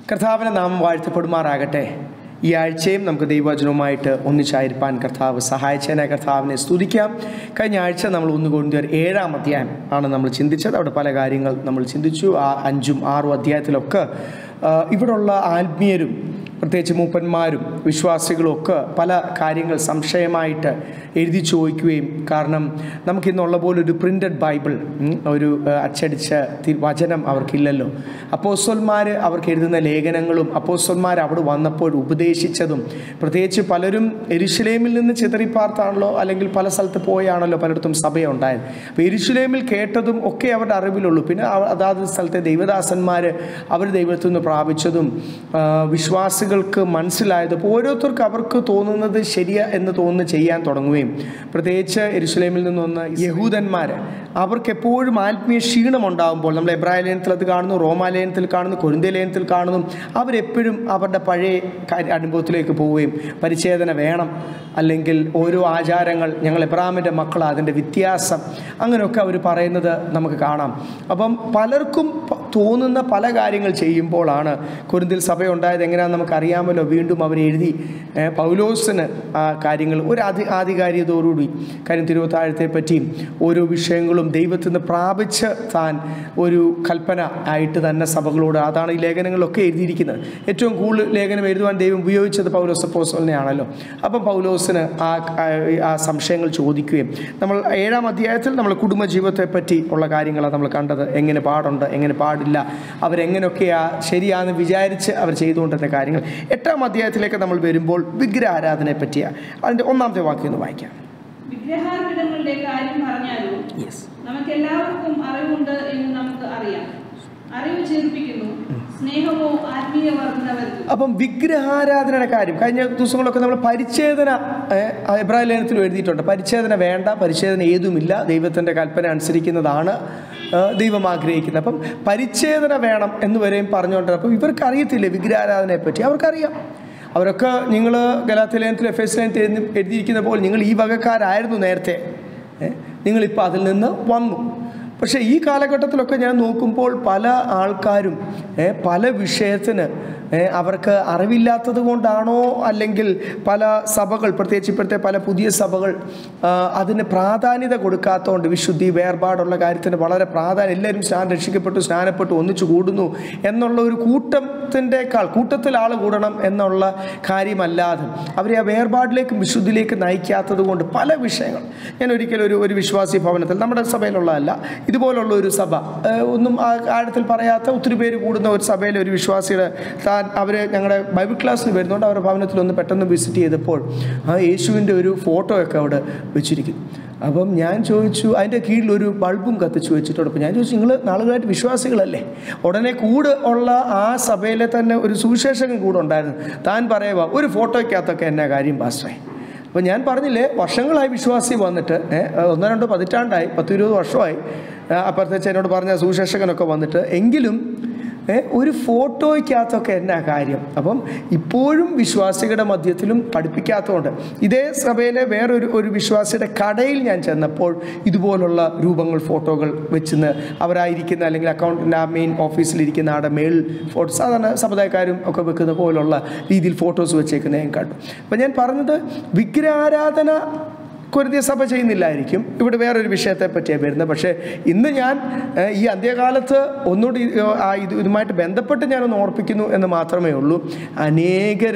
കർത്താവിൻ്റെ നാമം വാഴ്ത്തപ്പെടുമാറാകട്ടെ ഈ ആഴ്ചയും നമുക്ക് ദൈവവചനവുമായിട്ട് ഒന്നിച്ചായിരിക്കാൻ കർത്താവ് സഹായിച്ചതിനായി കർത്താവിനെ സ്തുതിക്കാം കഴിഞ്ഞ ആഴ്ച നമ്മൾ ഒന്ന് കൊണ്ടുവർ ഏഴാം അധ്യായം ആണ് നമ്മൾ ചിന്തിച്ചത് അവിടെ പല കാര്യങ്ങൾ നമ്മൾ ചിന്തിച്ചു ആ അഞ്ചും ആറും അധ്യായത്തിലൊക്കെ ആ, ഇവിടുള്ള ആത്മീയരും പ്രത്യേകിച്ച് മൂപ്പന്മാരും വിശ്വാസികളും ഒക്കെ പല കാര്യങ്ങൾ സംശയമായിട്ട് എഴുതി ചോദിക്കുകയും കാരണം നമുക്കിന്നുള്ള പോലെ ഒരു പ്രിൻ്റഡ് ബൈബിൾ ഉം, ഒരു ആ, അച്ചടിച്ച തി- വചനം അവർക്കില്ലല്ലോ അപ്പോസ്വന്മാർ അവർക്ക് എഴുതുന്ന ലേഖനങ്ങളും അപ്പോസ്വന്മാർ അവിടെ വന്നപ്പോൾ ഉപദേശിച്ചതും പ്രത്യേകിച്ച് പലരും എരുശലേമിൽ നിന്ന് ചിതറിപ്പാർത്താണല്ലോ അല്ലെങ്കിൽ പല സ്ഥലത്ത് പോയാണല്ലോ പലയിടത്തും സഭയുണ്ടായത് അപ്പോൾ എരുശലേമിൽ കേട്ടതും ഒക്കെ അവരുടെ അറിവിലുള്ളൂ പിന്നെ അവ- അതാത് സ്ഥലത്തെ ദൈവദാസന്മാർ അവർ ദൈവത്തിൽ നിന്ന് പ്രാപിച്ചതും ആ, വിശ്വാസികൾക്ക് മനസ്സിലായത് അപ്പോൾ ഓരോരുത്തർക്ക് അവർക്ക് തോന്നുന്നത് ശരിയ എന്ന് തോന്നുന്നു ചെയ്യാൻ തുടങ്ങുകയും പ്രത്യേകിച്ച് എരുസലേമിൽ നിന്ന് വന്ന യഹൂദന്മാർ അവർക്ക് എപ്പോഴും ആത്മീയ ക്ഷീണം ഉണ്ടാകുമ്പോൾ നമ്മൾ എബ്രായ ലേനത്തിൽ അത് കാണുന്നു റോമാലയനത്തിൽ കാണുന്നു കൊരിന്ത്യ ലേനത്തിൽ കാണുന്നു അവരെപ്പോഴും അവരുടെ പഴയ കാര്യ അനുഭവത്തിലേക്ക് പോവുകയും പരിച്ഛേദന വേണം അല്ലെങ്കിൽ ഓരോ ആചാരങ്ങൾ ഞങ്ങൾ എബ്രാമിൻ്റെ മക്കൾ അതിൻ്റെ വ്യത്യാസം അങ്ങനെയൊക്കെ അവർ പറയുന്നത് നമുക്ക് കാണാം അപ്പം പലർക്കും പ- തോന്നുന്ന പല കാര്യങ്ങൾ ചെയ്യുമ്പോഴാണ് കുരുന്തിൽ സഭയുണ്ടായത് എങ്ങനെയാണെന്ന് നമുക്ക് അറിയാമല്ലോ വീണ്ടും അവർ എഴുതി ഏ, പൗലോസിന് ആ കാര്യങ്ങൾ ഒരു അധി ആധികാരികതയോടുകൂടി കാര്യം തിരുവത്താഴത്തെ പറ്റിയും ഓരോ വിഷയങ്ങളും ദൈവത്തിൽ നിന്ന് പ്രാപിച്ച് താൻ ഒരു കൽപ്പന ആയിട്ട് തന്നെ സഭകളോട് അതാണ് ഈ ലേഖനങ്ങളിലൊക്കെ എഴുതിയിരിക്കുന്നത് ഏറ്റവും കൂടുതൽ ലേഖനം എഴുതുവാൻ ദൈവം ഉപയോഗിച്ചത് പൗലോസ് അപ്പോസ്റ്റലിനെയാണല്ലോ അപ്പം പൗലോസിന് ആ ആ- ആ സംശയങ്ങൾ ചോദിക്കുകയും നമ്മൾ ഏഴാം അധ്യായത്തിൽ നമ്മൾ കുടുംബജീവിതത്തെ പറ്റി ഉള്ള കാര്യങ്ങളാണ് നമ്മൾ കണ്ടത് എങ്ങനെ പാടുണ്ട് എങ്ങനെ പാടില്ല അവരെങ്ങനെയൊക്കെയാ ശരിയാണെന്ന് വിചാരിച്ച് അവർ ചെയ്തുകൊണ്ടിരുന്ന കാര്യങ്ങൾ എട്ടാം അധ്യായത്തിലേക്ക് നമ്മൾ വരുമ്പോൾ വിഗ്രഹാരാധനയെ പറ്റിയ അതിൻ്റെ ഒന്നാമത്തെ വാക്യം ഒന്ന് വായിക്കാം വിഗ്രഹാർപ്പിടങ്ങളുടെ കാര്യം പറഞ്ഞാലോ യെസ് നമുക്കെല്ലാവർക്കും അറിവുണ്ട് എന്ന് നമുക്ക് അറിയാം അറിവ് ചേർപ്പിക്കുന്നു സ്നേഹമോ ആത്മീയ വർദ്ധന വരുത്തും അപ്പം വിഗ്രഹാരാധനയുടെ കാര്യം കഴിഞ്ഞ ദിവസങ്ങളൊക്കെ നമ്മൾ പരിച്ഛേദന ഏഹ്, ആ എബ്രാഹിം ലേഖനത്തിൽ എഴുതിയിട്ടുണ്ട് പരിച്ഛേദന വേണ്ട പരിച്ഛേദന ഏതുമില്ല ദൈവത്തിൻ്റെ കൽപ്പന അനുസരിക്കുന്നതാണ് ഏഹ്, ദൈവം ആഗ്രഹിക്കുന്നത് അപ്പം പരിച്ഛേദന വേണം എന്ന് വരെയും പറഞ്ഞുകൊണ്ട് അപ്പം ഇവർക്ക് അറിയത്തില്ലേ വിഗ്രഹാരാധനയെ പറ്റി അവർക്കറിയാം അവരൊക്കെ നിങ്ങൾ ഗലാത്തിലേനത്തിൽ എഫ് എസ് ലേനത്തിൽ എഴുതി എഴുതിയിരിക്കുന്ന പോലെ നിങ്ങൾ ഈ വകക്കാരായിരുന്നു നേരത്തെ ഏഹ്, നിങ്ങളിപ്പോൾ അതിൽ നിന്ന് വന്നു പക്ഷേ ഈ കാലഘട്ടത്തിലൊക്കെ ഞാൻ നോക്കുമ്പോൾ പല ആൾക്കാരും ഏ, പല വിഷയത്തിന് ഏ, അവർക്ക് അറിവില്ലാത്തത് കൊണ്ടാണോ അല്ലെങ്കിൽ പല സഭകൾ പ്രത്യേകിച്ച് ഇപ്പോഴത്തെ പല പുതിയ സഭകൾ ആ, അതിന് പ്രാധാന്യത കൊടുക്കാത്തതുകൊണ്ട് വിശുദ്ധി വേർപാടുള്ള കാര്യത്തിന് വളരെ പ്രാധാന്യം എല്ലാവരും സ്നാനം രക്ഷിക്കപ്പെട്ടു സ്നാനപ്പെട്ടു ഒന്നിച്ചു കൂടുന്നു എന്നുള്ള ഒരു കൂട്ടത്തിൻ്റെക്കാൾ കൂട്ടത്തിൽ ആൾ കൂടണം എന്നുള്ള കാര്യമല്ലാതെ അവരെ ആ വേർപാടിലേക്കും വിശുദ്ധിയിലേക്ക് നയിക്കാത്തത് കൊണ്ട് പല വിഷയങ്ങൾ ഞാൻ ഒരിക്കലും ഒരു ഒരു വിശ്വാസി ഭവനത്തിൽ നമ്മുടെ സഭയിലുള്ളതല്ല ഇതുപോലുള്ള ഒരു സഭ ഏഹ് ഒന്നും ആ ആഴത്തിൽ പറയാത്ത ഒത്തിരി പേര് കൂടുന്ന ഒരു സഭയിലെ ഒരു വിശ്വാസിയുടെ താൻ അവർ ഞങ്ങളുടെ ബൈബിൾ ക്ലാസ്സിന് വരുന്നുണ്ട് അവരുടെ ഭവനത്തിൽ ഒന്ന് പെട്ടെന്ന് വിസിറ്റ് ചെയ്തപ്പോൾ ആ യേശുവിൻ്റെ ഒരു ഫോട്ടോ ഒക്കെ അവിടെ വെച്ചിരിക്കുന്നു അപ്പം ഞാൻ ചോദിച്ചു അതിൻ്റെ കീഴിൽ ഒരു ബൾബും കത്തിച്ചു വെച്ചിട്ടുണ്ട് അപ്പോൾ ഞാൻ ചോദിച്ചു നിങ്ങൾ നാളുകളായിട്ട് വിശ്വാസികളല്ലേ ഉടനെ കൂടെ ഉള്ള ആ സഭയിലെ തന്നെ ഒരു സുവിശേഷകൻ കൂടെ ഉണ്ടായിരുന്നു താൻ പറയുക ഒരു ഫോട്ടോയ്ക്കകത്തൊക്കെ എന്നാ കാര്യം പാസ്റ്ററേ അപ്പോൾ ഞാൻ പറഞ്ഞില്ലേ വർഷങ്ങളായി വിശ്വാസി വന്നിട്ട് ഏ, ഒന്നോ രണ്ടോ പതിറ്റാണ്ടായി പത്ത് ഇരുപത് വർഷമായി ആ, അപ്പുറത്തെ എന്നോട് പറഞ്ഞ സുശേഷകനൊക്കെ വന്നിട്ട് എങ്കിലും ഏ, ഒരു ഫോട്ടോയ്ക്കകത്തൊക്കെ എന്നാ കാര്യം അപ്പം ഇപ്പോഴും വിശ്വാസികളുടെ മധ്യത്തിലും പഠിപ്പിക്കാത്തതുകൊണ്ട് ഇതേ സഭയിലെ വേറൊരു ഒരു വിശ്വാസിയുടെ കടയിൽ ഞാൻ ചെന്നപ്പോൾ ഇതുപോലുള്ള രൂപങ്ങൾ ഫോട്ടോകൾ വെച്ചിന്ന് അവരായിരിക്കുന്ന അല്ലെങ്കിൽ അക്കൗണ്ടിൻ്റെ ആ മെയിൻ ഓഫീസിലിരിക്കുന്ന ആടെ മേൽ ഫോട്ടോ സാധാരണ സമുദായക്കാരും ഒക്കെ വെക്കുന്ന പോലുള്ള രീതിയിൽ ഫോട്ടോസ് വെച്ചേക്കുന്നത് ഞാൻ കണ്ടു അപ്പം ഞാൻ പറഞ്ഞത് വിഗ്രഹാരാധന കൊരുതിയ സഭ ചെയ്യുന്നില്ലായിരിക്കും ഇവിടെ വേറൊരു വിഷയത്തെ പറ്റിയാണ് വരുന്നത് പക്ഷേ ഇന്ന് ഞാൻ ഏഹ്, ഈ അന്ത്യകാലത്ത് ഒന്നുകൂടി ഏഹ്, ആ ഇത് ഇതുമായിട്ട് ബന്ധപ്പെട്ട് ഞാനൊന്ന് ഓർപ്പിക്കുന്നു എന്ന് മാത്രമേ ഉള്ളൂ അനേകർ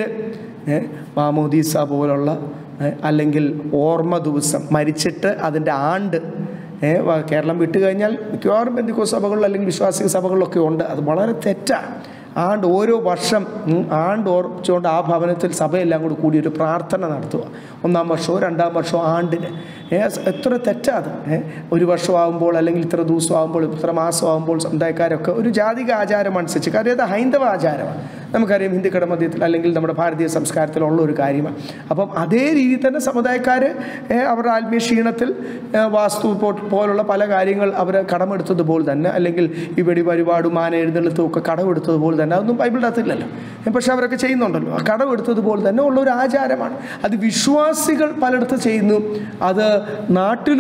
മാമോദീസ പോലുള്ള ഏഹ്, അല്ലെങ്കിൽ ഓർമ്മ ദിവസം മരിച്ചിട്ട് അതിൻ്റെ ആണ്ട് ഏ, വ- കേരളം വിട്ടു കഴിഞ്ഞാൽ മിക്കവാറും ബന്ധുക്കോ സഭകളിൽ അല്ലെങ്കിൽ വിശ്വാസിക സഭകളിലൊക്കെ ഉണ്ട് അത് വളരെ തെറ്റാണ് ആണ്ട് ഓരോ വർഷം ഉം, ആണ്ട് ഓർപ്പിച്ചുകൊണ്ട് ആ ഭവനത്തിൽ സഭയെല്ലാം കൂടി കൂടി ഒരു പ്രാർത്ഥന നടത്തുക ഒന്നാം വർഷമോ രണ്ടാം വർഷമോ ആണ്ടിന് ഏ, സ് എത്ര തെറ്റാത് ഏ ഒരു വർഷമാകുമ്പോൾ അല്ലെങ്കിൽ ഇത്ര ദിവസമാകുമ്പോൾ ഇത്ര മാസമാകുമ്പോൾ സമുദായക്കാരൊക്കെ ഒരു ജാതിക ആചാരം അനുസരിച്ച് കാര്യം അത് ഹൈന്ദവ ആചാരമാണ് നമുക്കറിയാം ഹിന്ദുക്കളുടെ മധ്യത്തിൽ അല്ലെങ്കിൽ നമ്മുടെ ഭാരതീയ സംസ്കാരത്തിലുള്ള ഒരു കാര്യമാണ് അപ്പം അതേ രീതിയിൽ തന്നെ സമുദായക്കാർ അവരുടെ ആത്മീയ ക്ഷീണത്തിൽ ഏ, വാസ്തു പോ- പോലുള്ള പല കാര്യങ്ങൾ അവർ കടമെടുത്തതുപോലെ തന്നെ അല്ലെങ്കിൽ ഈ വെടി പരിപാടും ആന എഴുന്നള്ളത്തും ഒക്കെ കടമെടുത്തതുപോലെ തന്നെ അതൊന്നും ബൈബിളിൻ്റെ അകത്തില്ലല്ലോ ഏ, പക്ഷെ അവരൊക്കെ ചെയ്യുന്നുണ്ടല്ലോ ആ കടമെടുത്തതുപോലെ തന്നെ ഉള്ള ഒരു ആചാരമാണ് അത് വിശ്വാസികൾ പലയിടത്ത് ചെയ്യുന്നു അത് നാട്ടിലും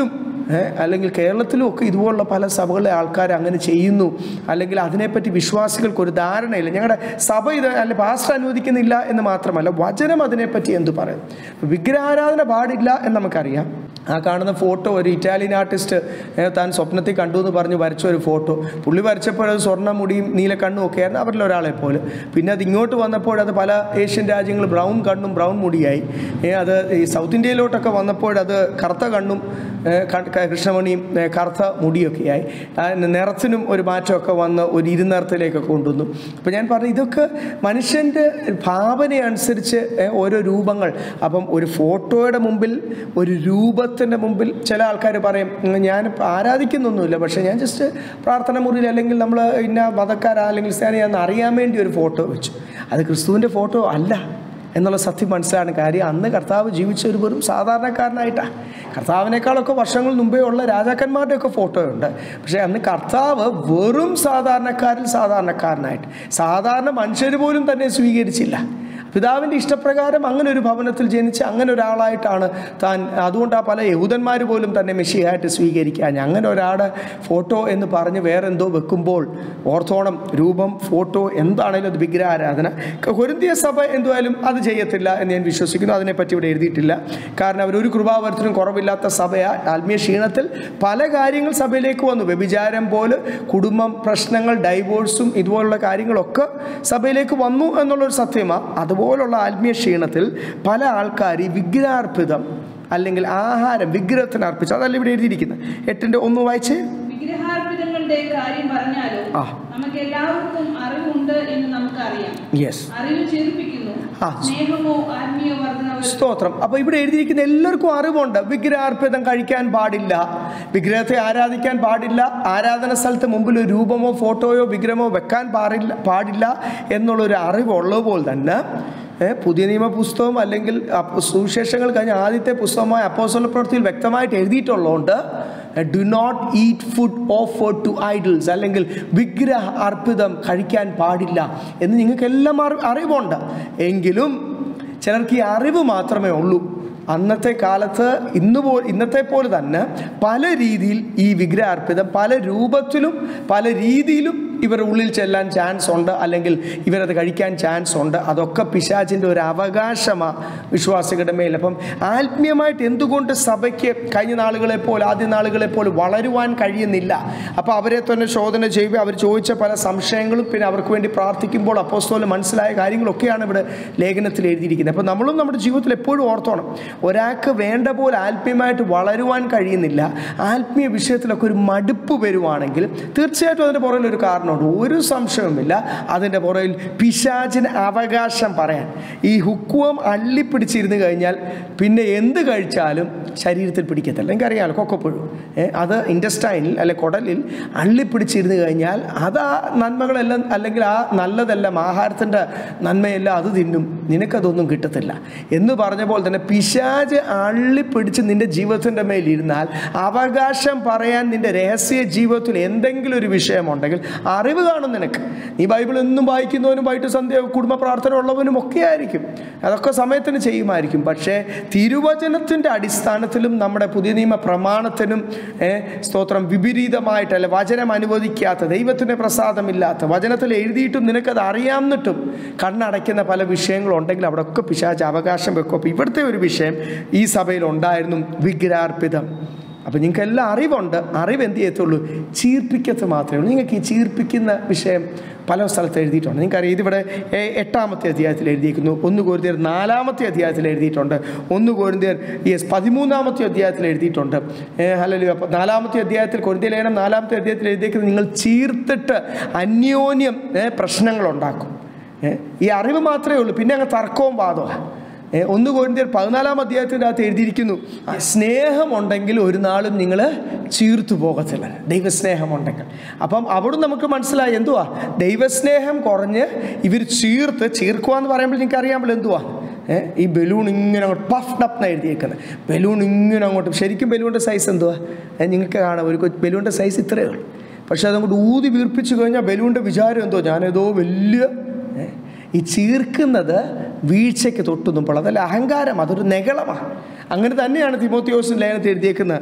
ഏ, അല്ലെങ്കിൽ കേരളത്തിലും ഒക്കെ ഇതുപോലുള്ള പല സഭകളിലെ ആൾക്കാർ അങ്ങനെ ചെയ്യുന്നു അല്ലെങ്കിൽ അതിനെപ്പറ്റി വിശ്വാസികൾക്ക് ഒരു ധാരണയില്ല ഞങ്ങളുടെ സഭ ഇത് അല്ലെ പാസ്റ്റർ അനുവദിക്കുന്നില്ല എന്ന് മാത്രമല്ല വചനം അതിനെപ്പറ്റി എന്തു പറയും വിഗ്രഹാരാധന പാടില്ല എന്ന് നമുക്കറിയാം ആ കാണുന്ന ഫോട്ടോ ഒരു ഇറ്റാലിയൻ ആർട്ടിസ്റ്റ് ഏ, താൻ സ്വപ്നത്തിൽ കണ്ടു എന്ന് പറഞ്ഞ് വരച്ച ഒരു ഫോട്ടോ പുള്ളി വരച്ചപ്പോൾ അത് സ്വർണ്ണ മുടിയും നീല കണ്ണും ഒക്കെ ആയിരുന്നു അവരിൽ ഒരാളെ പോലെ പിന്നെ അത് ഇങ്ങോട്ട് വന്നപ്പോൾ അത് പല ഏഷ്യൻ രാജ്യങ്ങൾ ബ്രൗൺ കണ്ണും ബ്രൗൺ മുടിയായി ഏ, അത് ഈ സൗത്ത് ഇന്ത്യയിലോട്ടൊക്കെ വന്നപ്പോൾ അത് കറുത്ത കണ്ണും ഏ, ക- ക- കൃഷ്ണമണിയും ഏ, കറുത്ത മുടിയൊക്കെയായി ആ, നിറത്തിനും ഒരു മാറ്റമൊക്കെ വന്ന് ഒരു ഇരുനിറത്തിലേക്കൊക്കെ കൊണ്ടുവന്നു അപ്പോൾ ഞാൻ പറഞ്ഞു ഇതൊക്കെ മനുഷ്യൻ്റെ ഭാവനയനുസരിച്ച് ഏ, ഓരോ രൂപങ്ങൾ അപ്പം ഒരു ഫോട്ടോയുടെ മുമ്പിൽ ഒരു രൂപത്തിൻ്റെ മുമ്പിൽ ചില ആൾക്കാർ പറയും "ഉം, ഞാൻ ആരാധിക്കുന്നൊന്നുമില്ല പക്ഷേ ഞാൻ ജസ്റ്റ് പ്രാർത്ഥന മുറിയിൽ അല്ലെങ്കിൽ നമ്മൾ ഇന്ന മതക്കാരാ അല്ലെങ്കിൽ ക്രിസ്ത്യാനിയാന്ന് അറിയാൻ വേണ്ടി ഒരു ഫോട്ടോ വെച്ചു അത് ക്രിസ്തുവിൻ്റെ ഫോട്ടോ അല്ല എന്നുള്ള സത്യം മനസ്സിലാണ് കാര്യം അന്ന് കർത്താവ് ജീവിച്ച ഒരു വെറും സാധാരണക്കാരനായിട്ടാണ് കർത്താവിനേക്കാളൊക്കെ വർഷങ്ങൾ മുമ്പേ ഉള്ള രാജാക്കന്മാരുടെയൊക്കെ ഫോട്ടോ ഉണ്ട് പക്ഷേ അന്ന് കർത്താവ് വെറും സാധാരണക്കാരിൽ സാധാരണക്കാരനായിട്ട് സാധാരണ മനുഷ്യർ പോലും തന്നെ സ്വീകരിച്ചില്ല പിതാവിൻ്റെ ഇഷ്ടപ്രകാരം അങ്ങനെ ഒരു ഭവനത്തിൽ ജനിച്ച് അങ്ങനെ ഒരാളായിട്ടാണ് താൻ അതുകൊണ്ട് ആ പല യഹൂദന്മാർ പോലും തന്നെ മെസ്സിയായിട്ട് സ്വീകരിക്കാൻ അങ്ങനെ ഒരാളുടെ ഫോട്ടോ എന്ന് പറഞ്ഞ് വേറെ എന്തോ വെക്കുമ്പോൾ ഓർത്തോണം രൂപം ഫോട്ടോ എന്താണേലും അത് വിഗ്രഹാരാധന കൊരിന്തിയ സഭ എന്തുവായാലും അത് ചെയ്യത്തില്ല എന്ന് ഞാൻ വിശ്വസിക്കുന്നു അതിനെപ്പറ്റി ഇവിടെ എഴുതിയിട്ടില്ല കാരണം അവരൊരു കൃപാവരത്തിനും കുറവില്ലാത്ത സഭയാ ആത്മീയ ക്ഷീണത്തിൽ പല കാര്യങ്ങൾ സഭയിലേക്ക് വന്നു വ്യഭിചാരം പോലെ കുടുംബം പ്രശ്നങ്ങൾ ഡൈവോഴ്സും ഇതുപോലുള്ള കാര്യങ്ങളൊക്കെ സഭയിലേക്ക് വന്നു എന്നുള്ളൊരു സത്യമാണ് അതുപോലുള്ള ആത്മീയ ക്ഷീണത്തിൽ പല ആൾക്കാർ ഈ വിഗ്രഹാർപ്പിതം അല്ലെങ്കിൽ ആഹാരം വിഗ്രഹത്തിന് അർപ്പിച്ചു അതല്ല ഇവിടെ എഴുതിയിരിക്കുന്നത് എട്ടിൻ്റെ ഒന്ന് വായിച്ചേ വിഗ്രഹാർപ്പിതങ്ങളുടെ കാര്യം പറഞ്ഞാലോ ആ. നമുക്ക് എല്ലാവർക്കും അറിവുണ്ട് എന്ന് നമുക്കറിയാം യെസ് അറിവ് ചെറുപ്പിക്കുന്നു ആ. സ്നേഹമോ ആത്മീയ വർധനവോ സ്തോത്രം അപ്പോൾ ഇവിടെ എഴുതിയിരിക്കുന്ന എല്ലാവർക്കും അറിവുണ്ട് വിഗ്രഹാർപ്പിതം കഴിക്കാൻ പാടില്ല വിഗ്രഹത്തെ ആരാധിക്കാൻ പാടില്ല ആരാധന സ്ഥലത്ത് മുമ്പിൽ ഒരു രൂപമോ ഫോട്ടോയോ വിഗ്രഹമോ വെക്കാൻ പാടില്ല പാടില്ല എന്നുള്ളൊരു അറിവുള്ളതുപോലെ തന്നെ ഏ, പുതിയ നിയമ പുസ്തകം അല്ലെങ്കിൽ അപ്പ- സുവിശേഷങ്ങൾ കഴിഞ്ഞ ആദ്യത്തെ പുസ്തകമായ അപ്പോസ്തല പ്രവൃത്തിയിൽ വ്യക്തമായിട്ട് എഴുതിയിട്ടുള്ളതുകൊണ്ട് do not eat food offer to idols അല്ലെങ്കിൽ വിഗ്രഹ അർപ്പിതം കഴിക്കാൻ പാടില്ല എന്ന് നിങ്ങൾക്കെല്ലാം അറി അറിവുണ്ട് എങ്കിലും ചിലർക്ക് ഈ അറിവ് മാത്രമേ ഉള്ളൂ അന്നത്തെ കാലത്ത് ഇന്ന് പോ ഇന്നത്തെ പോലെ തന്നെ പല രീതിയിൽ ഈ വിഗ്രഹാർപ്പിതം പല രൂപത്തിലും പല രീതിയിലും ഇവരുടെ ഉള്ളിൽ ചെല്ലാൻ ചാൻസ് ഉണ്ട് അല്ലെങ്കിൽ ഇവരത് കഴിക്കാൻ ചാൻസ് ഉണ്ട് അതൊക്കെ പിശാചിൻ്റെ ഒരു അവകാശമാണ് വിശ്വാസികളുടെ മേൽ അപ്പം ആത്മീയമായിട്ട് എന്തുകൊണ്ട് സഭയ്ക്ക് കഴിഞ്ഞ നാളുകളെ പോലെ ആദ്യ നാളുകളെ പോലെ വളരുവാൻ കഴിയുന്നില്ല അപ്പോൾ അവരെ തന്നെ ശോധന ചെയ്യുക അവർ ചോദിച്ച പല സംശയങ്ങളും പിന്നെ അവർക്ക് വേണ്ടി പ്രാർത്ഥിക്കുമ്പോൾ അപ്പോസ്തോല് മനസ്സിലായ കാര്യങ്ങളൊക്കെയാണ് ഇവിടെ ലേഖനത്തിൽ എഴുതിയിരിക്കുന്നത് അപ്പോൾ നമ്മളും നമ്മുടെ ജീവിതത്തിൽ എപ്പോഴും ഓർത്തോണം ഒരാൾക്ക് വേണ്ട പോലെ ആത്മീയമായിട്ട് വളരുവാൻ കഴിയുന്നില്ല ആത്മീയ വിഷയത്തിലൊക്കെ ഒരു മടുപ്പ് വരുവാണെങ്കിൽ തീർച്ചയായിട്ടും അതിൻ്റെ പുറകിൽ ഒരു കാരണമുണ്ട് ഒരു സംശയവുമില്ല അതിൻ്റെ പുറകിൽ പിശാചിന് അവകാശം പറയാൻ ഈ ഹുക്കുവം അള്ളിപ്പിടിച്ചിരുന്ന് കഴിഞ്ഞാൽ പിന്നെ എന്ത് കഴിച്ചാലും ശരീരത്തിൽ പിടിക്കത്തില്ല എനിക്കറിയാമല്ലോ കൊക്കപ്പുഴു ഏ, അത് ഇൻഡസ്റ്റൈനിൽ അല്ലെ കുടലിൽ അള്ളിപ്പിടിച്ചിരുന്ന് കഴിഞ്ഞാൽ അത് ആ നന്മകളെല്ലാം അല്ലെങ്കിൽ ആ നല്ലതെല്ലാം ആഹാരത്തിൻ്റെ നന്മയെല്ലാം അത് തിന്നും നിനക്കതൊന്നും കിട്ടത്തില്ല എന്ന് പറഞ്ഞ പോലെ തന്നെ പിശാജ് അള്ളിപ്പിടിച്ച് നിന്റെ ജീവിതത്തിൻ്റെ മേലിരുന്നാൽ അവകാശം പറയാൻ നിന്റെ രഹസ്യ ജീവിതത്തിൽ എന്തെങ്കിലും ഒരു വിഷയമുണ്ടെങ്കിൽ അറിവ് കാണും നിനക്ക് നീ ബൈബിൾ എന്നും വായിക്കുന്നവനും വൈകിട്ട് സന്ധ്യ കുടുംബ പ്രാർത്ഥന ഉള്ളവനും ഒക്കെ ആയിരിക്കും അതൊക്കെ സമയത്തിന് ചെയ്യുമായിരിക്കും പക്ഷേ തിരുവചനത്തിൻ്റെ അടിസ്ഥാനത്തിലും നമ്മുടെ പുതിയ നിയമ പ്രമാണത്തിനും ഏ, സ്തോത്രം വിപരീതമായിട്ടല്ല വചനം അനുവദിക്കാത്ത ദൈവത്തിൻ്റെ പ്രസാദമില്ലാത്ത വചനത്തിൽ എഴുതിയിട്ടും നിനക്കത് അറിയാമെന്നിട്ടും കണ്ണടയ്ക്കുന്ന പല വിഷയങ്ങളുണ്ടെങ്കിൽ അവിടെ ഒക്കെ പിശാച് അവകാശം വെക്കും അപ്പോൾ ഇവിടുത്തെ ഒരു വിഷയം ഈ സഭയിൽ ഉണ്ടായിരുന്നു വിഗ്രഹാർപ്പിതം അപ്പം നിങ്ങൾക്ക് എല്ലാം അറിവുണ്ട് അറിവ് എന്ത് ചെയ്യത്തുള്ളൂ ചീർപ്പിക്കത്ത് മാത്രമേ ഉള്ളൂ നിങ്ങൾക്ക് ഈ ചീർപ്പിക്കുന്ന വിഷയം പല സ്ഥലത്ത് എഴുതിയിട്ടുണ്ട് നിങ്ങൾക്കറിയാം ഇതിവിടെ എ- എട്ടാമത്തെ അധ്യായത്തിൽ എഴുതിയിരിക്കുന്നു ഒന്ന് കോരിന്തിയർ നാലാമത്തെ അധ്യായത്തിൽ എഴുതിയിട്ടുണ്ട് ഒന്ന് കോരിന്തിയർ യെസ് പതിമൂന്നാമത്തെ അധ്യായത്തിൽ എഴുതിയിട്ടുണ്ട് അല്ലല്ലോ അപ്പോൾ നാലാമത്തെ അധ്യായത്തിൽ കൊരിന്തിയ ലേഖനം നാലാമത്തെ അധ്യായത്തിൽ എഴുതിയിരിക്കുന്നത് നിങ്ങൾ ചീർത്തിട്ട് അന്യോന്യം ഏ, പ്രശ്നങ്ങളുണ്ടാക്കും ഏ, ഈ അറിവ് മാത്രമേ ഉള്ളൂ പിന്നെ അങ്ങ് തർക്കവും വാദമാണ് ഏ, ഒന്ന് കോരിന്തിയർ പതിനാലാം അധ്യായത്തിൻ്റെ അകത്ത് എഴുതിയിരിക്കുന്നു ആ, സ്നേഹമുണ്ടെങ്കിൽ ഒരു നാളും നിങ്ങൾ ചീർത്തു പോകത്തില്ല ദൈവസ്നേഹമുണ്ടെങ്കിൽ അപ്പം അവിടെ നമുക്ക് മനസ്സിലായി എന്തുവാ ദൈവസ്നേഹം കുറഞ്ഞ് ഇവർ ചീർത്ത് ചീർക്കുക എന്ന് പറയുമ്പോൾ നിങ്ങൾക്ക് അറിയാമല്ലോ എന്തുവാ ഏ, ഈ ബലൂൺ ഇങ്ങനെ അങ്ങോട്ട് പഫ്ഡ് അപ്പ് എന്നാണ് എഴുതിയേക്കുന്നത് ബലൂൺ ഇങ്ങനെ അങ്ങോട്ട് ശരിക്കും ബലൂണിൻ്റെ സൈസ് എന്തുവാ ഏ, നിങ്ങൾക്ക് കാണാം ഒരു കൊ- ബലൂണിൻ്റെ സൈസ് ഇത്രയേ ഉള്ളൂ പക്ഷെ അതങ്ങോട്ട് ഊതി വീർപ്പിച്ച് കഴിഞ്ഞാൽ ബലൂണിൻ്റെ വിചാരം എന്തോ ഞാനേതോ വലിയ ഏ, ഈ ചീർക്കുന്നത് വീഴ്ചയ്ക്ക് തൊട്ടുന്നുമ്പോൾ അതല്ല അഹങ്കാരം അതൊരു നെകളമാണ് അങ്ങനെ തന്നെയാണ് തിമോത്തിയോസിൻ ലേഖനത്തിൽ എഴുതിയേക്കുന്നത്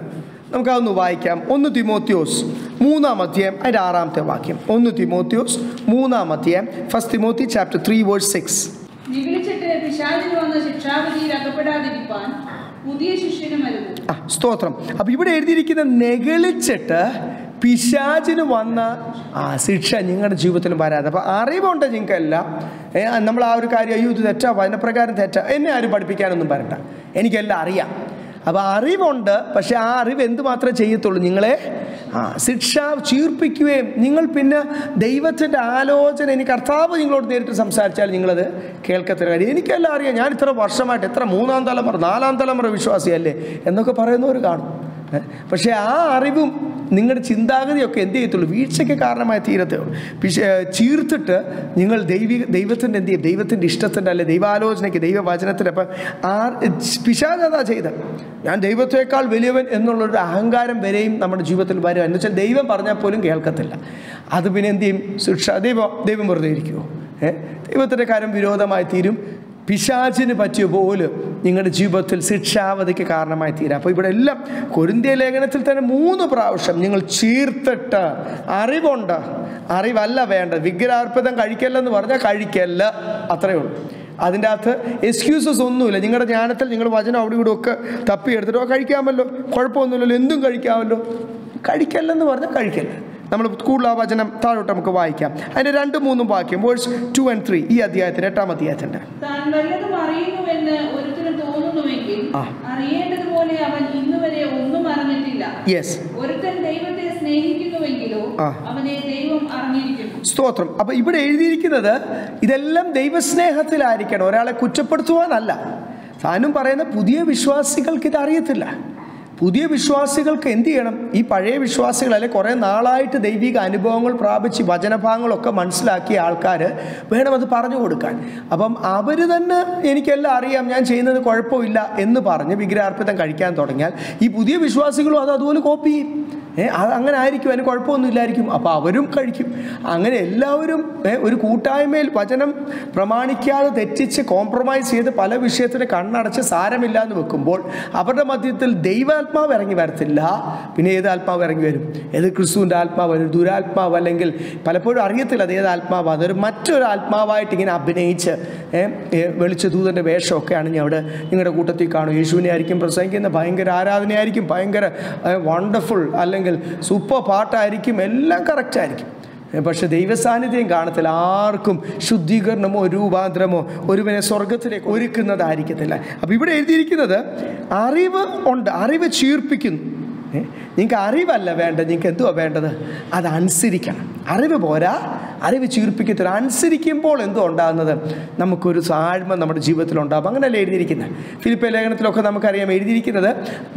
നമുക്കതൊന്ന് വായിക്കാം ഒന്ന് തിമോത്യോസ് മൂന്നാം അധ്യായം അതിൻ്റെ ആറാമത്തെ വാക്യം ഒന്ന് തിമോത്യോസ് മൂന്നാം അധ്യായം first Timothy chapter three verse six നിഗളിച്ചിട്ട് പിശാചിന് വന്ന ശിക്ഷാവിധിയിൽ അകപ്പെടാതിരിപ്പാൻ പുതിയ ശിഷ്യന് മരുന്ന് ആ സ്തോത്രം അപ്പം ഇവിടെ എഴുതിയിരിക്കുന്ന നെകളിച്ചിട്ട് പിശാചിന് വന്ന ആ ശിക്ഷ നിങ്ങളുടെ ജീവിതത്തിൽ വരാതെ അപ്പം അറിവുണ്ട് നിങ്ങൾക്കെല്ലാം ഏ, നമ്മൾ ആ ഒരു കാര്യം അയ്യോ ഇത് തെറ്റാ വചനപ്രകാരം തെറ്റാ എന്നെ ആരും പഠിപ്പിക്കാനൊന്നും വരണ്ട എനിക്കെല്ലാം അറിയാം അപ്പോൾ അറിവുണ്ട് പക്ഷെ ആ അറിവ് എന്ത് മാത്രമേ ചെയ്യത്തുള്ളൂ നിങ്ങളെ ആ ശിക്ഷ ചീർപ്പിക്കുകയും നിങ്ങൾ പിന്നെ ദൈവത്തിൻ്റെ ആലോചന ഇനി കർത്താവ് നിങ്ങളോട് നേരിട്ട് സംസാരിച്ചാൽ നിങ്ങളത് കേൾക്കത്തില്ല കാര്യം എനിക്കെല്ലാം അറിയാം ഞാൻ ഇത്ര വർഷമായിട്ട് എത്ര മൂന്നാം തലമുറ നാലാം തലമുറ വിശ്വാസിയല്ലേ എന്നൊക്കെ പറയുന്നവർ കാണും ഏ? പക്ഷേ ആ അറിവും നിങ്ങളുടെ ചിന്താഗതിയൊക്കെ എന്ത് ചെയ്യത്തുള്ളൂ വീഴ്ചയ്ക്ക് കാരണമായി തീരത്തേ ഉള്ളൂ പിശ ചീർത്തിട്ട് നിങ്ങൾ ദൈവിക ദൈവത്തിൻ്റെ എന്ത് ചെയ്യും ദൈവത്തിൻ്റെ ഇഷ്ടത്തിൻ്റെ അല്ലെ ദൈവാലോചനയ്ക്ക് ദൈവവചനത്തിൻ്റെ അപ്പം ആ പിശാചതാ ചെയ്ത ഞാൻ ദൈവത്തേക്കാൾ വലിയവൻ എന്നുള്ളൊരു അഹങ്കാരം വരെയും നമ്മുടെ ജീവിതത്തിൽ വരും എന്ന് വെച്ചാൽ ദൈവം പറഞ്ഞാൽ പോലും കേൾക്കത്തില്ല അത് പിന്നെ എന്ത് ചെയ്യും ശിക്ഷ ദൈവം ദൈവം വെറുതെ ഇരിക്കുമോ ഏഹ് ദൈവത്തിൻ്റെ കാര്യം വിരോധമായി തീരും പിശാചിന് പറ്റിയ പോലും നിങ്ങളുടെ ജീവിതത്തിൽ ശിക്ഷാവധിക്ക് കാരണമായി തീരാം അപ്പോൾ ഇവിടെ എല്ലാം കൊരിന്തിയ ലേഖനത്തിൽ തന്നെ മൂന്ന് പ്രാവശ്യം നിങ്ങൾ ചീർത്തിട്ട് അറിവുണ്ട് അറിവല്ല വേണ്ട വിഗ്രഹാർപ്പിതം കഴിക്കല്ലെന്ന് പറഞ്ഞാൽ കഴിക്കല്ല അത്രയേ ഉള്ളൂ അതിൻ്റെ അകത്ത് എക്സ്ക്യൂസസ് ഒന്നുമില്ല നിങ്ങളുടെ ജ്ഞാനത്തിൽ നിങ്ങൾ വചനം അവിടെ ഇവിടെ ഒക്കെ തപ്പി എടുത്തിട്ടോ കഴിക്കാമല്ലോ കുഴപ്പമൊന്നുമില്ലല്ലോ എന്തും കഴിക്കാമല്ലോ കഴിക്കല്ലെന്ന് പറഞ്ഞാൽ കഴിക്കല്ല നമ്മൾ കൂടുതൽ ആ വചനം താഴോട്ട് നമുക്ക് വായിക്കാം അതിൻ്റെ രണ്ട് മൂന്നും വാക്യം വേഴ്സ് ടു ആൻഡ് ത്രീ ഈ അധ്യായത്തിൻ്റെ എട്ടാം അധ്യായത്തിൻ്റെ താൻ വല്ലതും അറിയുന്നുവെന്ന് ഒരുത്തന് തോന്നുന്നുവെങ്കിൽ ആ. അറിയേണ്ടതുപോലെ അവൻ ഇന്നുവരെ ഒന്നും അറിഞ്ഞിട്ടില്ല യെസ് ഒരുത്തൻ ദൈവത്തെ സ്നേഹിക്കുന്നുവെങ്കിലോ ആ. അവനെ ദൈവം അറിഞ്ഞിരിക്കുന്നു സ്തോത്രം അപ്പോൾ ഇവിടെ എഴുതിയിരിക്കുന്നത് ഇതെല്ലാം ദൈവസ്നേഹത്തിലായിരിക്കണം ഒരാളെ കുറ്റപ്പെടുത്തുവാനല്ല താനും പറയുന്ന പുതിയ വിശ്വാസികൾക്ക് ഇത് അറിയത്തില്ല പുതിയ വിശ്വാസികൾക്ക് എന്ത് ചെയ്യണം ഈ പഴയ വിശ്വാസികൾ അല്ലെ കുറേ നാളായിട്ട് ദൈവിക അനുഭവങ്ങൾ പ്രാപിച്ച് വചനഭാഗങ്ങളൊക്കെ മനസ്സിലാക്കിയ ആൾക്കാർ വേണം അത് പറഞ്ഞു കൊടുക്കാൻ അപ്പം അവർ തന്നെ എനിക്കെല്ലാം അറിയാം ഞാൻ ചെയ്യുന്നത് കുഴപ്പമില്ല എന്ന് പറഞ്ഞ് വിഗ്രഹാർപ്പിതം കഴിക്കാൻ തുടങ്ങിയാൽ ഈ പുതിയ വിശ്വാസികളും അത് അതുപോലെ കോപ്പി ചെയ്യും ഏ അത് അങ്ങനെ ആയിരിക്കും അതിന് കുഴപ്പമൊന്നുമില്ലായിരിക്കും അപ്പോൾ അവരും കഴിക്കും അങ്ങനെ എല്ലാവരും ഏ, ഒരു കൂട്ടായ്മയിൽ വചനം പ്രമാണിക്കാതെ തെറ്റിച്ച് കോംപ്രമൈസ് ചെയ്ത് പല വിഷയത്തിന് കണ്ണടച്ച് സാരമില്ല എന്ന് വെക്കുമ്പോൾ അവരുടെ മധ്യത്തിൽ ദൈവാത്മാവ് ഇറങ്ങി വരത്തില്ല പിന്നെ ഏത് ആത്മാവ് ഇറങ്ങി വരും ഏത് ക്രിസ്തുവിൻ്റെ ആത്മാവ് ഒരു ദുരാത്മാവ് അല്ലെങ്കിൽ പലപ്പോഴും അറിയത്തില്ല അത് ഏത് ആത്മാവ് അതൊരു മറ്റൊരു ആത്മാവായിട്ട് ഇങ്ങനെ അഭിനയിച്ച് ഏ, ഏ, വെളിച്ച ദൂതൻ്റെ വേഷമൊക്കെ ആണെങ്കിൽ അവിടെ നിങ്ങളുടെ കൂട്ടത്തിൽ കാണും യേശുവിനെ ആയിരിക്കും പ്രസംഗിക്കുന്ന ഭയങ്കര ആരാധനയായിരിക്കും ഭയങ്കര വണ്ടർഫുൾ അല്ലെങ്കിൽ സൂപ്പർ പാട്ടായിരിക്കും എല്ലാം കറക്റ്റ് ആയിരിക്കും ഏ, പക്ഷെ ദൈവസാന്നിധ്യം കാണത്തില്ല ആർക്കും ശുദ്ധീകരണമോ രൂപാന്തരമോ ഒരുവനെ സ്വർഗത്തിലേക്ക് ഒരുക്കുന്നതായിരിക്കത്തില്ല അപ്പോൾ ഇവിടെ എഴുതിയിരിക്കുന്നത് അറിവ് ഉണ്ട് അറിവ് ചീർപ്പിക്കുന്നു ഏ, നിങ്ങൾക്ക് അറിവല്ല വേണ്ടത് നിങ്ങൾക്ക് എന്തുവാ വേണ്ടത് അത് അനുസരിക്കണം അറിവ് പോരാ അറിവ് ചീർപ്പിക്കത്തില്ല അനുസരിക്കുമ്പോൾ എന്തോ ഉണ്ടാകുന്നത് നമുക്കൊരു താഴ്മ നമ്മുടെ ജീവിതത്തിൽ ഉണ്ടാകും അങ്ങനെയല്ലേ എഴുതിയിരിക്കുന്നത് ഫിലിപ്പ ലേഖനത്തിലൊക്കെ നമുക്കറിയാം എഴുതിയിരിക്കുന്നത്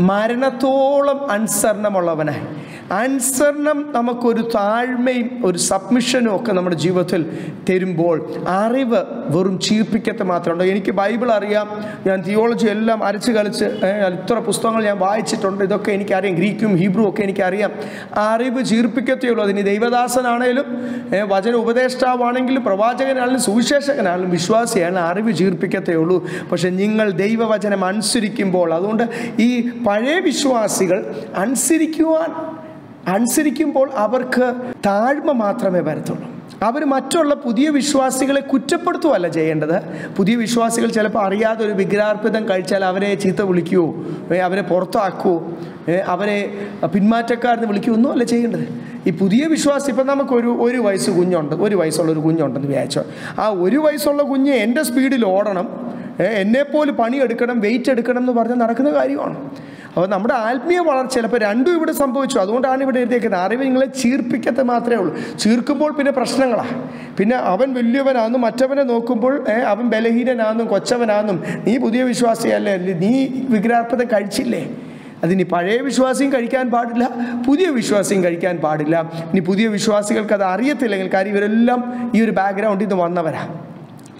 മരണത്തോളം അനുസരണമുള്ളവനായി അനുസരണം നമുക്കൊരു താഴ്മയും ഒരു സബ്മിഷനും ഒക്കെ നമ്മുടെ ജീവിതത്തിൽ തരുമ്പോൾ അറിവ് വെറും ചീർപ്പിക്കത്ത് മാത്രമുണ്ട് എനിക്ക് ബൈബിൾ അറിയാം ഞാൻ തിയോളജി എല്ലാം അരച്ച് കളിച്ച് ഏ, ഇത്ര പുസ്തകങ്ങൾ ഞാൻ വായിച്ചിട്ടുണ്ട് ഇതൊക്കെ എനിക്കറിയാം ഗ്രീക്കും ഹീബ്രു ഒക്കെ എനിക്കറിയാം ആ അറിവ് ചീർപ്പിക്കത്തേ ഉള്ളൂ അതിന് ദൈവദാസനാണേലും ഏ, വചന ഉപദേഷ്ടാവാണെങ്കിലും പ്രവാചകനാണെങ്കിലും സുവിശേഷകനാണെങ്കിലും വിശ്വാസിയാണ് അറിവ് ചീർപ്പിക്കത്തേ ഉള്ളൂ പക്ഷെ നിങ്ങൾ ദൈവവചനം അനുസരിക്കുമ്പോൾ അതുകൊണ്ട് ഈ പഴയ വിശ്വാസികൾ അനുസരിക്കുവാൻ അനുസരിക്കുമ്പോൾ അവർക്ക് താഴ്മ മാത്രമേ വരത്തുള്ളൂ അവർ മറ്റുള്ള പുതിയ വിശ്വാസികളെ കുറ്റപ്പെടുത്തുകയല്ല ചെയ്യേണ്ടത് പുതിയ വിശ്വാസികൾ ചിലപ്പോൾ അറിയാതെ ഒരു വിഗ്രഹാർപ്പിതം കഴിച്ചാൽ അവരെ ചീത്ത വിളിക്കുവോ ഏ, അവരെ പുറത്താക്കുവോ ഏ, അവരെ പിന്മാറ്റക്കാരെന്ന് വിളിക്കുവോ ഒന്നും അല്ല ചെയ്യേണ്ടത് ഈ പുതിയ വിശ്വാസി ഇപ്പം നമുക്കൊരു ഒരു വയസ്സ് കുഞ്ഞുണ്ട് ഒരു വയസ്സുള്ള ഒരു കുഞ്ഞുണ്ടെന്ന് വിചാരിച്ചോ ആ ഒരു വയസ്സുള്ള കുഞ്ഞ് എൻ്റെ സ്പീഡിൽ ഓടണം ഏ, എന്നെപ്പോലെ പണിയെടുക്കണം വെയിറ്റ് എടുക്കണം എന്ന് പറഞ്ഞ് നടക്കുന്ന കാര്യമാണ് അപ്പോൾ നമ്മുടെ ആത്മീയ വളർച്ച ചിലപ്പോൾ രണ്ടും ഇവിടെ സംഭവിച്ചു അതുകൊണ്ടാണ് ഇവിടെ എഴുതിയേക്കുന്നത് അറിവ് നിങ്ങളെ ചീർപ്പിക്കത്ത് മാത്രമേ ഉള്ളൂ ചീർക്കുമ്പോൾ പിന്നെ പ്രശ്നങ്ങളാണ് പിന്നെ അവൻ വലിയവനാണെന്നും മറ്റവനെ നോക്കുമ്പോൾ ഏ, അവൻ ബലഹീനനാണെന്നും കൊച്ചവനാണെന്നും നീ പുതിയ വിശ്വാസിയല്ലേ അല്ലേ നീ വിഗ്രഹാർപ്പത കഴിച്ചില്ലേ അതിനി പഴയ വിശ്വാസിയും കഴിക്കാൻ പാടില്ല പുതിയ വിശ്വാസിയും കഴിക്കാൻ പാടില്ല ഇനി പുതിയ വിശ്വാസികൾക്ക് അത് അറിയത്തില്ലെങ്കിൽ കാര്യം ഇവരെല്ലാം ഈ ഒരു ബാക്ക്ഗ്രൗണ്ടിൽ നിന്ന് വന്നവരാ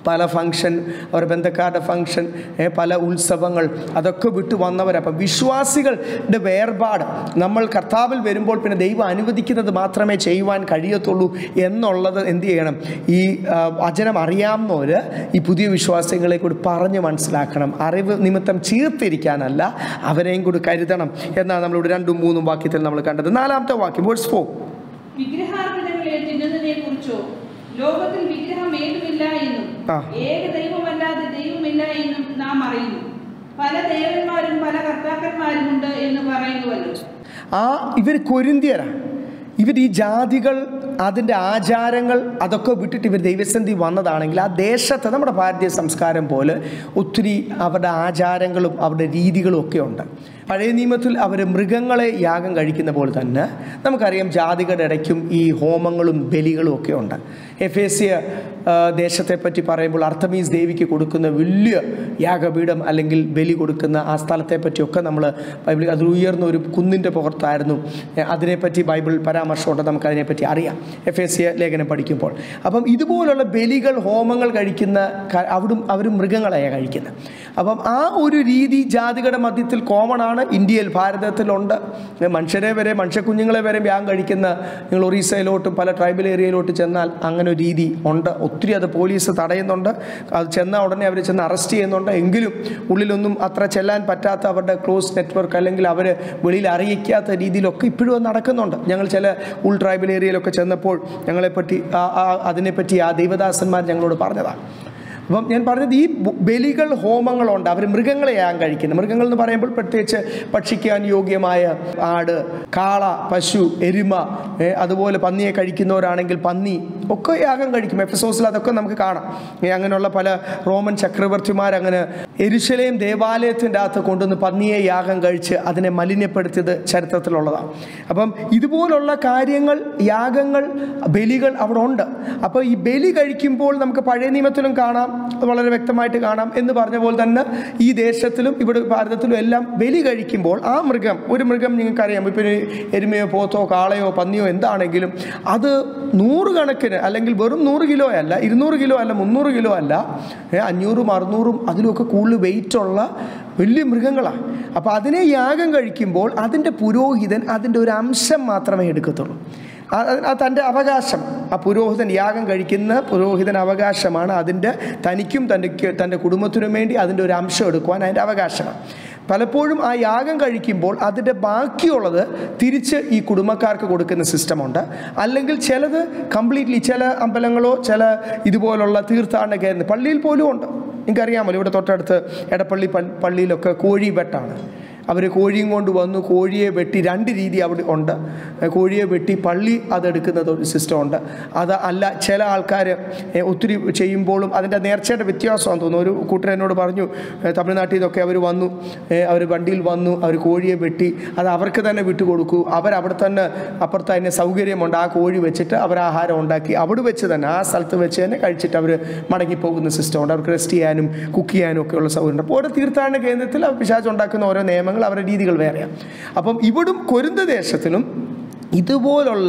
പല ഫങ്ഷൻ അവരുടെ ബന്ധക്കാരുടെ ഫങ്ഷൻ ഏ, പല ഉത്സവങ്ങൾ അതൊക്കെ വിട്ടു വന്നവർ അപ്പം വിശ്വാസികളുടെ വേർപാട് നമ്മൾ കർത്താവിൽ വരുമ്പോൾ പിന്നെ ദൈവം അനുവദിക്കുന്നത് മാത്രമേ ചെയ്യുവാൻ കഴിയത്തുള്ളൂ എന്നുള്ളത് എന്ത് ചെയ്യണം ഈ ആ, വചനം അറിയാവുന്നവർ ഈ പുതിയ വിശ്വാസികളെ കൂടി പറഞ്ഞ് മനസ്സിലാക്കണം അറിവ് നിമിത്തം ചീർത്തിരിക്കാനല്ല അവരെയും കൂടി കരുതണം എന്നാണ് നമ്മളിവിടെ രണ്ടും മൂന്നും വാക്യത്തിൽ നമ്മൾ കണ്ടത് നാലാമത്തെ വാക്യം വേഴ്സ് ഫോർ വിഗ്രഹാർപ്പണങ്ങളെ തിന്നുന്നതിനെ കുറിച്ചോ ലോകത്തിൽ വിഗ്രഹം ഏതുമില്ല എന്നും ആ. ഏക ദൈവമല്ലാതെ ദൈവമില്ല എന്നും നാം അറിയുന്നു പല ദേവന്മാരും പല കർത്താക്കന്മാരുമുണ്ട് എന്ന് പറയുന്നുവല്ലോ ആ ഇവർ കൊരിന്തിയരാണ് ഇവർ ഈ ജാതികൾ അതിൻ്റെ ആചാരങ്ങൾ അതൊക്കെ വിട്ടിട്ട് ഇവർ ദൈവസന്ധി വന്നതാണെങ്കിൽ ആ ദേശത്ത് നമ്മുടെ ഭാരതീയ സംസ്കാരം പോലെ ഒത്തിരി അവരുടെ ആചാരങ്ങളും അവരുടെ രീതികളും ഒക്കെ ഉണ്ട് പഴയ നിയമത്തിൽ അവർ മൃഗങ്ങളെ യാഗം കഴിക്കുന്ന പോലെ തന്നെ നമുക്കറിയാം ജാതികളുടെ ഇടയ്ക്കും ഈ ഹോമങ്ങളും ബലികളും ഒക്കെ ഉണ്ട് എഫേസ്യ ദേശത്തെ പറ്റി പറയുമ്പോൾ അർത്തമീസ് ദേവിക്ക് കൊടുക്കുന്ന വലിയ യാഗപീഠം അല്ലെങ്കിൽ ബലി കൊടുക്കുന്ന ആ സ്ഥലത്തെ പറ്റിയൊക്കെ നമ്മൾ ബൈബിളിൽ അത് ഉയർന്ന ഒരു കുന്നിൻ്റെ പുറത്തായിരുന്നു ഏ, അതിനെപ്പറ്റി ബൈബിൾ പരാമർശമുണ്ട് നമുക്ക് അതിനെപ്പറ്റി അറിയാം എഫ് എസ് സി ലേഖനം പഠിക്കുമ്പോൾ അപ്പം ഇതുപോലുള്ള ബലികൾ ഹോമങ്ങൾ കഴിക്കുന്ന ക- അവിടും അവരും മൃഗങ്ങളെയാണ് കഴിക്കുന്നത് അപ്പം ആ ഒരു രീതി ജാതികളുടെ മധ്യത്തിൽ കോമൺ ആണ് ഇന്ത്യയിൽ ഭാരതത്തിലുണ്ട് ഏ, മനുഷ്യരെ വരെ മനുഷ്യക്കുഞ്ഞുങ്ങളെ വരെ യാഗം കഴിക്കുന്ന നിങ്ങൾ ഒറീസയിലോട്ടും പല ട്രൈബൽ ഏരിയയിലോട്ട് ചെന്നാൽ അങ്ങനെ ഒരു രീതി ഉണ്ട് ഒത്തിരി അത് പോലീസ് തടയുന്നുണ്ട് അത് ചെന്ന ഉടനെ അവർ ചെന്ന് അറസ്റ്റ് ചെയ്യുന്നുണ്ട് എങ്കിലും ഉള്ളിലൊന്നും അത്ര ചെല്ലാൻ പറ്റാത്ത അവരുടെ ക്ലോസ് നെറ്റ്വർക്ക് അല്ലെങ്കിൽ അവർ വെളിയിൽ അറിയിക്കാത്ത രീതിയിലൊക്കെ ഇപ്പോഴും അത് നടക്കുന്നുണ്ട് ഞങ്ങൾ ചില ഉൾ ട്രൈബൽ ഏരിയയിലൊക്കെ ചെന്നപ്പോൾ ഞങ്ങളെപ്പറ്റി ആ- ആ- അതിനെപ്പറ്റി ആ ദൈവദാസന്മാർ ഞങ്ങളോട് പറഞ്ഞതാണ് അപ്പം ഞാൻ പറഞ്ഞത് ഈ ബ- ബലികൾ ഹോമങ്ങളുണ്ട് അവർ മൃഗങ്ങളെയാണ് കഴിക്കുന്നത് മൃഗങ്ങൾ എന്ന് പറയുമ്പോൾ പ്രത്യേകിച്ച് ഭക്ഷിക്കാൻ യോഗ്യമായ ആട് കാള പശു എരുമ ഏ, അതുപോലെ പന്നിയെ കഴിക്കുന്നവരാണെങ്കിൽ പന്നി ഒക്കെ യാഗം കഴിക്കും എഫസോസിൽ അതൊക്കെ നമുക്ക് കാണാം ഏ, അങ്ങനെയുള്ള പല റോമൻ ചക്രവർത്തിമാർ അങ്ങനെ എരുശലേം ദേവാലയത്തിൻ്റെ അകത്ത് കൊണ്ടുവന്ന് പന്നിയെ യാഗം കഴിച്ച് അതിനെ മലിനപ്പെടുത്തിയത് ചരിത്രത്തിലുള്ളതാണ് അപ്പം ഇതുപോലുള്ള കാര്യങ്ങൾ യാഗങ്ങൾ ബലികൾ അവിടെ ഉണ്ട് അപ്പോൾ ഈ ബലി കഴിക്കുമ്പോൾ നമുക്ക് പഴയ നിയമത്തിലും കാണാം അത് വളരെ വ്യക്തമായിട്ട് കാണാം എന്ന് പറഞ്ഞ പോലെ തന്നെ ഈ ദേശത്തിലും ഇവിടെ ഭാരതത്തിലും എല്ലാം ബലി കഴിക്കുമ്പോൾ ആ മൃഗം ഒരു മൃഗം നിങ്ങൾക്കറിയാം ഇപ്പം ഒരു എരുമയോ പോത്തോ കാളയോ പന്നിയോ എന്താണെങ്കിലും അത് നൂറുകണക്കിന് അല്ലെങ്കിൽ വെറും നൂറ് കിലോ അല്ല ഇരുന്നൂറ് കിലോ അല്ല മുന്നൂറ് കിലോ അല്ല ഏ, അഞ്ഞൂറും അറുന്നൂറും അതിലുമൊക്കെ കൂടുതൽ വെയിറ്റുള്ള വലിയ മൃഗങ്ങളാണ് അപ്പോൾ അതിനെ യാഗം കഴിക്കുമ്പോൾ അതിൻ്റെ പുരോഹിതൻ അതിൻ്റെ ഒരു അംശം മാത്രമേ എടുക്കത്തുള്ളൂ ആ- ആ തൻ്റെ അവകാശം ആ പുരോഹിതൻ യാഗം കഴിക്കുന്ന പുരോഹിതൻ അവകാശമാണ് അതിൻ്റെ തനിക്കും തൻ്റെ തൻ്റെ കുടുംബത്തിനും വേണ്ടി അതിൻ്റെ ഒരു അംശം എടുക്കുവാൻ അതിൻ്റെ അവകാശമാണ് പലപ്പോഴും ആ യാഗം കഴിക്കുമ്പോൾ അതിൻ്റെ ബാക്കിയുള്ളത് തിരിച്ച് ഈ കുടുംബക്കാർക്ക് കൊടുക്കുന്ന സിസ്റ്റമുണ്ട് അല്ലെങ്കിൽ ചിലത് കംപ്ലീറ്റ്ലി ചില അമ്പലങ്ങളോ ചില ഇതുപോലുള്ള തീർത്ഥാടന കേന്ദ്രം പള്ളിയിൽ പോലും ഉണ്ട് നിങ്ങൾക്കറിയാമല്ലോ ഇവിടെ തൊട്ടടുത്ത് എടപ്പള്ളി പൾ- പള്ളിയിലൊക്കെ കോഴി വെട്ടാണ് അവർ കോഴിയും കൊണ്ട് വന്നു കോഴിയെ വെട്ടി രണ്ട് രീതി അവിടെ ഉണ്ട് ഏ, കോഴിയെ വെട്ടി പള്ളി അതെടുക്കുന്നത് ഒരു സിസ്റ്റം ഉണ്ട് അത് അല്ല ചില ആൾക്കാർ ഒത്തിരി ചെയ്യുമ്പോഴും അതിൻ്റെ നേർച്ചയുടെ വ്യത്യാസമാണെന്ന് തോന്നുന്നു ഒരു കൂട്ടർ എന്നോട് പറഞ്ഞു ഏ, തമിഴ്നാട്ടിൽ നിന്നൊക്കെ അവർ വന്നു അവർ വണ്ടിയിൽ വന്നു അവർ കോഴിയെ വെട്ടി അത് അവർക്ക് തന്നെ വിട്ടുകൊടുക്കൂ അവരവിടെ തന്നെ അപ്പുറത്ത് അതിന് സൗകര്യമുണ്ട് ആ കോഴി വെച്ചിട്ട് അവർ ആഹാരം ഉണ്ടാക്കി അവിടെ വെച്ച് തന്നെ ആ സ്ഥലത്ത് വെച്ച് തന്നെ കഴിച്ചിട്ട് അവർ മടങ്ങിപ്പോകുന്ന സിസ്റ്റം ഉണ്ട് അവർക്ക് റെസ്റ്റ് ചെയ്യാനും കുക്ക് ചെയ്യാനും ഒക്കെ ഉള്ള സൗകര്യമുണ്ട് അപ്പോൾ ഓരോ തീർത്ഥാടന കേന്ദ്രത്തിൽ അവർ പിശാച് ഉണ്ടാക്കുന്ന ഓരോ നിയമങ്ങൾ അവരുടെ രീതികൾ വേറെയാണ് അപ്പം ഇവിടും കൊരുന്ത ദേശത്തിലും ഇതുപോലുള്ള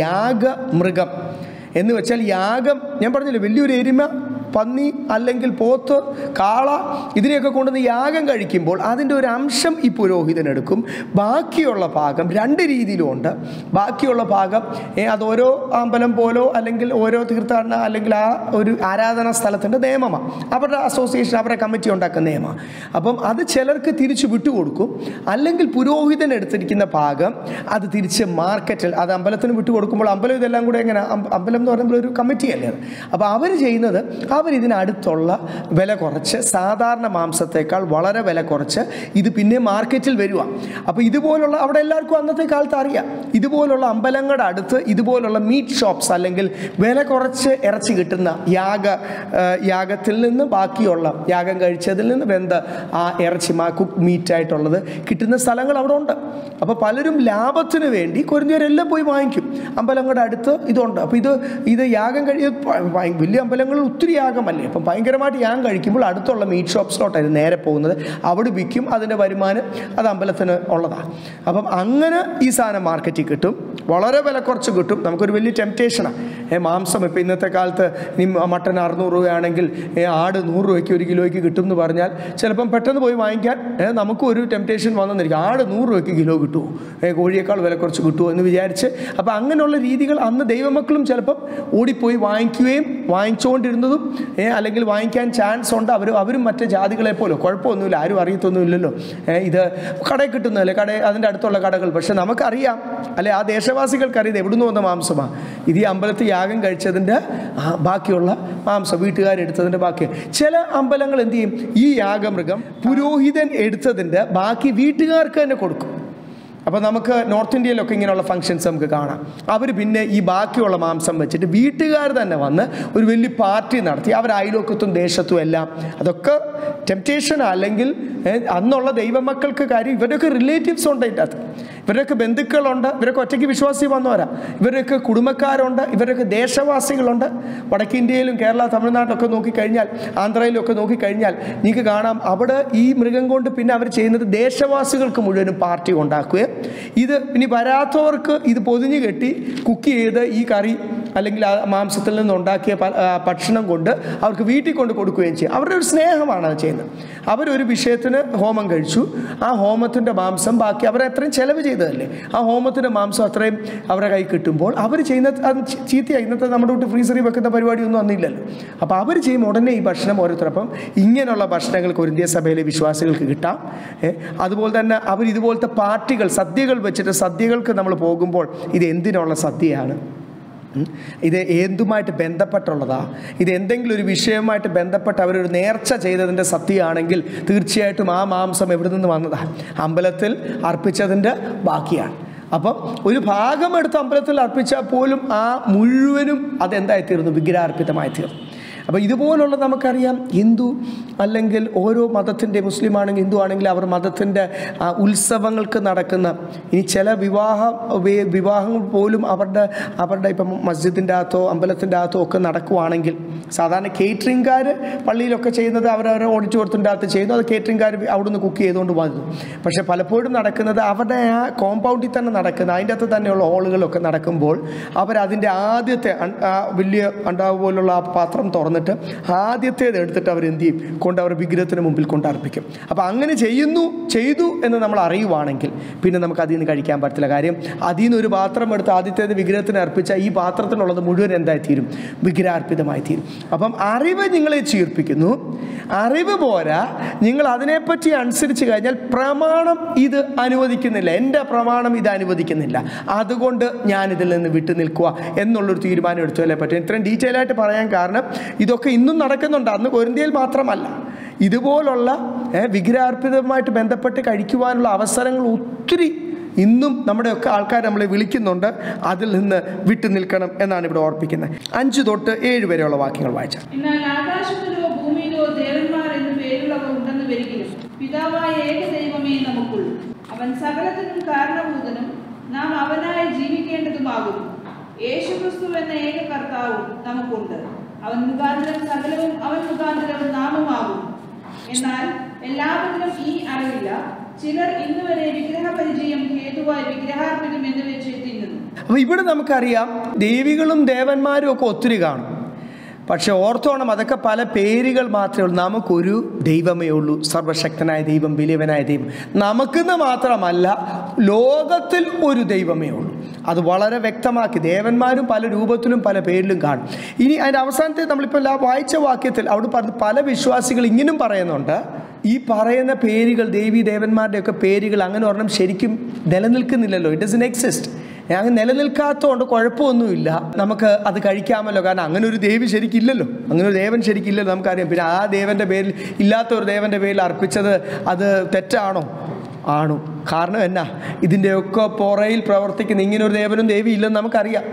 യാഗമൃഗം എന്ന് വെച്ചാൽ യാഗം ഞാൻ പറഞ്ഞില്ലേ വലിയൊരു എരുമ പന്നി അല്ലെങ്കിൽ പോത്ത് കാള ഇതിനെയൊക്കെ കൊണ്ടുവന്ന് യാഗം കഴിക്കുമ്പോൾ അതിൻ്റെ ഒരു അംശം ഈ പുരോഹിതൻ എടുക്കും ബാക്കിയുള്ള ഭാഗം രണ്ട് രീതിയിലും ഉണ്ട് ബാക്കിയുള്ള ഭാഗം ഏ, അത് ഓരോ അമ്പലം പോലോ അല്ലെങ്കിൽ ഓരോ തീർത്ഥാടന അല്ലെങ്കിൽ ആ ഒരു ആരാധനാ സ്ഥലത്തിൻ്റെ നിയമമാണ് അവരുടെ അസോസിയേഷൻ അവരുടെ കമ്മിറ്റി ഉണ്ടാക്കുന്ന നിയമമാണ് അപ്പം അത് ചിലർക്ക് തിരിച്ച് വിട്ടുകൊടുക്കും അല്ലെങ്കിൽ പുരോഹിതൻ എടുത്തിരിക്കുന്ന ഭാഗം അത് തിരിച്ച് മാർക്കറ്റിൽ അത് അമ്പലത്തിന് വിട്ടുകൊടുക്കുമ്പോൾ അമ്പലം ഇതെല്ലാം കൂടെ എങ്ങനെ അമ്പ- അമ്പലം എന്ന് പറയുമ്പോൾ ഒരു കമ്മിറ്റി അല്ലേ അത് അപ്പോൾ അവർ ചെയ്യുന്നത് അവർ ഇതിനടുത്തുള്ള വില കുറച്ച് സാധാരണ മാംസത്തേക്കാൾ വളരെ വില കുറച്ച് ഇത് പിന്നെ മാർക്കറ്റിൽ വരിക അപ്പോൾ ഇതുപോലുള്ള അവിടെ എല്ലാവർക്കും അന്നത്തെ കാലത്ത് അറിയാം ഇതുപോലുള്ള അമ്പലങ്ങളുടെ അടുത്ത് ഇതുപോലുള്ള മീറ്റ് ഷോപ്സ് അല്ലെങ്കിൽ വില കുറച്ച് ഇറച്ചി കിട്ടുന്ന യാഗ ആ, യാഗത്തിൽ നിന്ന് ബാക്കിയുള്ള യാഗം കഴിച്ചതിൽ നിന്ന് വെന്ത ആ ഇറച്ചി മാ കുക്ക് മീറ്റ് ആയിട്ടുള്ളത് കിട്ടുന്ന സ്ഥലങ്ങൾ അവിടെ ഉണ്ട് അപ്പോൾ പലരും ലാഭത്തിന് വേണ്ടി കൊരിഞ്ഞവരെല്ലാം പോയി വാങ്ങിക്കും അമ്പലങ്ങളുടെ അടുത്ത് ഇതുണ്ട് അപ്പോൾ ഇത് ഇത് യാഗം കഴിയ വലിയ അമ്പലങ്ങളിൽ ഒത്തിരി യാഗം യാഗമല്ലേ അപ്പം ഭയങ്കരമായിട്ട് യാഗം കഴിക്കുമ്പോൾ അടുത്തുള്ള മീറ്റ് ഷോപ്സിലോട്ടായിരുന്നു നേരെ പോകുന്നത് അവിടെ വിൽക്കും അതിൻ്റെ വരുമാനം അത് അമ്പലത്തിന് ഉള്ളതാണ് അപ്പം അങ്ങനെ ഈ സാധനം മാർക്കറ്റിൽ കിട്ടും വളരെ വില കുറച്ച് കിട്ടും നമുക്കൊരു വലിയ ടെംപ്റ്റേഷനാണ് മാംസം ഇപ്പം ഇന്നത്തെ കാലത്ത് ഇനി മട്ടൻ അറുന്നൂറ് രൂപയാണെങ്കിൽ ഏ, ആട് നൂറ് രൂപയ്ക്ക് ഒരു കിലോയ്ക്ക് കിട്ടും എന്ന് പറഞ്ഞാൽ ചിലപ്പം പെട്ടെന്ന് പോയി വാങ്ങിക്കാൻ ഏ, നമുക്കും ഒരു ടെംപ്റ്റേഷൻ വന്നെന്നിരിക്കും ആട് നൂറ് രൂപയ്ക്ക് കിലോ കിട്ടുമോ ഏ, കോഴിയേക്കാൾ വില കുറച്ച് കിട്ടുമോ എന്ന് വിചാരിച്ച് അപ്പോൾ അങ്ങനെയുള്ള രീതികൾ അന്ന് ദൈവമക്കളും ചിലപ്പം ഓടിപ്പോയി വാങ്ങിക്കുകയും വാങ്ങിച്ചുകൊണ്ടിരുന്നതും ഏ, അല്ലെങ്കിൽ വാങ്ങിക്കാൻ ചാൻസ് ഉണ്ട് അവർ അവരും മറ്റേ ജാതികളെ പോലെ കുഴപ്പമൊന്നുമില്ല ആരും അറിയത്തൊന്നുമില്ലല്ലോ ഏ, ഇത് കടയിൽ കിട്ടുന്നതല്ലേ കട അതിൻ്റെ അടുത്തുള്ള കടകൾ പക്ഷെ നമുക്കറിയാം അല്ലെ ആ ദേശവാസികൾക്കറിയാം ഇത് എവിടുന്ന് വന്ന മാംസമാണ് ഇത് ഈ അമ്പലത്തിൽ യാഗം കഴിച്ചതിൻ്റെ ആ, ബാക്കിയുള്ള മാംസം വീട്ടുകാരെടുത്തതിൻ്റെ ബാക്കി ചില അമ്പലങ്ങൾ എന്ത് ചെയ്യും ഈ യാഗമൃഗം പുരോഹിതൻ എടുത്തതിൻ്റെ ബാക്കി വീട്ടുകാർക്ക് തന്നെ കൊടുക്കും അപ്പോൾ നമുക്ക് നോർത്ത് ഇന്ത്യയിലൊക്കെ ഇങ്ങനെയുള്ള ഫങ്ഷൻസ് നമുക്ക് കാണാം അവർ പിന്നെ ഈ ബാക്കിയുള്ള മാംസം വെച്ചിട്ട് വീട്ടുകാർ തന്നെ വന്ന് ഒരു വലിയ പാർട്ടി നടത്തി അവർ അയലോക്കത്തും ദേശത്തും എല്ലാം അതൊക്കെ ടെംപ്റ്റേഷൻ അല്ലെങ്കിൽ ഏ, അന്നുള്ള ദൈവമക്കൾക്ക് കാര്യം ഇവരൊക്കെ റിലേറ്റീവ്സ് ഉണ്ട് അതിൻ്റെ അകത്ത് ഇവരൊക്കെ ബന്ധുക്കളുണ്ട് ഇവരൊക്കെ ഒറ്റയ്ക്ക് വിശ്വാസി വന്നവരാ ഇവരൊക്കെ കുടുംബക്കാരുണ്ട് ഇവരൊക്കെ ദേശവാസികളുണ്ട് വടക്കേ ഇന്ത്യയിലും കേരള തമിഴ്നാട്ടിലൊക്കെ നോക്കിക്കഴിഞ്ഞാൽ ആന്ധ്രയിലൊക്കെ നോക്കിക്കഴിഞ്ഞാൽ നിങ്ങൾക്ക് കാണാം അവിടെ ഈ മൃഗം കൊണ്ട് പിന്നെ അവർ ചെയ്യുന്നത് ദേശവാസികൾക്ക് മുഴുവനും പാർട്ടി ഉണ്ടാക്കുകയും ഇത് ഇനി വരാത്തവർക്ക് ഇത് പൊതിഞ്ഞ് കെട്ടി കുക്ക് ചെയ്ത് ഈ കറി അല്ലെങ്കിൽ ആ മാംസത്തിൽ നിന്ന് ഉണ്ടാക്കിയ പ- ആ, ഭക്ഷണം കൊണ്ട് അവർക്ക് വീട്ടിൽ കൊണ്ട് കൊടുക്കുകയും ചെയ്യും അവരുടെ ഒരു സ്നേഹമാണ് അത് ചെയ്യുന്നത് അവരൊരു വിഷയത്തിന് ഹോമം കഴിച്ചു ആ ഹോമത്തിൻ്റെ മാംസം ബാക്കി അവർ അത്രയും ചെലവ് ചെയ്തതല്ലേ ആ ഹോമത്തിൻ്റെ മാംസം അത്രയും അവരുടെ കൈ കിട്ടുമ്പോൾ അവർ ചെയ്യുന്ന അത് ചീ- ചീത്തയായി ഇന്നത്തെ നമ്മുടെ വീട്ടിൽ ഫ്രീസറിൽ വെക്കുന്ന പരിപാടിയൊന്നും അന്നില്ലല്ലോ അപ്പോൾ അവർ ചെയ്യും ഉടനെ ഈ ഭക്ഷണം ഓരോരുത്തരപ്പം ഇങ്ങനെയുള്ള ഭക്ഷണങ്ങൾ കൊരിന്ത്യ സഭയിലെ വിശ്വാസികൾക്ക് കിട്ടാം ഏ, അതുപോലെ തന്നെ അവർ ഇതുപോലത്തെ പാർട്ടികൾ സദ്യകൾ വെച്ചിട്ട് സദ്യകൾക്ക് നമ്മൾ പോകുമ്പോൾ ഇത് എന്തിനുള്ള സദ്യയാണ് ഉം. ഇത് എന്തുമായിട്ട് ബന്ധപ്പെട്ടുള്ളതാ ഇത് എന്തെങ്കിലും ഒരു വിഷയവുമായിട്ട് ബന്ധപ്പെട്ട് അവരൊരു നേർച്ച ചെയ്തതിൻ്റെ സത്യമാണെങ്കിൽ തീർച്ചയായിട്ടും ആ മാംസം എവിടെ നിന്ന് വന്നതാ അമ്പലത്തിൽ അർപ്പിച്ചതിൻ്റെ ബാക്കിയാണ് അപ്പം ഒരു ഭാഗം എടുത്ത് അമ്പലത്തിൽ അർപ്പിച്ചാൽ പോലും ആ മുഴുവനും അതെന്തായി തീർന്നു വിഗ്രഹാർപ്പിതമായി തീർന്നു അപ്പോൾ ഇതുപോലുള്ള നമുക്കറിയാം ഹിന്ദു അല്ലെങ്കിൽ ഓരോ മതത്തിൻ്റെ മുസ്ലിം ആണെങ്കിൽ ഹിന്ദു ആണെങ്കിൽ അവർ മതത്തിൻ്റെ ആ, ഉത്സവങ്ങൾക്ക് നടക്കുന്ന ഇനി ചില വിവാഹ വേ- വിവാഹങ്ങൾ പോലും അവരുടെ അവരുടെ ഇപ്പം മസ്ജിദിൻ്റെ അകത്തോ അമ്പലത്തിൻ്റെ അകത്തോ ഒക്കെ നടക്കുവാണെങ്കിൽ സാധാരണ കേറ്ററിംഗുകാർ പള്ളിയിലൊക്കെ ചെയ്യുന്നത് അവരവരുടെ ഓഡിറ്റോറിയത്തിൻ്റെ അകത്ത് ചെയ്യുന്നു അത് കേറ്ററിംഗുകാർ അവിടുന്ന് കുക്ക് ചെയ്തുകൊണ്ട് വന്നു പക്ഷേ പലപ്പോഴും നടക്കുന്നത് അവരുടെ ആ കോമ്പൗണ്ടിൽ തന്നെ നടക്കുന്ന അതിൻ്റെ അകത്ത് തന്നെയുള്ള ഹോളുകളൊക്കെ നടക്കുമ്പോൾ അവരതിൻ്റെ ആദ്യത്തെ അൺ- ആ വലിയ അണ്ടാവ് പോലുള്ള ആ പാത്രം തുറന്നിട്ട് ആദ്യത്തേത് എടുത്തിട്ട് അവർ എന്ത് ചെയ്യും കൊണ്ട് അവർ വിഗ്രഹത്തിന് മുമ്പിൽ കൊണ്ട് അർപ്പിക്കും അപ്പോൾ അങ്ങനെ ചെയ്യുന്നു ചെയ്തു എന്ന് നമ്മൾ അറിയുവാണെങ്കിൽ പിന്നെ നമുക്ക് അതിൽ നിന്ന് കഴിക്കാൻ പറ്റില്ല കാര്യം അതിൽ നിന്ന് ഒരു പാത്രം എടുത്ത് ആദ്യത്തേത് വിഗ്രഹത്തിന് അർപ്പിച്ചാൽ ഈ പാത്രത്തിനുള്ളത് മുഴുവൻ എന്തായി തീരും വിഗ്രഹാർപ്പിതമായി തീരും അപ്പം അറിവ് നിങ്ങളെ ചീർപ്പിക്കുന്നു അറിവ് പോരാ നിങ്ങൾ അതിനെപ്പറ്റി അനുസരിച്ച് കഴിഞ്ഞാൽ പ്രമാണം ഇത് അനുവദിക്കുന്നില്ല എൻ്റെ പ്രമാണം ഇത് അനുവദിക്കുന്നില്ല അതുകൊണ്ട് ഞാൻ ഇതിൽ നിന്ന് വിട്ടു നിൽക്കുക എന്നുള്ളൊരു തീരുമാനം എടുത്തല്ലേ പറ്റും ഇത്രയും ഡീറ്റെയിൽ ആയിട്ട് പറയാൻ കാരണം ഇതൊക്കെ ഇന്നും നടക്കുന്നുണ്ട് അന്ന് കൊരിന്ത്യയിൽ മാത്രമല്ല ഇതുപോലുള്ള ഏ, വിഗ്രഹാർപ്പിതവുമായിട്ട് ബന്ധപ്പെട്ട് കഴിക്കുവാനുള്ള അവസരങ്ങൾ ഒത്തിരി ഇന്നും നമ്മുടെയൊക്കെ ആൾക്കാർ നമ്മളെ വിളിക്കുന്നുണ്ട് അതിൽ നിന്ന് വിട്ടു നിൽക്കണം എന്നാണ് ഇവിടെ ഓർപ്പിക്കുന്നത് അഞ്ച് തൊട്ട് ഏഴ് വരെയുള്ള വാക്യങ്ങൾ വായിച്ചാൽ എന്നാൽ ആകാശത്തിലോ ഭൂമിയിലോ ദേവന്മാർ എന്ന് പേരുള്ളവർ ഉണ്ടെന്ന് വരികിലും പിതാവായ ഏക ദൈവമേ നമുക്കുള്ളൂ അവൻ സകലത്തിനും കാരണഭൂതനും നാം അവനായി ജീവിക്കേണ്ടതുമാകുന്നു യേശുക്രിസ്തു എന്ന ഏക കർത്താവും നമുക്കുണ്ട് അവൻ മുഖാന്തരം സകലവും അവൻ മുഖാന്തരം നാമുമാകും എന്നാൽ എല്ലാവരിലും ഈ അറിവില്ല ചിലർ ഇന്നുവരെ വിഗ്രഹപരിചയം ഹേതുവായി വിഗ്രഹാർപ്പിതം എന്ന് വെച്ച് തിന്നുന്നു അപ്പോൾ ഇവിടെ നമുക്കറിയാം ദേവികളും ദേവന്മാരും ഒക്കെ ഒത്തിരി കാണും പക്ഷെ ഓർത്തോണം അതൊക്കെ പല പേരുകൾ മാത്രമേ ഉള്ളൂ നമുക്കൊരു ദൈവമേ ഉള്ളൂ സർവശക്തനായ ദൈവം വലിയവനായ ദൈവം നമുക്കെന്ന് മാത്രമല്ല ലോകത്തിൽ ഒരു ദൈവമേ ഉള്ളൂ അത് വളരെ വ്യക്തമാക്കി ദേവന്മാരും പല രൂപത്തിലും പല പേരിലും കാണും ഇനി അതിൻ്റെ അവസാനത്തെ നമ്മളിപ്പോൾ എല്ലാ വായിച്ച വാക്യത്തിൽ അവിടെ പറഞ്ഞ പല വിശ്വാസികൾ ഇങ്ങനും പറയുന്നുണ്ട് ഈ പറയുന്ന പേരുകൾ ദേവി ദേവന്മാരുടെ ഒക്കെ പേരുകൾ അങ്ങനെ ഒരെണ്ണം ശരിക്കും നിലനിൽക്കുന്നില്ലല്ലോ ഇറ്റ് ഡസൻ എക്സിസ്റ്റ് അങ്ങനെ നിലനിൽക്കാത്തതുകൊണ്ട് കുഴപ്പമൊന്നുമില്ല നമുക്ക് അത് കഴിക്കാമല്ലോ കാരണം അങ്ങനെ ഒരു ദേവി ശരിക്കില്ലല്ലോ അങ്ങനെ ഒരു ദേവൻ ശരിക്കില്ലല്ലോ നമുക്കറിയാം പിന്നെ ആ ദേവൻ്റെ പേരിൽ ഇല്ലാത്ത ഒരു ദേവൻ്റെ പേരിൽ അർപ്പിച്ചത് അത് തെറ്റാണോ ആണു കാരണം എന്നാ ഇതിൻ്റെയൊക്കെ പുറയിൽ പ്രവർത്തിക്കുന്ന ഇങ്ങനെ ഒരു ദേവനും ദേവി ഇല്ലെന്ന് നമുക്കറിയാം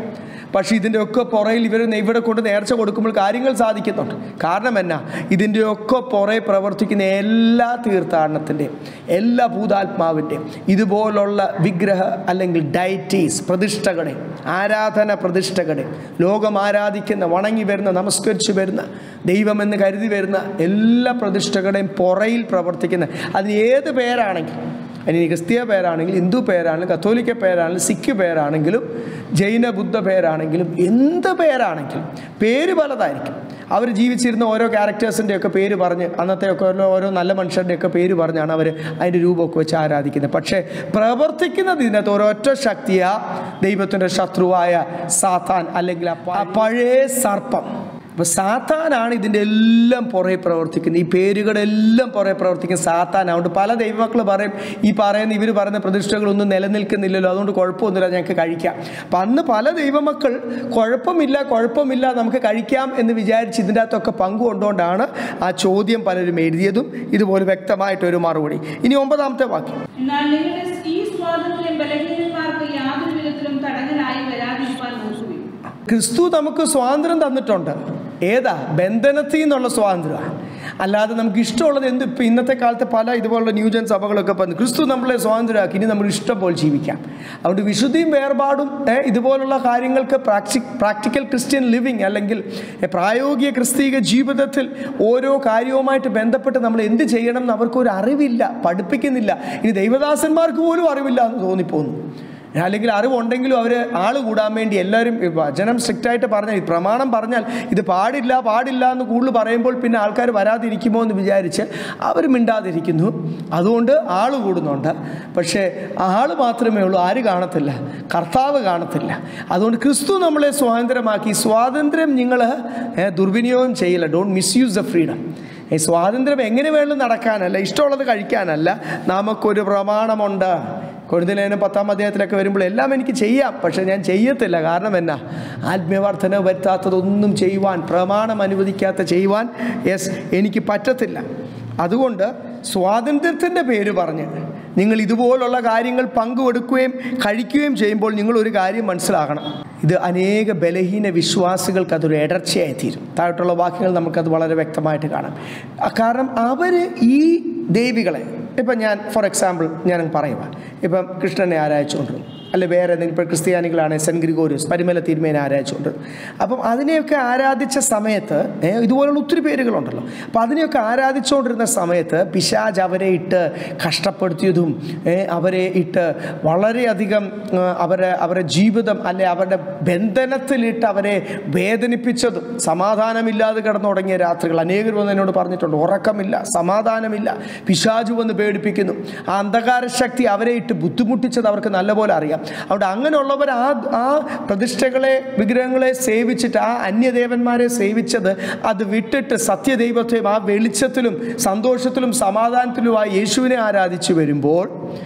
പക്ഷേ ഇതിൻ്റെ ഒക്കെ പുറയിൽ ഇവർ ഇവിടെ കൊണ്ട് നേർച്ച കൊടുക്കുമ്പോൾ കാര്യങ്ങൾ സാധിക്കുന്നുണ്ട് കാരണം എന്നാ ഇതിൻ്റെ ഒക്കെ പുറകെ പ്രവർത്തിക്കുന്ന എല്ലാ തീർത്ഥാടനത്തിൻ്റെയും എല്ലാ ഭൂതാത്മാവിൻ്റെയും ഇതുപോലുള്ള വിഗ്രഹ അല്ലെങ്കിൽ ഡയറ്റീസ് പ്രതിഷ്ഠകളെ ആരാധന പ്രതിഷ്ഠകളെ ലോകം ആരാധിക്കുന്ന വണങ്ങി വരുന്ന നമസ്കരിച്ച് വരുന്ന ദൈവമെന്ന് കരുതി വരുന്ന എല്ലാ പ്രതിഷ്ഠകളുടെയും പുറയിൽ പ്രവർത്തിക്കുന്ന അതിന് ഏത് പേരാണെങ്കിലും ഇനി ക്രിസ്തീയ പേരാണെങ്കിലും ഹിന്ദു പേരാണെങ്കിലും കത്തോലിക്ക പേരാണെങ്കിലും സിഖ് പേരാണെങ്കിലും ജൈന ബുദ്ധ പേരാണെങ്കിലും എന്ത് പേരാണെങ്കിലും പേര് പലതായിരിക്കും അവർ ജീവിച്ചിരുന്ന ഓരോ ക്യാരക്ടേഴ്സിൻ്റെ ഒക്കെ പേര് പറഞ്ഞ് അന്നത്തെ ഒക്കെ ഓരോ ഓരോ നല്ല മനുഷ്യരുടെ ഒക്കെ പേര് പറഞ്ഞാണ് അവർ അതിൻ്റെ രൂപമൊക്കെ വെച്ച് ആരാധിക്കുന്നത് പക്ഷേ പ്രവർത്തിക്കുന്നത് ഇതിനകത്ത് ഒരൊറ്റ ശക്തിയാ ദൈവത്തിൻ്റെ ശത്രുവായ സാത്താൻ അല്ലെങ്കിൽ ആ പ- ആ പഴയ സർപ്പം അപ്പോൾ സാത്താനാണ് ഇതിൻ്റെ എല്ലാം പുറകെ പ്രവർത്തിക്കുന്നത് ഈ പേരുകളെല്ലാം പുറകെ പ്രവർത്തിക്കുന്ന സാത്താൻ അതുകൊണ്ട് പല ദൈവമക്കൾ പറയും ഈ പറയുന്ന ഇവർ പറയുന്ന പ്രതിഷ്ഠകളൊന്നും നിലനിൽക്കുന്നില്ലല്ലോ അതുകൊണ്ട് കുഴപ്പമൊന്നുമില്ല ഞങ്ങൾക്ക് കഴിക്കാം അപ്പം അന്ന് പല ദൈവമക്കൾ കുഴപ്പമില്ല കുഴപ്പമില്ല നമുക്ക് കഴിക്കാം എന്ന് വിചാരിച്ച് ഇതിൻ്റെ അകത്തൊക്കെ പങ്കുകൊണ്ടുകൊണ്ടാണ് ആ ചോദ്യം പലരും എഴുതിയതും ഇതുപോലെ വ്യക്തമായിട്ടൊരു മറുപടി ഇനി ഒമ്പതാമത്തെ വാക്യം എന്നാൽ നിങ്ങളുടെ ഈ സ്വാതന്ത്ര്യം ബലഹീനന്മാർക്ക് യാതൊരു വിധത്തിലും തടങ്ങലായി വരാതിരിക്കാൻ നോക്കുവിൻ ക്രിസ്തു നമുക്ക് സ്വാതന്ത്ര്യം തന്നിട്ടുണ്ട് ഏതാ ബന്ധനത്തിൽ നിന്നുള്ള സ്വാതന്ത്ര്യമാണ് അല്ലാതെ നമുക്ക് ഇഷ്ടമുള്ളത് എന്ത് ഇപ്പം ഇന്നത്തെ കാലത്ത് പല ഇതുപോലുള്ള ന്യൂജൻ സഭകളൊക്കെ പറഞ്ഞു ക്രിസ്തു നമ്മളെ സ്വാതന്ത്ര്യമാക്കി ഇനി നമ്മൾ ഇഷ്ടം പോലെ ജീവിക്കാം അതുകൊണ്ട് വിശുദ്ധിയും വേർപാടും ഏ, ഇതുപോലുള്ള കാര്യങ്ങൾക്ക് പ്രാക്ടി പ്രാക്ടിക്കൽ ക്രിസ്ത്യൻ ലിവിങ് അല്ലെങ്കിൽ ഏ, പ്രായോഗിക ക്രിസ്തീയ ജീവിതത്തിൽ ഓരോ കാര്യവുമായിട്ട് ബന്ധപ്പെട്ട് നമ്മൾ എന്ത് ചെയ്യണം എന്ന് അവർക്കൊരു അറിവില്ല പഠിപ്പിക്കുന്നില്ല ഇനി ദൈവദാസന്മാർക്ക് പോലും അറിവില്ല എന്ന് തോന്നിപ്പോകുന്നു അല്ലെങ്കിൽ അറിവുണ്ടെങ്കിലും അവർ ആൾ കൂടാൻ വേണ്ടി എല്ലാവരും ഈ വചനം സ്ട്രിക്റ്റായിട്ട് പറഞ്ഞാൽ ഈ പ്രമാണം പറഞ്ഞാൽ ഇത് പാടില്ല പാടില്ല എന്ന് കൂടുതൽ പറയുമ്പോൾ പിന്നെ ആൾക്കാർ വരാതിരിക്കുമോ എന്ന് വിചാരിച്ച് അവർ മിണ്ടാതിരിക്കുന്നു അതുകൊണ്ട് ആൾ കൂടുന്നുണ്ട് പക്ഷേ ആൾ മാത്രമേ ഉള്ളൂ ആര് കാണത്തില്ല കർത്താവ് കാണത്തില്ല അതുകൊണ്ട് ക്രിസ്തു നമ്മളെ സ്വാതന്ത്ര്യമാക്കി സ്വാതന്ത്ര്യം നിങ്ങൾ ദുർവിനിയോഗം ചെയ്യില്ല ഡോണ്ട് മിസ്യൂസ് ദ ഫ്രീഡം ഈ സ്വാതന്ത്ര്യം എങ്ങനെ വേണം നടക്കാനല്ല ഇഷ്ടമുള്ളത് കഴിക്കാനല്ല നമുക്കൊരു പ്രമാണമുണ്ട് കൊഴുന്തലേനും പത്താം അധ്യായത്തിലൊക്കെ വരുമ്പോൾ എല്ലാം എനിക്ക് ചെയ്യാം പക്ഷേ ഞാൻ ചെയ്യത്തില്ല കാരണം എന്നാ ആത്മീയവർദ്ധന വരുത്താത്തതൊന്നും ചെയ്യുവാൻ പ്രമാണം അനുവദിക്കാത്ത ചെയ്യുവാൻ യെസ് എനിക്ക് പറ്റത്തില്ല അതുകൊണ്ട് സ്വാതന്ത്ര്യത്തിൻ്റെ പേര് പറഞ്ഞ് നിങ്ങൾ ഇതുപോലുള്ള കാര്യങ്ങൾ പങ്കുവെടുക്കുകയും കഴിക്കുകയും ചെയ്യുമ്പോൾ നിങ്ങൾ ഒരു കാര്യം മനസ്സിലാക്കണം ഇത് അനേക ബലഹീന വിശ്വാസികൾക്ക് അതൊരു ഇടർച്ചയായി തീരും താഴോട്ടുള്ള വാക്യങ്ങൾ നമുക്കത് വളരെ വ്യക്തമായിട്ട് കാണാം ആ കാരണം അവർ ഈ ദേവികളെ ഇപ്പം ഞാൻ ഫോർ എക്സാമ്പിൾ ഞാൻ പറയുക ഇപ്പം കൃഷ്ണനെ ആരാധിച്ചുകൊണ്ടിരുന്നു അല്ലെ വേറെ ഏതെങ്കിലും ഇപ്പോൾ ക്രിസ്ത്യാനികളാണ് സെൻറ്റ് ഗ്രിഗോറിയസ് പരിമല തിരുമേനെ ആരാധിച്ചുകൊണ്ട് അപ്പം അതിനെയൊക്കെ ആരാധിച്ച സമയത്ത് ഏ, ഇതുപോലുള്ള ഒത്തിരി പേരുകളുണ്ടല്ലോ അപ്പം അതിനെയൊക്കെ ആരാധിച്ചുകൊണ്ടിരുന്ന സമയത്ത് പിശാജ് അവരെ ഇട്ട് കഷ്ടപ്പെടുത്തിയതും ഏ, അവരെ ഇട്ട് വളരെയധികം ആ, അവരെ അവരുടെ ജീവിതം അല്ലെ അവരുടെ ബന്ധനത്തിലിട്ട് അവരെ വേദനിപ്പിച്ചതും സമാധാനമില്ലാതെ കിടന്നുടങ്ങിയ രാത്രികൾ അനേകർ വന്ന് എന്നോട് പറഞ്ഞിട്ടുണ്ട് ഉറക്കമില്ല സമാധാനമില്ല പിശാജു വന്ന് പേടിപ്പിക്കുന്നു ആ അന്ധകാര ശക്തി അവരെ ഇട്ട് ബുദ്ധിമുട്ടിച്ചത് അവർക്ക് നല്ലപോലെ അറിയാം അതുകൊണ്ട് അങ്ങനെയുള്ളവർ ആ ആ പ്രതിഷ്ഠകളെ വിഗ്രഹങ്ങളെ സേവിച്ചിട്ട് ആ അന്യദേവന്മാരെ സേവിച്ചത് അത് വിട്ടിട്ട് സത്യദൈവത്തെയും ആ വെളിച്ചത്തിലും സന്തോഷത്തിലും സമാധാനത്തിലുമായി യേശുവിനെ ആരാധിച്ചു വരുമ്പോൾ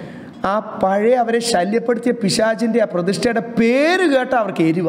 ആ പഴയ അവരെ ശല്യപ്പെടുത്തിയ പിശാചിൻ്റെ ആ പ്രതിഷ്ഠയുടെ പേര് കേട്ട അവർക്ക് എരിവ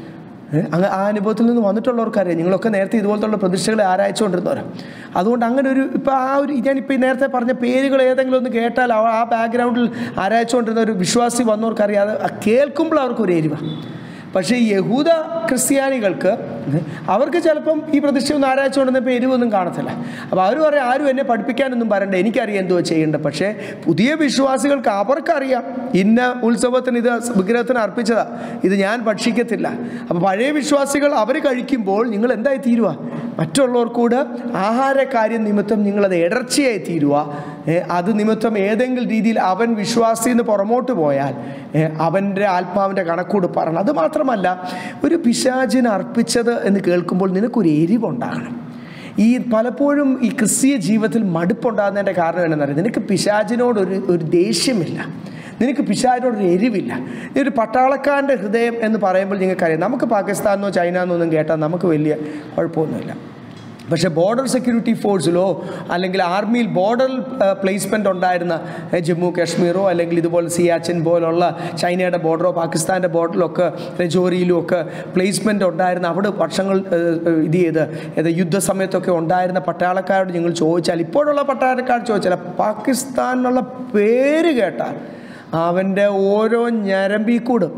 അങ്ങ് ആ അനുഭവത്തിൽ നിന്ന് വന്നിട്ടുള്ളവർക്കറിയാം നിങ്ങളൊക്കെ നേരത്തെ ഇതുപോലത്തുള്ള പ്രതിഷ്ഠകളെ ആരായിച്ചുകൊണ്ടിരുന്നവരാണ് അതുകൊണ്ട് അങ്ങനെ ഒരു ഇപ്പോൾ ആ ഒരു ഞാനിപ്പോൾ ഈ നേരത്തെ പറഞ്ഞ പേരുകൾ ഏതെങ്കിലും ഒന്ന് കേട്ടാൽ ആ ആ ബാക്ക്ഗ്രൗണ്ടിൽ ആരായിച്ചുകൊണ്ടിരുന്ന ഒരു വിശ്വാസി വന്നവർക്കറിയാം അത് ആ കേൾക്കുമ്പോൾ അവർക്കൊരു എരിവ പക്ഷേ ഈ യഹൂദ ക്രിസ്ത്യാനികൾക്ക് അവർക്ക് ചിലപ്പം ഈ പ്രതിഷ്ഠയൊന്നും ആരായിച്ചുകൊണ്ടിരുന്നപ്പോൾ എരിവൊന്നും കാണത്തില്ല അപ്പോൾ അവർ പറയും ആരും എന്നെ പഠിപ്പിക്കാനൊന്നും വരണ്ട എനിക്കറിയാം എന്തോ ചെയ്യേണ്ടത് പക്ഷേ പുതിയ വിശ്വാസികൾക്ക് അവർക്കറിയാം ഇന്ന ഉത്സവത്തിന് ഇത് വിഗ്രഹത്തിന് അർപ്പിച്ചതാ ഇത് ഞാൻ ഭക്ഷിക്കത്തില്ല അപ്പോൾ പഴയ വിശ്വാസികൾ അവർ കഴിക്കുമ്പോൾ നിങ്ങൾ എന്തായി തീരുക മറ്റുള്ളവർക്കൂടെ ആഹാരകാര്യം നിമിത്തം നിങ്ങളത് ഇടർച്ചയായി തീരുക ഏ, അത് നിമിത്തം ഏതെങ്കിലും രീതിയിൽ അവൻ വിശ്വാസി എന്ന് പുറമോട്ട് പോയാൽ ഏ, അവൻ്റെ ആത്മാവിൻ്റെ കണക്കൂട് പറയണം അത് മാത്രമല്ല ഒരു പിശാചിന് അർപ്പിച്ചത് എന്ന് കേൾക്കുമ്പോൾ നിനക്കൊരു എരിവുണ്ടാകണം ഈ പലപ്പോഴും ഈ ക്രിസ്തീയ ജീവിതത്തിൽ മടുപ്പുണ്ടാകുന്നതിൻ്റെ കാരണം എന്താണെന്നറിയാം നിനക്ക് പിശാചിനോടൊരു ഒരു ദേഷ്യമില്ല നിനക്ക് പിശാചിനോടൊരു എരിവില്ല നീ ഒരു പട്ടാളക്കാരൻ്റെ ഹൃദയം എന്ന് പറയുമ്പോൾ നിങ്ങൾക്കറിയാം നമുക്ക് പാകിസ്ഥാനോ ചൈനന്നോ ഒന്നും കേട്ടാൽ നമുക്ക് വലിയ കുഴപ്പമൊന്നുമില്ല പക്ഷേ ബോർഡർ സെക്യൂരിറ്റി ഫോഴ്സിലോ അല്ലെങ്കിൽ ആർമിയിൽ ബോർഡർ പ്ലേസ്മെൻ്റ് ഉണ്ടായിരുന്ന ഏ, ജമ്മു കാശ്മീറോ അല്ലെങ്കിൽ ഇതുപോലെ സിയാച്ചിൻ പോലുള്ള ചൈനയുടെ ബോർഡറോ പാകിസ്ഥാൻ്റെ ബോർഡറിലോ ഒക്കെ രജോറിയിലും ഒക്കെ പ്ലേസ്മെൻ്റ് ഉണ്ടായിരുന്ന അവിടെ വർഷങ്ങൾ ഏ, ഏ, ഇത് ചെയ്ത് ഏത് യുദ്ധസമയത്തൊക്കെ ഉണ്ടായിരുന്ന പട്ടാളക്കാരോട് നിങ്ങൾ ചോദിച്ചാൽ ഇപ്പോഴുള്ള പട്ടാളക്കാർ ചോദിച്ചാൽ പാകിസ്ഥാൻ എന്നുള്ള പേര് കേട്ടാൽ അവൻ്റെ ഓരോ ഞരമ്പിൽ കൂടും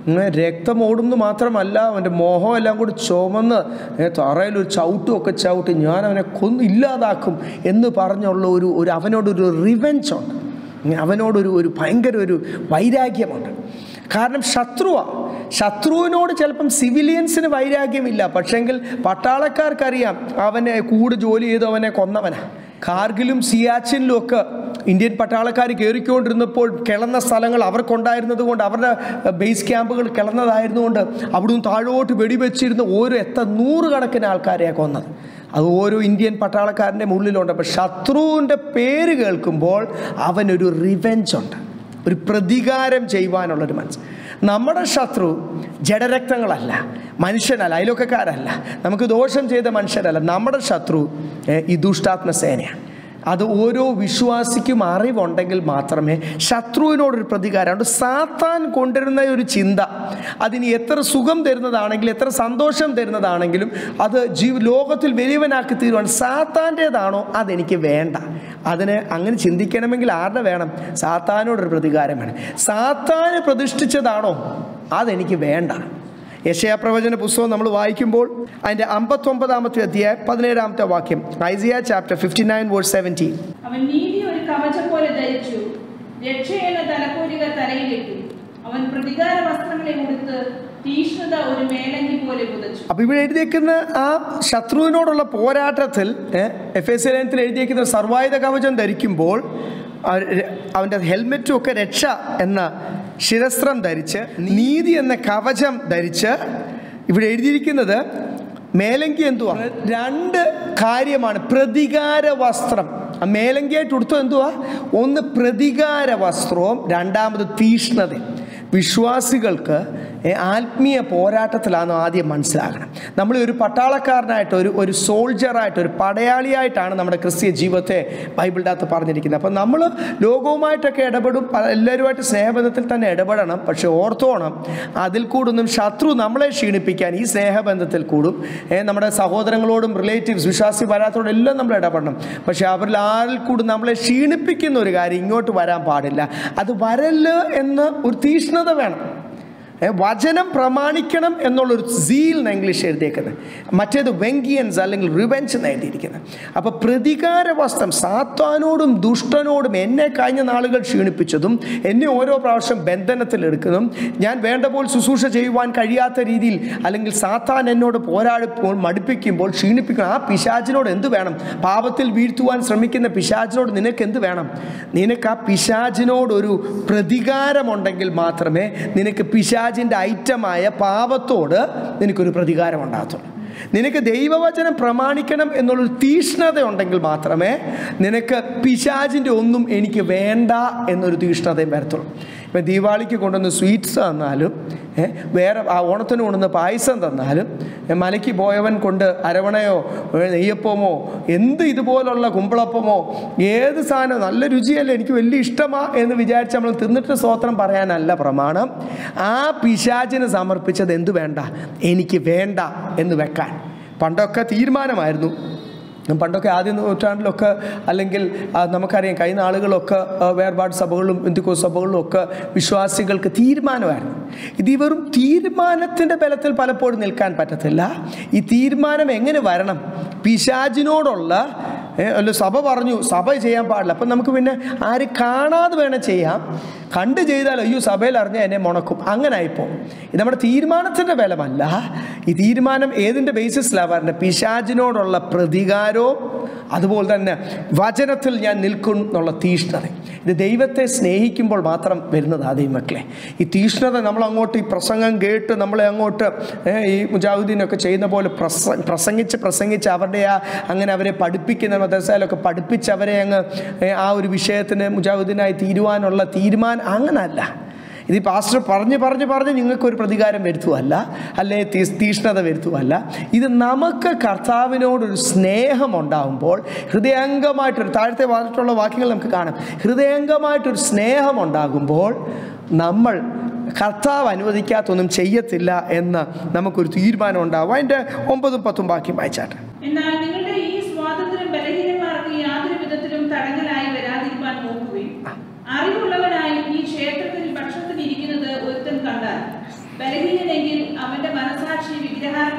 ഇങ്ങനെ രക്തം ഓടുന്നു മാത്രമല്ല അവൻ്റെ മോഹം എല്ലാം കൂടി ചുമന്ന് ഏ, തറയിൽ ഒരു ചവിട്ടും ഒക്കെ ചവിട്ടി ഞാൻ അവനെ കൊന്ന് ഇല്ലാതാക്കും എന്ന് പറഞ്ഞുള്ള ഒരു ഒരു അവനോടൊരു റിവെഞ്ച് ഉണ്ട് ഇങ്ങനെ അവനോടൊരു ഒരു ഭയങ്കര ഒരു വൈരാഗ്യമുണ്ട് കാരണം ശത്രുവാ ശത്രുവിനോട് ചിലപ്പം സിവിലിയൻസിന് വൈരാഗ്യമില്ല പക്ഷെങ്കിൽ പട്ടാളക്കാർക്കറിയാം അവനെ കൂടെ ജോലി ചെയ്ത് അവനെ കൊന്നവനാ കാർഗിലും സിയാച്ചിനിലും ഒക്കെ ഇന്ത്യൻ പട്ടാളക്കാർ കയറിക്കൊണ്ടിരുന്നപ്പോൾ കിളന്ന സ്ഥലങ്ങൾ അവർക്കുണ്ടായിരുന്നത് കൊണ്ട് അവരുടെ ബേസ് ക്യാമ്പുകൾ കിളന്നതായിരുന്നുകൊണ്ട് അവിടുന്ന് താഴോട്ട് വെടിവെച്ചിരുന്ന ഓരോ എത്ര നൂറുകണക്കിന് ആൾക്കാരെയാണ് കൊന്നത് അത് ഓരോ ഇന്ത്യൻ പട്ടാളക്കാരൻ്റെ ഉള്ളിലുണ്ട് അപ്പം ശത്രുവിൻ്റെ പേര് കേൾക്കുമ്പോൾ അവനൊരു റിവെഞ്ച് ഉണ്ട് ഒരു പ്രതികാരം ചെയ്യുവാനുള്ളൊരു മനസ്സ് നമ്മുടെ ശത്രു ജഡരക്തങ്ങളല്ല മനുഷ്യനല്ല അയലൊക്കക്കാരല്ല നമുക്ക് ദോഷം ചെയ്ത മനുഷ്യരല്ല നമ്മുടെ ശത്രു ഏ, ഈ ദുഷ്ടാത്മ സേനയാണ് അത് ഓരോ വിശ്വാസിക്കും അറിവുണ്ടെങ്കിൽ മാത്രമേ ശത്രുവിനോടൊരു പ്രതികാരം അതുകൊണ്ട് സാത്താൻ കൊണ്ടുവരുന്ന ഒരു ചിന്ത അതിന് എത്ര സുഖം തരുന്നതാണെങ്കിലും എത്ര സന്തോഷം തരുന്നതാണെങ്കിലും അത് ജീവ ലോകത്തിൽ വലിയവനാക്കി തീരുവാൻ സാത്താൻ്റേതാണോ അതെനിക്ക് വേണ്ട അതിന് അങ്ങനെ ചിന്തിക്കണമെങ്കിൽ ആരുടെ വേണം സാത്താനോടൊരു പ്രതികാരം വേണം സാത്താന് പ്രതിഷ്ഠിച്ചതാണോ അതെനിക്ക് വേണ്ട യശയാപ്രവചന പുസ്തകം നമ്മൾ വായിക്കുമ്പോൾ അതിൻ്റെ അമ്പത്തൊമ്പതാമത്തെ അധ്യായം പതിനേഴാമത്തെ വാക്യം Isaiah chapter fifty nine word seventeen അവൻ നീതി ഒരു കവചം പോലെ ധരിച്ചു രക്ഷ എന്ന തലപ്പോരിക തലയിലിട്ടു അവൻ പ്രതികാര വസ്ത്രങ്ങളെ ഉടുത്ത് തീഷ്ണത ഒരു മേലങ്കി പോലെ പുതച്ചു അപ്പോൾ ഇവിടെ എഴുതിയേക്കുന്ന ആ ശത്രുവിനോടുള്ള പോരാട്ടത്തിൽ എഫ് എസ് ലേനത്തിൽ എഴുതിയേക്കുന്ന സർവായുധ കവചം ധരിക്കുമ്പോൾ അവ- അവൻ്റെ ഹെൽമെറ്റും ഒക്കെ രക്ഷ എന്ന ശിരസ്ത്രം ധരിച്ച് നീതി എന്ന കവചം ധരിച്ച് ഇവിടെ എഴുതിയിരിക്കുന്നത് മേലങ്കി എന്തുവാ രണ്ട് കാര്യമാണ് പ്രതികാര വസ്ത്രം ആ മേലങ്കിയായിട്ട് ഉടുത്തത് എന്തുവാ ഒന്ന് പ്രതികാര വസ്ത്രവും രണ്ടാമത് തീഷ്ണത വിശ്വാസികൾക്ക് ഏ, ആത്മീയ പോരാട്ടത്തിലാണ് ആദ്യം മനസ്സിലാക്കണം നമ്മൾ ഒരു പട്ടാളക്കാരനായിട്ട് ഒരു ഒരു സോൾജറായിട്ട് ഒരു പടയാളിയായിട്ടാണ് നമ്മുടെ ക്രിസ്തീയ ജീവിതത്തെ ബൈബിളിൻ്റെ അകത്ത് പറഞ്ഞിരിക്കുന്നത് അപ്പം നമ്മൾ ലോകവുമായിട്ടൊക്കെ ഇടപെടും പല- എല്ലാവരുമായിട്ട് സ്നേഹബന്ധത്തിൽ തന്നെ ഇടപെടണം പക്ഷെ ഓർത്തോണം അതിൽ കൂടുന്നും ശത്രു നമ്മളെ ക്ഷീണിപ്പിക്കാൻ ഈ സ്നേഹബന്ധത്തിൽ കൂടും ഏ, നമ്മുടെ സഹോദരങ്ങളോടും റിലേറ്റീവ്സ് വിശ്വാസി വരാത്തവരോടും എല്ലാം നമ്മൾ ഇടപെടണം പക്ഷെ അവരിൽ ആരിൽ കൂടും നമ്മളെ ക്ഷീണിപ്പിക്കുന്ന ഒരു കാര്യം ഇങ്ങോട്ട് വരാൻ പാടില്ല അത് വരല് എന്ന് ഒരു തീഷ്ണത വേണം ഏ, വചനം പ്രമാണിക്കണം എന്നുള്ളൊരു സീൽ എന്ന് ഇംഗ്ലീഷ് എഴുതിയേക്കുന്നത് മറ്റേത് വെങ്കിയൻസ് അല്ലെങ്കിൽ റിവെഞ്ച് എന്ന് എഴുതിയിരിക്കുന്നത് അപ്പോൾ പ്രതികാര വസ്ത്രം സാത്താനോടും ദുഷ്ടനോടും എന്നെ കഴിഞ്ഞ നാളുകൾ ക്ഷീണിപ്പിച്ചതും എന്നെ ഓരോ പ്രാവശ്യം ബന്ധനത്തിലെടുക്കുന്നതും ഞാൻ വേണ്ട പോലെ ശുശ്രൂഷ ചെയ്യുവാൻ കഴിയാത്ത രീതിയിൽ അല്ലെങ്കിൽ സാത്താൻ എന്നോട് പോരാടുമ്പോൾ മടുപ്പിക്കുമ്പോൾ ക്ഷീണിപ്പിക്കണം ആ പിശാചിനോട് എന്ത് വേണം പാപത്തിൽ വീഴ്ത്തുവാൻ ശ്രമിക്കുന്ന പിശാചിനോട് നിനക്ക് എന്ത് വേണം നിനക്ക് ആ പിശാചിനോടൊരു പ്രതികാരമുണ്ടെങ്കിൽ മാത്രമേ നിനക്ക് പിശാചിൻ്റെ ഐറ്റമായ പാപത്തോട് നിനക്കൊരു പ്രതികാരം ഉണ്ടാകത്തുള്ളൂ നിനക്ക് ദൈവവചനം പ്രമാണിക്കണം എന്നുള്ളൊരു തീഷ്ണത ഉണ്ടെങ്കിൽ മാത്രമേ നിനക്ക് പിശാചിൻ്റെ ഒന്നും എനിക്ക് വേണ്ട എന്നൊരു തീഷ്ണതയും വരത്തുള്ളൂ ഇപ്പം ദീപാവലിക്ക് കൊണ്ടുവന്ന് സ്വീറ്റ്സ് തന്നാലും ഏ, വേറെ ആ ഓണത്തിന് കൊണ്ടുവന്ന് പായസം തന്നാലും ഏ, മലയ്ക്ക് പോയവൻ കൊണ്ട് അരവണയോ ഏ, നെയ്യപ്പമോ എന്ത് ഇതുപോലുള്ള കുമ്പളപ്പമോ ഏത് സാധനം നല്ല രുചിയല്ലേ എനിക്ക് വലിയ ഇഷ്ടമാ എന്ന് വിചാരിച്ച് നമ്മൾ തിന്നിട്ട് സ്തോത്രം പറയാനല്ല പ്രമാണം ആ പിശാചിന് സമർപ്പിച്ചത് എന്ത് വേണ്ട എനിക്ക് വേണ്ട എന്ന് വെക്കാൻ പണ്ടൊക്കെ തീരുമാനമായിരുന്നു പണ്ടൊക്കെ ആദ്യ നൂറ്റാണ്ടിലൊക്കെ അല്ലെങ്കിൽ ആ, നമുക്കറിയാം കഴിഞ്ഞ നാളുകളൊക്കെ ആ, വേർപാട് സഭകളിലും എന്തിക്കോ സഭകളിലും ഒക്കെ വിശ്വാസികൾക്ക് തീരുമാനമായിരുന്നു ഇത് ഈ വെറും തീരുമാനത്തിൻ്റെ ബലത്തിൽ പലപ്പോഴും നിൽക്കാൻ പറ്റത്തില്ല ഈ തീരുമാനം എങ്ങനെ വരണം പിശാചിനോടുള്ള ഏ, അല്ല സഭ പറഞ്ഞു സഭ ചെയ്യാൻ പാടില്ല അപ്പം നമുക്ക് പിന്നെ ആര് കാണാതെ വേണം ചെയ്യാം കണ്ട് ചെയ്താൽ അയ്യോ സഭയിൽ അറിഞ്ഞാൽ എന്നെ മുണക്കും അങ്ങനെ ആയിപ്പോ ഇത് നമ്മുടെ തീരുമാനത്തിൻ്റെ ബലമല്ല ഈ തീരുമാനം ഏതിൻ്റെ ബേസിസിലാണ് പറഞ്ഞത് പിശാചിനോടുള്ള പ്രതികാരവും അതുപോലെ തന്നെ വചനത്തിൽ ഞാൻ നിൽക്കും എന്നുള്ള തീഷ്ണത ഇത് ദൈവത്തെ സ്നേഹിക്കുമ്പോൾ മാത്രം വരുന്നതാ ദൈവമക്കളെ ഈ തീഷ്ണത നമ്മൾ അങ്ങോട്ട് ഈ പ്രസംഗം കേട്ട് നമ്മളെ അങ്ങോട്ട് ഏ, ഈ മുജാഹുദ്ദീനൊക്കെ ചെയ്യുന്ന പോലെ പ്രസ പ്രസംഗിച്ച് പ്രസംഗിച്ച് അവരുടെ ആ അങ്ങനെ അവരെ പഠിപ്പിക്കുന്ന മദ്രസയിലൊക്കെ പഠിപ്പിച്ച് അവരെ അങ്ങ് ഏ, ആ ഒരു വിഷയത്തിന് മുജാഹുദ്ദീനായി തീരുവാനുള്ള തീരുമാനം അങ്ങനല്ല ഇത് ഈ പാസ്റ്റർ പറഞ്ഞ് പറഞ്ഞ് പറഞ്ഞ് നിങ്ങൾക്കൊരു പ്രതികാരം വരുത്തുമല്ല അല്ലെ തീ- തീഷ്ണത വരുത്തുമല്ല ഇത് നമുക്ക് കർത്താവിനോടൊരു സ്നേഹം ഉണ്ടാകുമ്പോൾ ഹൃദയംഗമായിട്ടൊരു താഴത്തെ ഭാഗത്തുള്ള വാക്യങ്ങൾ നമുക്ക് കാണാം ഹൃദയംഗമായിട്ടൊരു സ്നേഹം ഉണ്ടാകുമ്പോൾ നമ്മൾ കർത്താവ് അനുവദിക്കാത്തൊന്നും ചെയ്യത്തില്ല എന്ന് നമുക്കൊരു തീരുമാനം ഉണ്ടാവും അതിൻ്റെ ഒമ്പതും പത്തും വാക്യം വായിച്ചാട്ടെ എന്നാൽ നിങ്ങളുടെ ഈ സ്വാതന്ത്ര്യം ബലഹീനന്മാർക്ക് യാതൊരു വിധത്തിലും തടങ്ങലായി വരാതിരിക്കാൻ നോക്കുകയും അറിവുള്ളവനായി ഈ ക്ഷേത്രത്തിൽ ഭക്ഷണത്തിന് ഇരിക്കുന്നത് ഒരുത്തൻ കണ്ടാൽ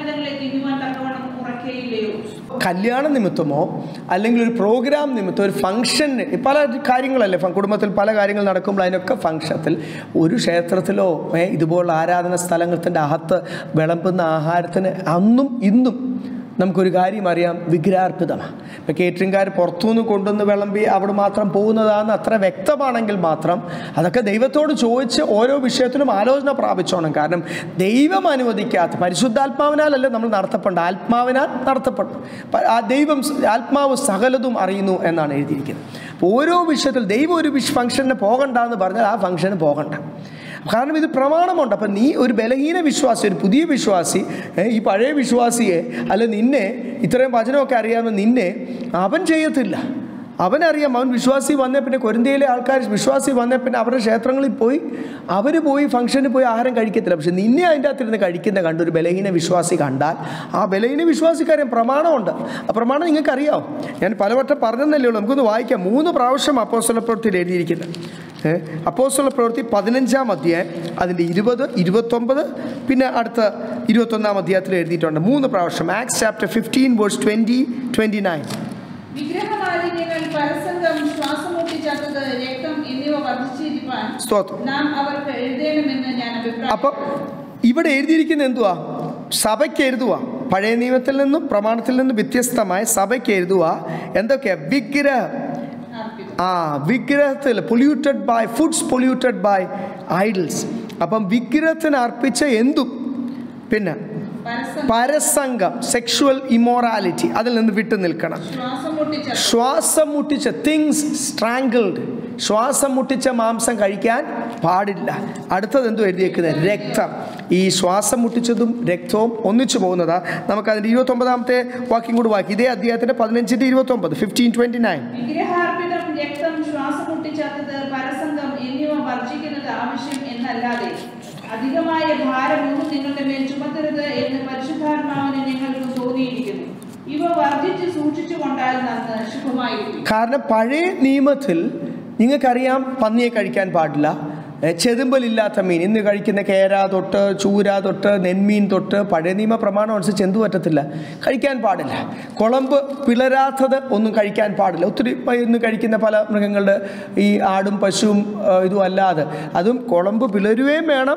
വിഗ്രഹാർപ്പിതങ്ങളെ തിന്നുവാൻ തക്കവണ്ണം ഉറക്കുകയില്ലയോ കല്യാണ നിമിത്തമോ അല്ലെങ്കിൽ ഒരു പ്രോഗ്രാം നിമിത്തം ഒരു ഫംഗ്ഷന് പല കാര്യങ്ങളല്ലേ ഫ- കുടുംബത്തിൽ പല കാര്യങ്ങൾ നടക്കുമ്പോൾ അതിനൊക്കെ ഫംഗ്ഷത്തിൽ ഒരു ക്ഷേത്രത്തിലോ ഏ, ഇതുപോലുള്ള ആരാധന സ്ഥലത്തിൻ്റെ അകത്ത് വിളമ്പുന്ന ആഹാരത്തിന് അന്നും ഇന്നും നമുക്കൊരു കാര്യം അറിയാം വിഗ്രഹാർപ്പിതമാണ് ഇപ്പോൾ കേറ്ററിംഗുകാർ പുറത്തുനിന്ന് കൊണ്ടുവന്ന് വിളമ്പി അവിടെ മാത്രം പോകുന്നതാണെന്ന് അത്ര വ്യക്തമാണെങ്കിൽ മാത്രം അതൊക്കെ ദൈവത്തോട് ചോദിച്ച് ഓരോ വിഷയത്തിലും ആലോചന പ്രാപിച്ചോണം കാരണം ദൈവം അനുവദിക്കാത്ത പരിശുദ്ധാത്മാവിനാലല്ലേ നമ്മൾ നടത്തപ്പെടേണ്ട ആത്മാവിനാൽ നടത്തപ്പെടും പ- ആ ദൈവം സ്- ആത്മാവ് സകലതും അറിയുന്നു എന്നാണ് എഴുതിയിരിക്കുന്നത് അപ്പോൾ ഓരോ വിഷയത്തിൽ ദൈവം ഒരു വിഷ് ഫംഗ്ഷന് പോകണ്ട എന്ന് പറഞ്ഞാൽ ആ ഫംഗ്ഷന് പോകണ്ട കാരണം ഇത് പ്രമാണമുണ്ട് അപ്പം നീ ഒരു ബലഹീന വിശ്വാസി ഒരു പുതിയ വിശ്വാസി ഏ, ഈ പഴയ വിശ്വാസിയെ അല്ല നിന്നെ ഇത്രയും വചനമൊക്കെ അറിയാവുന്ന നിന്നെ അവൻ ചെയ്യത്തില്ല അവനറിയാം അവൻ വിശ്വാസി വന്നേ പിന്നെ കൊരിന്ത്യയിലെ ആൾക്കാർ വിശ്വാസി വന്നേ പിന്നെ അവരുടെ ക്ഷേത്രങ്ങളിൽ പോയി അവർ പോയി ഫംഗ്ഷന് പോയി ആഹാരം കഴിക്കത്തില്ല പക്ഷെ നിന്നെ അതിൻ്റെ അകത്തിരുന്ന് കഴിക്കുന്ന കണ്ട് ഒരു ബലഹീന വിശ്വാസി കണ്ടാൽ ആ ബലഹീന വിശ്വാസിക്കാരൻ പ്രമാണമുണ്ട് ആ പ്രമാണം നിങ്ങൾക്കറിയാം ഞാൻ പലവട്ടം പറഞ്ഞതല്ലേ ഉള്ളൂ നമുക്കൊന്ന് വായിക്കാം മൂന്ന് പ്രാവശ്യം അപ്പോസ്തല പ്രവൃത്തിയിൽ എഴുതിയിരിക്കുന്നത് ഏഹ് അപ്പോസ്തല പ്രവൃത്തി പതിനഞ്ചാം അധ്യായം അതിൻ്റെ ഇരുപത് ഇരുപത്തൊമ്പത് പിന്നെ അടുത്ത ഇരുപത്തൊന്നാം അധ്യായത്തിൽ എഴുതിയിട്ടുണ്ട് മൂന്ന് പ്രാവശ്യം Acts chapter fifteen verse twenty twenty nine വിഗ്രഹമാലിന്യങ്ങൾ പരസംഗം ശ്വാസം മുട്ടിച്ചത് രക്തം എന്നിവ വർദ്ധിച്ചിരിക്കാൻ സ്തോത്രം നാം അവർക്ക് എഴുതേണമെന്ന് ഞാൻ അപ്പം അഭിപ്രായം ഇവിടെ എഴുതിയിരിക്കുന്ന എന്തുവാ സഭയ്ക്ക് എഴുതുക പഴയ നിയമത്തിൽ നിന്നും പ്രമാണത്തിൽ നിന്നും വ്യത്യസ്തമായി സഭയ്ക്ക് എഴുതുക എന്തൊക്കെയാ വിഗ്രഹം അർപ്പിതം ആ വിഗ്രഹത്തിൽ polluted by foods polluted by idols അപ്പം വിഗ്രഹത്തിന് അർപ്പിച്ച എന്തും പിന്നെ പരസം പരസംഗം സെക്ഷുവൽ ഇമോറാലിറ്റി അതിൽ നിന്ന് വിട്ടു നിൽക്കണം ശ്വാസം മുട്ടിച്ചത് ശ്വാസം മുട്ടിച്ച തിങ്സ് സ്ട്രാങ്കിൾഡ് ശ്വാസം മുട്ടിച്ച മാംസം കഴിക്കാൻ പാടില്ല അടുത്തത് എന്തോ എഴുതിയേക്കുന്നത് രക്തം ഈ ശ്വാസം മുട്ടിച്ചതും രക്തവും ഒന്നിച്ചു പോകുന്നതാ നമുക്കതിൻ്റെ ഇരുപത്തൊമ്പതാമത്തെ വാക്യം കൂടി വാക്കി ഇതേ അധ്യായത്തിൻ്റെ പതിനഞ്ചിൻ്റെ ഇരുപത്തൊമ്പത് ഫിഫ്റ്റീൻ ട്വൻറ്റി നയൻ വിഗ്രഹാർപ്പിതം രക്തം ശ്വാസം മുട്ടിച്ചത് പരസംഗം എന്നിവ വർജിക്കുന്നത് ആവശ്യം എന്നല്ലാതെ അധികമായ ഭാരമൊന്നും നിങ്ങളുടെ മേൽ ചുമത്തരുത് എന്ന് പരിശുദ്ധാത്മാവിന് ഞങ്ങൾക്ക് തോന്നിയിരിക്കുന്നു ഇവ വർജിച്ച് സൂക്ഷിച്ചു കൊണ്ടാൽ നന്ന് ശുഭമായിരിക്കും കാരണം പഴയ നിയമത്തിൽ നിങ്ങൾക്കറിയാം പന്നിയെ കഴിക്കാൻ പാടില്ല ഏ, ചെതുമ്പലില്ലാത്ത മീൻ ഇന്ന് കഴിക്കുന്ന കേര തൊട്ട് ചൂര തൊട്ട് നെന്മീൻ തൊട്ട് പഴയ നിയമ പ്രമാണം അനുസരിച്ച് എന്തു പറ്റത്തില്ല കഴിക്കാൻ പാടില്ല കുളമ്പ് പിളരാത്തത് ഒന്നും കഴിക്കാൻ പാടില്ല ഒത്തിരി ഇപ്പം ഇന്ന് കഴിക്കുന്ന പല മൃഗങ്ങളുടെ ഈ ആടും പശുവും ഏ, ഇതും അല്ലാതെ അതും കുളമ്പ് പിളരുകയും വേണം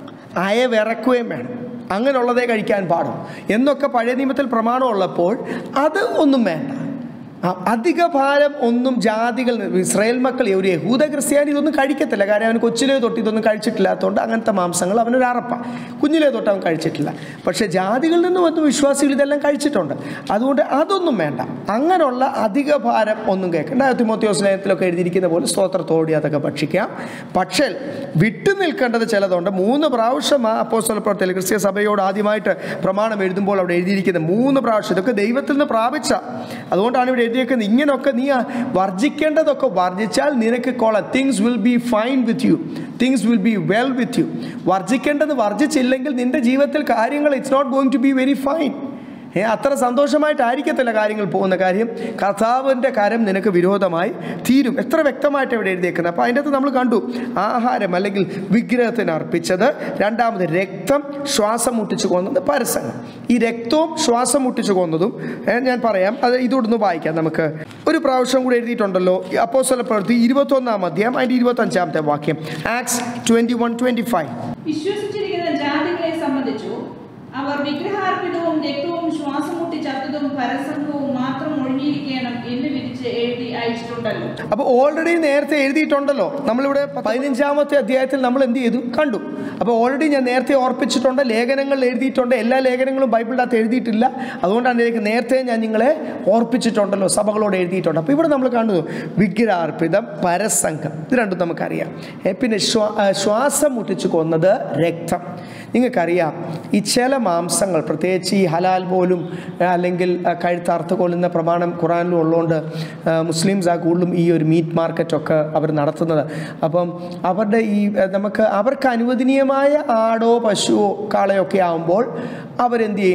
അയ വിറക്കുകയും വേണം അങ്ങനെയുള്ളതേ കഴിക്കാൻ പാടും എന്നൊക്കെ പഴയ നിയമത്തിൽ പ്രമാണമുള്ളപ്പോൾ അത് ഒന്നും വേണ്ട ആ, അധിക ഭാരം ഒന്നും ജാതികൾ ഇസ്രായേൽ മക്കൾ ഒരു യഹൂദ ക്രിസ്ത്യാനി ഇതൊന്നും കഴിക്കത്തില്ല കാരണം അവൻ കൊച്ചിലേ തൊട്ട് ഇതൊന്നും കഴിച്ചിട്ടില്ലാത്തതുകൊണ്ട് അങ്ങനത്തെ മാംസങ്ങൾ അവനൊരു അറപ്പ കുഞ്ഞിലേ തൊട്ട് അവൻ കഴിച്ചിട്ടില്ല പക്ഷേ ജാതികളിൽ നിന്ന് വന്ന വിശ്വാസികൾ ഇതെല്ലാം കഴിച്ചിട്ടുണ്ട് അതുകൊണ്ട് അതൊന്നും വേണ്ട അങ്ങനെയുള്ള അധിക ഭാരം ഒന്നും കേൾക്കണ്ട തിമോത്യോ സ്നേഹത്തിലൊക്കെ എഴുതിയിരിക്കുന്ന പോലെ സ്തോത്രത്തോടെ അതൊക്കെ ഭക്ഷിക്കാം പക്ഷേ വിട്ടു നിൽക്കേണ്ടത് ചിലതുണ്ട് മൂന്ന് പ്രാവശ്യം ആ അപ്പോസ്തല പ്രവർത്തനം ക്രിസ്ത്യ സഭയോട് ആദ്യമായിട്ട് പ്രമാണം എഴുതുമ്പോൾ അവിടെ എഴുതിയിരിക്കുന്നത് മൂന്ന് പ്രാവശ്യം ഇതൊക്കെ ദൈവത്തിൽ നിന്ന് പ്രാപിച്ച അതുകൊണ്ടാണ് ഇവിടെ എഴുതിയേക്കുന്നത് ഇങ്ങനെയൊക്കെ നീ ആ വർജിക്കേണ്ടതൊക്കെ വർജിച്ചാൽ നിനക്ക് കൊള്ളാം things will be fine with you things will be well with you വർജിക്കേണ്ടത് വർജിച്ചില്ലെങ്കിൽ നിന്റെ ജീവിതത്തിൽ കാര്യങ്ങൾ it's not going to be very fine ഏ അത്ര സന്തോഷമായിട്ടായിരിക്കത്തില്ല കാര്യങ്ങൾ പോകുന്ന കാര്യം കർത്താവിൻ്റെ കരം നിനക്ക് വിരോധമായി തീരും എത്ര വ്യക്തമായിട്ട് ഇവിടെ എഴുതിയേക്കുന്നത് അപ്പോൾ അതിൻ്റെ അകത്ത് നമ്മൾ കണ്ടു ആഹാരം അല്ലെങ്കിൽ വിഗ്രഹത്തിന് അർപ്പിച്ചത് രണ്ടാമത് രക്തം ശ്വാസം മുട്ടിച്ച് കൊന്നത് പരസംഗം ഈ രക്തവും ശ്വാസം മുട്ടിച്ച് കൊന്നതും ഏ, ഞാൻ പറയാം അത് ഇതോടൊന്ന് വായിക്കാം നമുക്ക് ഒരു പ്രാവശ്യം കൂടി എഴുതിയിട്ടുണ്ടല്ലോ അപ്പോസ്തല പ്രവൃത്തി ഇരുപത്തൊന്നാം അധ്യായം അതിൻ്റെ ഇരുപത്തഞ്ചാമത്തെ വാക്യം Acts twenty one twenty five വിശ്വസിച്ചിരിക്കുന്ന ജാതികളെ സംബന്ധിച്ചു അവർ വിഗ്രഹാർപ്പിതവും രക്തവും ശ്വാസം മുട്ടി ചത്തതും പരസംഗവും മാത്രം ഒഴിഞ്ഞിരിക്കണം എന്ന് വിധിച്ച് എഴുതി അയച്ചിട്ടുണ്ടല്ലോ അപ്പോൾ ഓൾറെഡി നേരത്തെ എഴുതിയിട്ടുണ്ടല്ലോ നമ്മളിവിടെ പതിനഞ്ചാമത്തെ അധ്യായത്തിൽ നമ്മൾ എന്ത് ചെയ്തു കണ്ടു അപ്പോൾ ഓൾറെഡി ഞാൻ നേരത്തെ ഓർപ്പിച്ചിട്ടുണ്ട് ലേഖനങ്ങൾ എഴുതിയിട്ടുണ്ട് എല്ലാ ലേഖനങ്ങളും ബൈബിളിൻ്റെ അകത്ത് എഴുതിയിട്ടില്ല അതുകൊണ്ടാണ് എനിക്ക് നേരത്തെ ഞാൻ നിങ്ങളെ ഓർപ്പിച്ചിട്ടുണ്ടല്ലോ സഭകളോട് എഴുതിയിട്ടുണ്ട് അപ്പോൾ ഇവിടെ നമ്മൾ കാണുന്നു വിഗ്രഹാർപ്പിതം പരസംഘം ഇത് രണ്ടും നമുക്കറിയാം ഏ, പിന്നെ ശ്വാ ആ, ശ്വാസം മുട്ടിച്ച് കൊന്നത് രക്തം നിങ്ങൾക്കറിയാം ഈ ചില മാംസങ്ങൾ പ്രത്യേകിച്ച് ഈ ഹലാൽ പോലും ആ, അല്ലെങ്കിൽ ആ, കഴുത്തറുത്ത് കൊല്ലുന്ന പ്രമാണം ഖുറാനിലും ഉള്ളതുകൊണ്ട് ആ, മുസ്ലിംസ് ആ കൂടുതലും ഈ ഒരു മീറ്റ് മാർക്കറ്റൊക്കെ അവർ നടത്തുന്നത് അപ്പം അവരുടെ ഈ ആ, നമുക്ക് അവർക്ക് അനുവദനീയമായ ആടോ പശുവോ കാളയോ ഒക്കെ ആകുമ്പോൾ അവരെന്ത് ചെയ്യും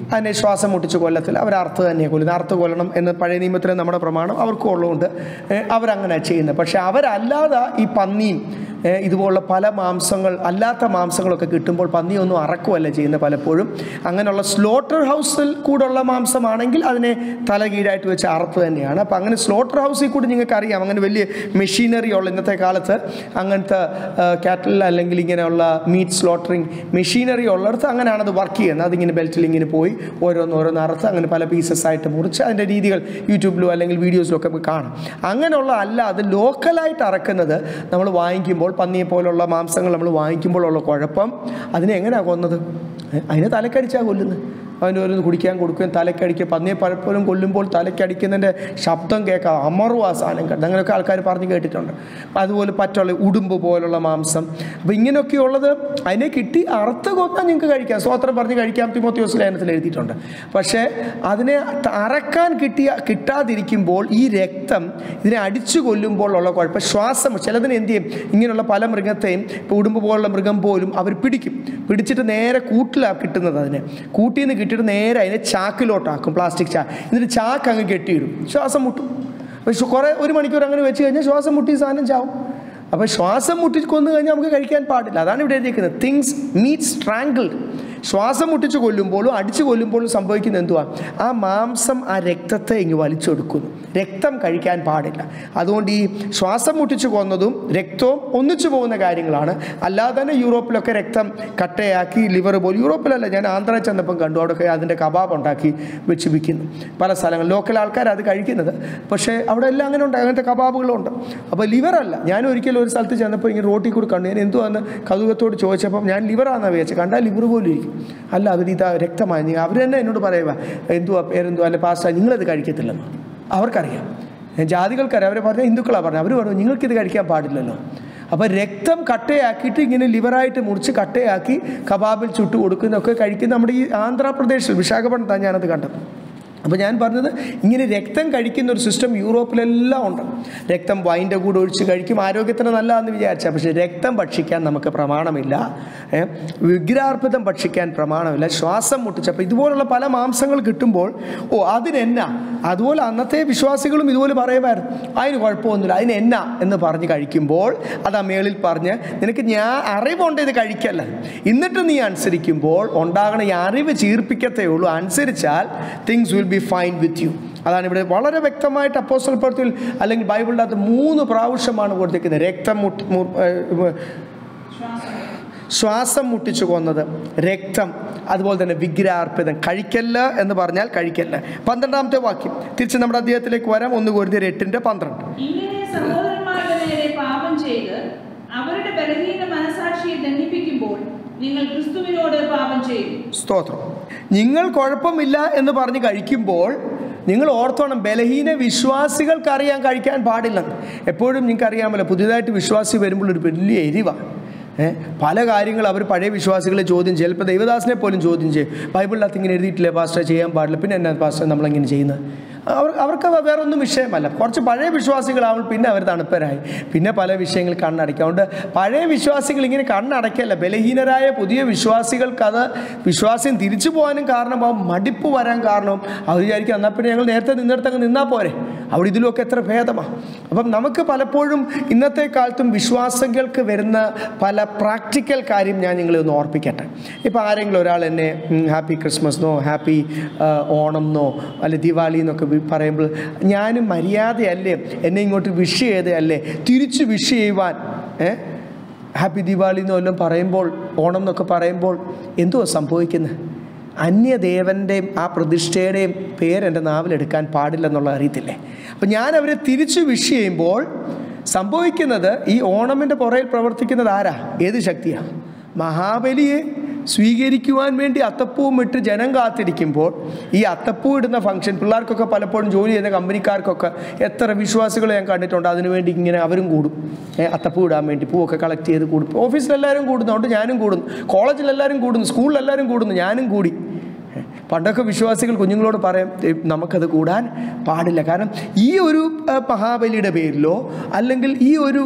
അതിനെ ശ്വാസം മുട്ടിച്ച് കൊല്ലത്തില്ല അവർ അർത്ഥ തന്നെയാണ് കൊല്ലുന്നത് അർത്ഥ കൊല്ലണം എന്ന് പഴയ നിയമത്തിലെ നമ്മുടെ പ്രമാണം അവർക്കും ഉള്ളതുകൊണ്ട് ഏ, അവരങ്ങനെ ചെയ്യുന്നത് പക്ഷേ അവരല്ലാതെ ഈ പന്നിയും ഏ, ഇതുപോലുള്ള പല മാംസങ്ങൾ അല്ലാത്ത മാംസങ്ങളൊക്കെ കിട്ടുമ്പോൾ പന്നിയൊന്നും അറക്കുമല്ല ചെയ്യുന്നത് പലപ്പോഴും അങ്ങനെയുള്ള സ്ലോട്ടർ ഹൗസിൽ കൂടുള്ള മാംസമാണെങ്കിൽ അതിനെ തലകീഴായിട്ട് വെച്ച് അറുത്ത് തന്നെയാണ് അപ്പോൾ അങ്ങനെ സ്ലോട്ടർ ഹൗസിൽ കൂടി നിങ്ങൾക്ക് അറിയാം അങ്ങനെ വലിയ മെഷീനറി ഉള്ള ഇന്നത്തെ കാലത്ത് അങ്ങനത്തെ കാറ്റൽ അല്ലെങ്കിൽ ഇങ്ങനെയുള്ള മീറ്റ് സ്ലോട്ടറിങ് മെഷീനറി ഉള്ളിടത്ത് അങ്ങനെയാണ് അത് വർക്ക് ചെയ്യുന്നത് അതിങ്ങനെ ബെൽറ്റിൽ ഇങ്ങനെ പോയി ഓരോന്ന് ഓരോന്ന് അറുത്ത് അങ്ങനെ പല പീസസ് ആയിട്ട് മുറിച്ച് അതിൻ്റെ രീതികൾ യൂട്യൂബിലോ അല്ലെങ്കിൽ വീഡിയോസിലോ ഒക്കെ നമുക്ക് കാണാം അങ്ങനെയുള്ള അല്ല അത് ലോക്കലായിട്ട് അറക്കുന്നത് നമ്മൾ വാങ്ങിക്കുമ്പോൾ പന്നിയെ പോലുള്ള മാംസങ്ങൾ നമ്മൾ വാങ്ങിക്കുമ്പോഴുള്ള കുഴപ്പം അതിനെ എങ്ങനെയാണ് കൊന്നത് ഏ, അതിനെ തലക്കടിച്ചാണ് കൊല്ലുന്നത് അതിന് ഓരോന്ന് കുടിക്കാൻ കൊടുക്കുകയും തലക്കടിക്കുക പന്നിയെ പലപ്പോഴും കൊല്ലുമ്പോൾ തലക്കടിക്കുന്നതിൻ്റെ ശബ്ദം കേൾക്കാം അമറും ആ സാധനം കേട്ടോ അങ്ങനെയൊക്കെ ആൾക്കാർ പറഞ്ഞ് കേട്ടിട്ടുണ്ട് അതുപോലെ പറ്റുള്ള ഉടുമ്പ് പോലുള്ള മാംസം അപ്പോൾ ഇങ്ങനെയൊക്കെയുള്ളത് അതിനെ കിട്ടി അറുത്ത് കൊന്നാൽ നിങ്ങൾക്ക് കഴിക്കാം സ്വോത്രം പറഞ്ഞ് കഴിക്കാം തിമോത്യോസ് ലേഖനത്തിൽ എഴുതിയിട്ടുണ്ട് പക്ഷേ അതിനെ ത- അറക്കാൻ കിട്ടിയ കിട്ടാതിരിക്കുമ്പോൾ ഈ രക്തം ഇതിനെ അടിച്ചു കൊല്ലുമ്പോൾ ഉള്ള കുഴപ്പം ശ്വാസം ചിലതിന് എന്ത് ചെയ്യും ഇങ്ങനെയുള്ള പല മൃഗത്തെയും ഇപ്പോൾ ഉടുമ്പ് പോലുള്ള മൃഗം പോലും അവർ പിടിക്കും പിടിച്ചിട്ട് നേരെ കൂട്ടിലാണ് കിട്ടുന്നത് അതിനെ കൂട്ടിൽ നിന്ന് കിട്ടിയിട്ട് നേരെ അതിനെ ചാക്കിലോട്ടാക്കും പ്ലാസ്റ്റിക് ചാക്ക് എന്നിട്ട് ചാക്ക് അങ്ങ് കെട്ടിയിടും ശ്വാസം മുട്ടും പക്ഷെ കുറേ ഒരു മണിക്കൂർ അങ്ങനെ വെച്ച് കഴിഞ്ഞാൽ ശ്വാസം മുട്ടി ഈ സാധനം ചാവും അപ്പോൾ ശ്വാസം മുട്ടി കൊന്നു കഴിഞ്ഞാൽ നമുക്ക് കഴിക്കാൻ പാടില്ല അതാണ് ഇവിടെ എഴുതിയിരിക്കുന്നത് തിങ്സ് മീറ്റ് സ്ട്രാങ്കിൾഡ് ശ്വാസം മുട്ടിച്ച് കൊല്ലുമ്പോഴും അടിച്ചു കൊല്ലുമ്പോഴും സംഭവിക്കുന്നത് എന്തുവാ ആ മാംസം ആ രക്തത്തെ ഇങ്ങ് വലിച്ചെടുക്കുന്നു രക്തം കഴിക്കാൻ പാടില്ല അതുകൊണ്ട് ഈ ശ്വാസം മുട്ടിച്ച് കൊന്നതും രക്തവും ഒന്നിച്ചു പോകുന്ന കാര്യങ്ങളാണ് അല്ലാതെ തന്നെ യൂറോപ്പിലൊക്കെ രക്തം കട്ടയാക്കി ലിവർ പോലും യൂറോപ്പിലല്ല ഞാൻ ആന്ധ്ര ചെന്നപ്പം കണ്ടു അവിടെയൊക്കെ അതിൻ്റെ കബാബ് ഉണ്ടാക്കി വെച്ച് വിൽക്കുന്നു പല സ്ഥലങ്ങളിൽ ലോക്കൽ ആൾക്കാർ അത് കഴിക്കുന്നത് പക്ഷേ അവിടെ എല്ലാം അങ്ങനെ ഉണ്ട് അങ്ങനത്തെ കബാബുകളുണ്ട് അപ്പോൾ ലിവറല്ല ഞാൻ ഒരിക്കലും ഒരു സ്ഥലത്ത് ചെന്നപ്പോൾ ഇങ്ങനെ റോട്ടിൽ കൂടി കണ്ടു ഞാൻ എന്തുവാന്ന് കൗതുകത്തോട് ചോദിച്ചപ്പം ഞാൻ ലിവറാണെന്നാണ് വിചാരിച്ചത് കണ്ടാൽ ലിവർ പോലും ഇരിക്കും അല്ല അവർ ഇതാ രക്തമായി നീ അവർ തന്നെ എന്നോട് പറയുക എന്തുവാ പേരെന്തുവാ അല്ലെ പാസ്റ്റ നിങ്ങളത് കഴിക്കത്തില്ലെന്ന് അവർക്കറിയാം ജാതികൾക്കറിയാം അവർ പറഞ്ഞ ഹിന്ദുക്കളാണ് പറഞ്ഞത് അവർ പറഞ്ഞു നിങ്ങൾക്കിത് കഴിക്കാൻ പാടില്ലല്ലോ അപ്പോൾ രക്തം കട്ടയാക്കിയിട്ട് ഇങ്ങനെ ലിവറായിട്ട് മുറിച്ച് കട്ടയാക്കി കബാബിൽ ചുട്ട് കൊടുക്കുന്നതൊക്കെ കഴിക്കുന്ന നമ്മുടെ ഈ ആന്ധ്രാപ്രദേശിൽ വിശാഖപട്ടണത്താണ് ഞാനത് കണ്ടത് അപ്പോൾ ഞാൻ പറഞ്ഞത് ഇങ്ങനെ രക്തം കഴിക്കുന്ന ഒരു സിസ്റ്റം യൂറോപ്പിലെല്ലാം ഉണ്ട് രക്തം വൈൻ്റെ കൂടെ ഒഴിച്ച് കഴിക്കും ആരോഗ്യത്തിന് നല്ലതാണെന്ന് വിചാരിച്ചാൽ പക്ഷേ രക്തം ഭക്ഷിക്കാൻ നമുക്ക് പ്രമാണമില്ല ഏ, വിഗ്രഹാർപ്പിതം ഭക്ഷിക്കാൻ പ്രമാണമില്ല ശ്വാസം മുട്ടിച്ച് അപ്പോൾ ഇതുപോലുള്ള പല മാംസങ്ങൾ കിട്ടുമ്പോൾ ഓ അതിനെന്നാ അതുപോലെ അന്നത്തെ വിശ്വാസികളും ഇതുപോലെ പറയുമായിരുന്നു അതിന് കുഴപ്പമൊന്നുമില്ല അതിന് എന്നാ എന്ന് പറഞ്ഞ് കഴിക്കുമ്പോൾ അത് ആ മേളിൽ പറഞ്ഞ് നിനക്ക് ഞാൻ അറിവുണ്ട് ഇത് കഴിക്കല്ല എന്നിട്ട് നീ അനുസരിക്കുമ്പോൾ ഉണ്ടാകണ ഈ അറിവ് ചീർപ്പിക്കത്തേ ഉള്ളൂ അനുസരിച്ചാൽ things will be fine with you അതാണ് ഇവിടെ വളരെ വ്യക്തമായിട്ട് അപ്പോസ്റ്റൽ പ്രവൃത്തിയിൽ അല്ലെങ്കിൽ ബൈബിളിൻ്റെ അകത്ത് മൂന്ന് പ്രാവശ്യമാണ് കൊടുത്തിരിക്കുന്നത് രക്തം മുട്ടി മു- ഏഹ് ശ്വാസം ശ്വാസം മുട്ടിച്ചു കൊന്നത് രക്തം അതുപോലെ തന്നെ വിഗ്രഹാർപ്പിതം കഴിക്കല്ല എന്ന് പറഞ്ഞാൽ കഴിക്കല്ല പന്ത്രണ്ടാമത്തെ വാക്യം തിരിച്ച് നമ്മുടെ അദ്ദേഹത്തിലേക്ക് വരാം ഒന്ന് കോരുതിയർ എട്ടിൻ്റെ പന്ത്രണ്ട് ഇങ്ങനെ സഹോദരന്മാരുടെ നേരെ പാപം ചെയ്ത് അവരുടെ ബലഹീന മനസാക്ഷിയെ ദണ്ഡിപ്പിക്കുമ്പോൾ നിങ്ങൾ ക്രിസ്തുവിനോട് പാപം ചെയ്യും സ്തോത്രം നിങ്ങൾ കുഴപ്പമില്ല എന്ന് പറഞ്ഞ് കഴിക്കുമ്പോൾ നിങ്ങൾ ഓർത്തോണം ബലഹീന വിശ്വാസികൾക്കറിയാൻ കഴിക്കാൻ പാടില്ലെന്ന് എപ്പോഴും നിങ്ങൾക്ക് അറിയാമല്ലോ പുതിയതായിട്ട് വിശ്വാസി വരുമ്പോൾ ഒരു വലിയ എരിവാണ് ഏ, പല കാര്യങ്ങൾ അവർ പഴയ വിശ്വാസികളെ ചോദ്യം ചെയ്യും ചിലപ്പോൾ ദൈവദാസനെ പോലും ചോദ്യം ചെയ്യും ബൈബിളിനകത്ത് ഇങ്ങനെ എഴുതിയിട്ടില്ലേ പാസ്റ്റർ ചെയ്യാൻ പാടില്ല പിന്നെ എന്നാ പാസ്റ്റർ നമ്മളിങ്ങനെ ചെയ്യുന്നത് അവർ അവർക്ക് വേറെ ഒന്നും വിഷയമല്ല കുറച്ച് പഴയ വിശ്വാസികളാവും പിന്നെ അവർ തണുപ്പരായി പിന്നെ പല വിഷയങ്ങൾ കണ്ണടയ്ക്കും അതുകൊണ്ട് പഴയ വിശ്വാസികൾ ഇങ്ങനെ കണ്ണടയ്ക്കല്ല ബലഹീനരായ പുതിയ വിശ്വാസികൾക്ക് അത് വിശ്വാസം തിരിച്ചു പോകാനും കാരണമാവും മടിപ്പ് വരാൻ കാരണവും അവർ വിചാരിക്കും എന്നാൽ പിന്നെ ഞങ്ങൾ നേരത്തെ നിന്നിടത്തങ്ങ് നിന്നാൽ പോരെ അവിടെ ഇതിലുമൊക്കെ എത്ര ഭേദമാണ് അപ്പം നമുക്ക് പലപ്പോഴും ഇന്നത്തെ കാലത്തും വിശ്വാസികൾക്ക് വരുന്ന പല പ്രാക്ടിക്കൽ കാര്യം ഞാൻ നിങ്ങളെ ഒന്ന് ഓർപ്പിക്കട്ടെ ഇപ്പോൾ ആരെങ്കിലും ഒരാൾ എന്നെ ഹാപ്പി ക്രിസ്മസ് എന്നോ ഹാപ്പി ഓണം എന്നോ അല്ലെ ദിവാലി എന്നൊക്കെ വി- പറയുമ്പോൾ ഞാനും മര്യാദയല്ലേ എന്നെ ഇങ്ങോട്ട് വിഷ് ചെയ്തതല്ലേ തിരിച്ച് വിഷ് ചെയ്യുവാൻ ഏ ഹാപ്പി ദിവാലി എന്നോ എല്ലാം പറയുമ്പോൾ ഓണം എന്നൊക്കെ പറയുമ്പോൾ എന്തുവാ സംഭവിക്കുന്നത് അന്യദേവൻ്റെയും ആ പ്രതിഷ്ഠയുടെയും പേര് എൻ്റെ നാവിലെടുക്കാൻ പാടില്ലെന്നുള്ള അറിയത്തില്ലേ അപ്പം ഞാൻ അവരെ തിരിച്ചു വിഷ് ചെയ്യുമ്പോൾ സംഭവിക്കുന്നത് ഈ ഓണമിൻ്റെ പുറയിൽ പ്രവർത്തിക്കുന്നത് ആരാ ഏത് ശക്തിയാണ് മഹാബലിയെ സ്വീകരിക്കുവാൻ വേണ്ടി അത്തപ്പൂവും ഇട്ട് ജനം കാത്തിരിക്കുമ്പോൾ ഈ അത്തപ്പൂ ഇടുന്ന ഫംഗ്ഷൻ പിള്ളേർക്കൊക്കെ പലപ്പോഴും ജോലി ചെയ്യുന്ന കമ്പനിക്കാർക്കൊക്കെ എത്ര വിശ്വാസികളെ ഞാൻ കണ്ടിട്ടുണ്ട് അതിനുവേണ്ടി ഇങ്ങനെ അവരും കൂടും ഏ, അത്തപ്പൂ ഇടാൻ വേണ്ടി പൂവൊക്കെ കളക്ട് ചെയ്ത് കൂടും ഓഫീസിലെല്ലാവരും കൂടുന്നുണ്ട് ഞാനും കൂടുന്നു കോളേജിലെല്ലാവരും കൂടുന്നു സ്കൂളിലെല്ലാവരും കൂടുന്നു ഞാനും കൂടി ഏ, പണ്ടൊക്കെ വിശ്വാസികൾ കുഞ്ഞുങ്ങളോട് പറയും "ഏ, നമുക്കത് കൂടാൻ പാടില്ല കാരണം ഈ ഒരു ആ, മഹാബലിയുടെ പേരിലോ അല്ലെങ്കിൽ ഈ ഒരു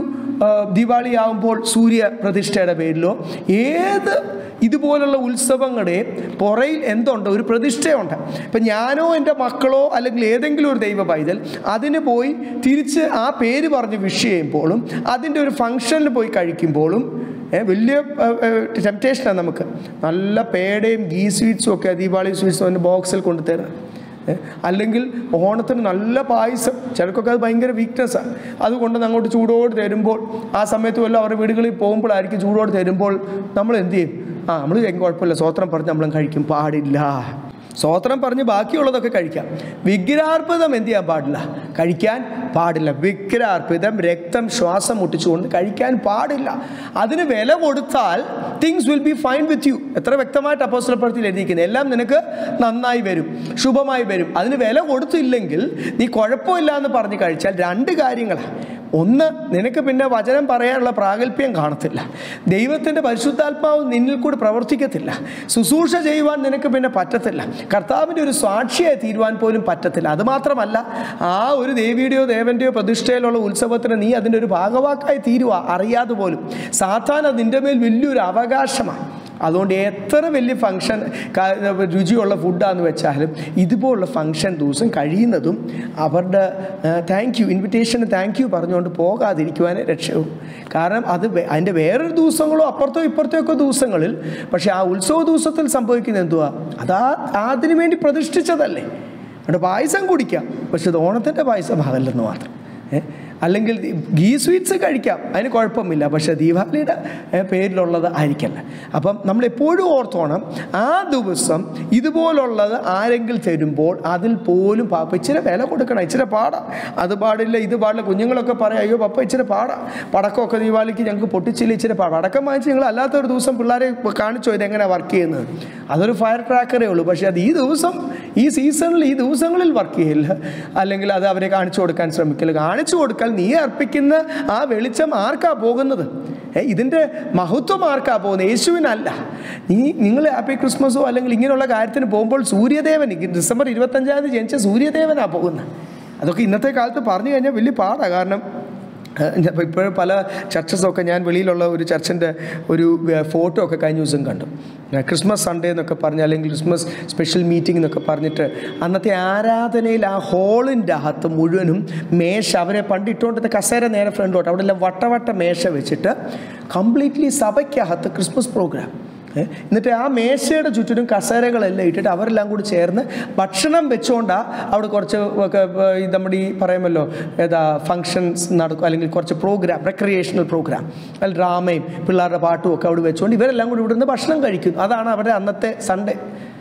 ആ, ദീപാവലി ആകുമ്പോൾ സൂര്യ പ്രതിഷ്ഠയുടെ പേരിലോ ഏത് ഇതുപോലുള്ള ഉത്സവങ്ങളുടെ പുറയിൽ എന്തുണ്ട് ഒരു പ്രതിഷ്ഠയുണ്ട് ഇപ്പം ഞാനോ എൻ്റെ മക്കളോ അല്ലെങ്കിൽ ഏതെങ്കിലും ഒരു ദൈവ പൈതൽ അതിന് പോയി തിരിച്ച് ആ പേര് പറഞ്ഞ് വിഷ് ചെയ്യുമ്പോഴും അതിൻ്റെ ഒരു ഫംഗ്ഷനിൽ പോയി കഴിക്കുമ്പോഴും ഏ, വലിയ ടെംപ്റ്റേഷനാണ് നമുക്ക് നല്ല പേടയും ഗീ സ്വീറ്റ്സും ഒക്കെ ദീപാവലി സ്വീറ്റ്സും അതിൻ്റെ ബോക്സിൽ കൊണ്ടു തരുന്നത് ഏ, അല്ലെങ്കിൽ ഓണത്തിന് നല്ല പായസം ചിലർക്കൊക്കെ അത് ഭയങ്കര വീക്ക്നെസ്സാണ് അതുകൊണ്ട് അങ്ങോട്ട് ചൂടോട് തരുമ്പോൾ ആ സമയത്ത് വല്ല അവരുടെ വീടുകളിൽ പോകുമ്പോഴായിരിക്കും ചൂടോട് തരുമ്പോൾ നമ്മൾ എന്ത് ചെയ്യും ആ നമ്മൾ കുഴപ്പമില്ല സ്വോത്രം പറഞ്ഞ് നമ്മളും കഴിക്കും പാടില്ല സ്വോത്രം പറഞ്ഞ് ബാക്കിയുള്ളതൊക്കെ കഴിക്കാം വിഗ്രഹാർപ്പിതം എന്ത് ചെയ്യാൻ പാടില്ല കഴിക്കാൻ പാടില്ല വിഗ്രഹാർപ്പിതം രക്തം ശ്വാസം മുട്ടിച്ചുകൊണ്ട് കഴിക്കാൻ പാടില്ല അതിന് വില കൊടുത്താൽ things will be fine with you എത്ര വ്യക്തമായിട്ട് അപ്പോസ്തലപ്പെടുത്തിയിൽ എഴുതിയിരിക്കുന്നത് എല്ലാം നിനക്ക് നന്നായി വരും ശുഭമായി വരും അതിന് വില കൊടുത്തില്ലെങ്കിൽ നീ കുഴപ്പമില്ല എന്ന് പറഞ്ഞ് കഴിച്ചാൽ രണ്ട് കാര്യങ്ങളാണ് ഒന്ന് നിനക്ക് പിന്നെ വചനം പറയാനുള്ള പ്രാഗൽഭ്യം കാണത്തില്ല ദൈവത്തിൻ്റെ പരിശുദ്ധാത്മാവ് നിന്നിൽ കൂടി പ്രവർത്തിക്കത്തില്ല ശുശ്രൂഷ ചെയ്യുവാൻ നിനക്ക് പിന്നെ പറ്റത്തില്ല കർത്താവിൻ്റെ ഒരു സാക്ഷിയായി തീരുവാൻ പോലും പറ്റത്തില്ല അതുമാത്രമല്ല ആ ഒരു ദേവിയുടെയോ ദേവൻ്റെയോ പ്രതിഷ്ഠയിലുള്ള ഉത്സവത്തിന് നീ അതിൻ്റെ ഒരു ഭാഗവാക്കായി തീരുക അറിയാതെ പോലും സാധാരണ നിൻ്റെ മേൽ വലിയൊരു അവകാശമാണ് അതുകൊണ്ട് എത്ര വലിയ ഫങ്ഷൻ രുചിയുള്ള ഫുഡാന്ന് വെച്ചാലും ഇതുപോലുള്ള ഫങ്ഷൻ ദിവസം കഴിയുന്നതും അവരുടെ താങ്ക് യു ഇൻവിറ്റേഷന് താങ്ക് യു പറഞ്ഞുകൊണ്ട് പോകാതിരിക്കുവാനേ രക്ഷയുള്ളൂ കാരണം അത് വേ- അതിൻ്റെ വേറൊരു ദിവസങ്ങളോ അപ്പുറത്തോ ഇപ്പുറത്തോ ഒക്കെ ദിവസങ്ങളിൽ പക്ഷേ ആ ഉത്സവ ദിവസത്തിൽ സംഭവിക്കുന്നത് എന്തുവാ അതാ അതിനു വേണ്ടി പ്രതിഷ്ഠിച്ചതല്ലേ അവിടെ പായസം കുടിക്കാം പക്ഷെ ഇത് ഓണത്തിൻ്റെ പായസം അതല്ലെന്ന് മാത്രം ഏ? അല്ലെങ്കിൽ ഗീ സ്വീറ്റ്സ് കഴിക്കാം അതിന് കുഴപ്പമില്ല പക്ഷേ ദീപാവലിയുടെ ഏ, പേരിലുള്ളത് ആയിരിക്കല്ല അപ്പം നമ്മൾ എപ്പോഴും ഓർത്തോണം ആ ദിവസം ഇതുപോലുള്ളത് ആരെങ്കിലും തരുമ്പോൾ അതിൽ പോലും പാപ്പ ഇച്ചിരി വില കൊടുക്കണം ഇച്ചിരി പാടാം അത് പാടില്ല ഇത് പാടില്ല കുഞ്ഞുങ്ങളൊക്കെ പറയാം അയ്യോ പപ്പ ഇച്ചിരി പാടാം പടക്കമൊക്കെ ദീപാവലിക്ക് ഞങ്ങൾക്ക് പൊട്ടിച്ചില്ല ഇച്ചിരി പാടാം പടക്കം വാങ്ങിച്ച് ഞങ്ങൾ അല്ലാത്ത ഒരു ദിവസം പിള്ളേരെ കാണിച്ചോ ഇതെങ്ങനെ വർക്ക് ചെയ്യുന്നത് അതൊരു ഫയർ ക്രാക്കറേ ഉള്ളൂ പക്ഷേ അത് ഈ ദിവസം ഈ സീസണിൽ ഈ ദിവസങ്ങളിൽ വർക്ക് ചെയ്യില്ല അല്ലെങ്കിൽ അത് അവരെ കാണിച്ചു കൊടുക്കാൻ ശ്രമിക്കില്ല കാണിച്ചു കൊടുക്കാൻ നീ അർപ്പിക്കുന്ന ആ വെളിച്ചം ആർക്കാ പോകുന്നത് ഏ, ഇതിൻ്റെ മഹത്വം ആർക്കാ പോകുന്നത് യേശുവിനല്ല നീ നിങ്ങൾ ഹാപ്പി ക്രിസ്മസോ അല്ലെങ്കിൽ ഇങ്ങനെയുള്ള കാര്യത്തിന് പോകുമ്പോൾ സൂര്യദേവൻ ഈ ഡിസംബർ ഇരുപത്തഞ്ചാം തീയതി ജനിച്ച സൂര്യദേവനാ പോകുന്നത് അതൊക്കെ ഇന്നത്തെ കാലത്ത് പറഞ്ഞു കഴിഞ്ഞാൽ വലിയ പാടാണ് കാരണം ഇപ്പോൾ പല ചർച്ചസൊക്കെ ഞാൻ വെളിയിലുള്ള ഒരു ചർച്ചിൻ്റെ ഒരു ഫോട്ടോ ഒക്കെ കഴിഞ്ഞ ദിവസം കണ്ടു ഏഹ് ക്രിസ്മസ് സൺഡേ എന്നൊക്കെ പറഞ്ഞ് അല്ലെങ്കിൽ ക്രിസ്മസ് സ്പെഷ്യൽ മീറ്റിംഗ് എന്നൊക്കെ പറഞ്ഞിട്ട് അന്നത്തെ ആരാധനയിൽ ആ ഹോളിൻ്റെ അകത്ത് മുഴുവനും മേശ അവരെ പണ്ട് ഇട്ടുകൊണ്ടിരുന്ന കസേര നേരെ ഫ്രണ്ടോട്ട് അവിടെ എല്ലാം വട്ടവട്ട മേശ വെച്ചിട്ട് കംപ്ലീറ്റ്ലി സഭയ്ക്കകത്ത് ക്രിസ്മസ് പ്രോഗ്രാം ഏ? എന്നിട്ട് ആ മേശയുടെ ചുറ്റിനും കസേരകളെല്ലാം ഇട്ടിട്ട് അവരെല്ലാം കൂടി ചേർന്ന് ഭക്ഷണം വെച്ചുകൊണ്ടാണ് അവിടെ കുറച്ച് ഒക്കെ ഈ നമ്മുടെ ഈ പറയുമല്ലോ ഏതാ ഫങ്ഷൻസ് നടക്കും അല്ലെങ്കിൽ കുറച്ച് പ്രോഗ്രാം റെക്രിയേഷണൽ പ്രോഗ്രാം അല്ലെങ്കിൽ ഡ്രാമയും പിള്ളേരുടെ പാട്ടും ഒക്കെ അവിടെ വെച്ചുകൊണ്ട് ഇവരെല്ലാം കൂടി ഇവിടുന്ന് ഭക്ഷണം കഴിക്കും അതാണ് അവരുടെ അന്നത്തെ സൺഡേ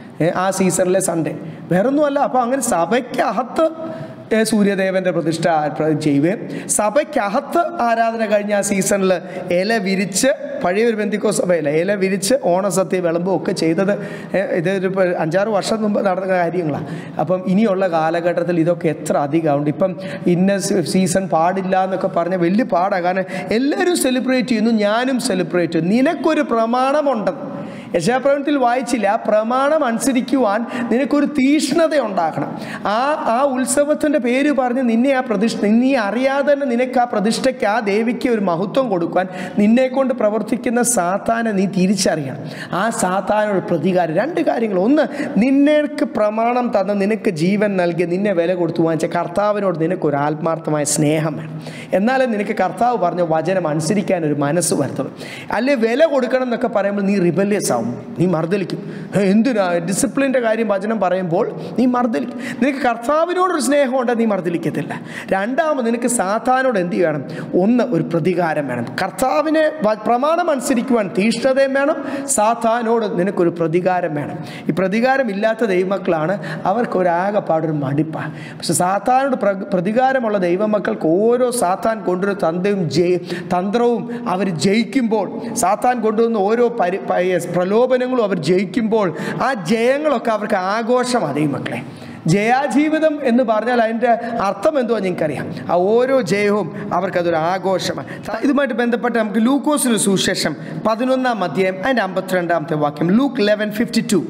ആ സീസണിലെ സൺഡേ വേറൊന്നുമല്ല അപ്പോൾ അങ്ങനെ സഭയ്ക്കകത്ത് ഏ, സൂര്യദേവന്റെ പ്രതിഷ്ഠ പ്ര- ചെയ്യുകയും സഭയ്ക്കകത്ത് ആരാധന കഴിഞ്ഞ ആ സീസണിൽ ഇല വിരിച്ച് പഴയ ഒരു ബന്ധിക്കോ സഭയില്ല ഇല വിരിച്ച് ഓണസദ്യ വിളമ്പും ഒക്കെ ചെയ്തത് ഏ, ഇതൊരു ഇപ്പൊ അഞ്ചാറ് വർഷം മുമ്പ് നടന്ന കാര്യങ്ങളാണ് അപ്പം ഇനിയുള്ള കാലഘട്ടത്തിൽ ഇതൊക്കെ എത്ര അധികമുണ്ട് ഇപ്പം ഇന്ന സീ- സീസൺ പാടില്ല എന്നൊക്കെ പറഞ്ഞ വലിയ പാടാണ് കാരണം എല്ലാവരും സെലിബ്രേറ്റ് ചെയ്യുന്നു ഞാനും സെലിബ്രേറ്റ് ചെയ്യുന്നു നിനക്കൊരു പ്രമാണമുണ്ട് യശാപ്രവണത്തിൽ വായിച്ചില്ല ആ പ്രമാണം അനുസരിക്കുവാൻ നിനക്കൊരു തീഷ്ണത ഉണ്ടാക്കണം ആ ആ ഉത്സവത്തിൻ്റെ പേര് പറഞ്ഞ് നിന്നെ ആ പ്രതിഷ്ഠ നീ അറിയാതെ തന്നെ നിനക്ക് ആ പ്രതിഷ്ഠയ്ക്ക് ആ ദേവിക്ക് ഒരു മഹത്വം കൊടുക്കുവാൻ നിന്നെ കൊണ്ട് പ്രവർത്തിക്കുന്ന സാത്താനെ നീ തിരിച്ചറിയണം ആ സാത്താനോട് പ്രതികാരം രണ്ട് കാര്യങ്ങൾ ഒന്ന് നിന്നേക്ക് പ്രമാണം തന്ന് നിനക്ക് ജീവൻ നൽകി നിന്നെ വില കൊടുത്തു വാങ്ങിച്ച കർത്താവിനോട് നിനക്ക് ഒരു ആത്മാർത്ഥമായ സ്നേഹം വേണം എന്നാലേ നിനക്ക് കർത്താവ് പറഞ്ഞ വചനം അനുസരിക്കാൻ ഒരു മനസ്സ് വരത്തുള്ളൂ അല്ലെ വില കൊടുക്കണം എന്നൊക്കെ പറയുമ്പോൾ നീ റിബല്യസ് ആവും നീ മർദ്ദലിക്കും "ഏ, എന്തിനാ ഡിസിപ്ലിൻ്റെ കാര്യം വചനം പറയുമ്പോൾ നീ മർദ്ദലിക്കും നിനക്ക് കർത്താവിനോടൊരു സ്നേഹമുണ്ട് നീ മർദ്ദലിക്കത്തില്ല രണ്ടാമത് നിനക്ക് സാത്താനോട് എന്ത് വേണം ഒന്ന് ഒരു പ്രതികാരം വേണം കർത്താവിനെ വ- പ്രമാണം അനുസരിക്കുവാൻ തീഷ്ണതയും വേണം സാത്താനോട് നിനക്കൊരു പ്രതികാരം വേണം ഈ പ്രതികാരം ഇല്ലാത്ത ദൈവമക്കളാണ് അവർക്ക് ഒരാകെപ്പാടൊരു മടിപ്പാണ് പക്ഷെ സാത്താനോട് പ്ര പ്രതികാരമുള്ള ദൈവമക്കൾക്ക് ഓരോ സാത്താൻ കൊണ്ടുവരുന്ന തന്തയും ജയ് തന്ത്രവും അവർ ജയിക്കുമ്പോൾ സാത്താൻ കൊണ്ടുവന്ന ഓരോ പരി പ- പ്രലോഭനങ്ങളും അവർ ജയിക്കുമ്പോൾ ആ ജയങ്ങളൊക്കെ അവർക്ക് ആഘോഷമാണ് ദൈവമക്കളെ ജയാജീവിതം എന്ന് പറഞ്ഞാൽ അതിൻ്റെ അർത്ഥം എന്തുവാ നിങ്ങൾക്കറിയാം ആ ഓരോ ജയവും അവർക്കതൊരു ആഘോഷമാണ് ഇതുമായിട്ട് ബന്ധപ്പെട്ട് നമുക്ക് ലൂക്കോസിന് സുശേഷം പതിനൊന്നാം അധ്യായം അതിൻ്റെ അമ്പത്തിരണ്ടാമത്തെ വാക്യം ലൂക്ക് ലെവൻ ഫിഫ്റ്റി ടു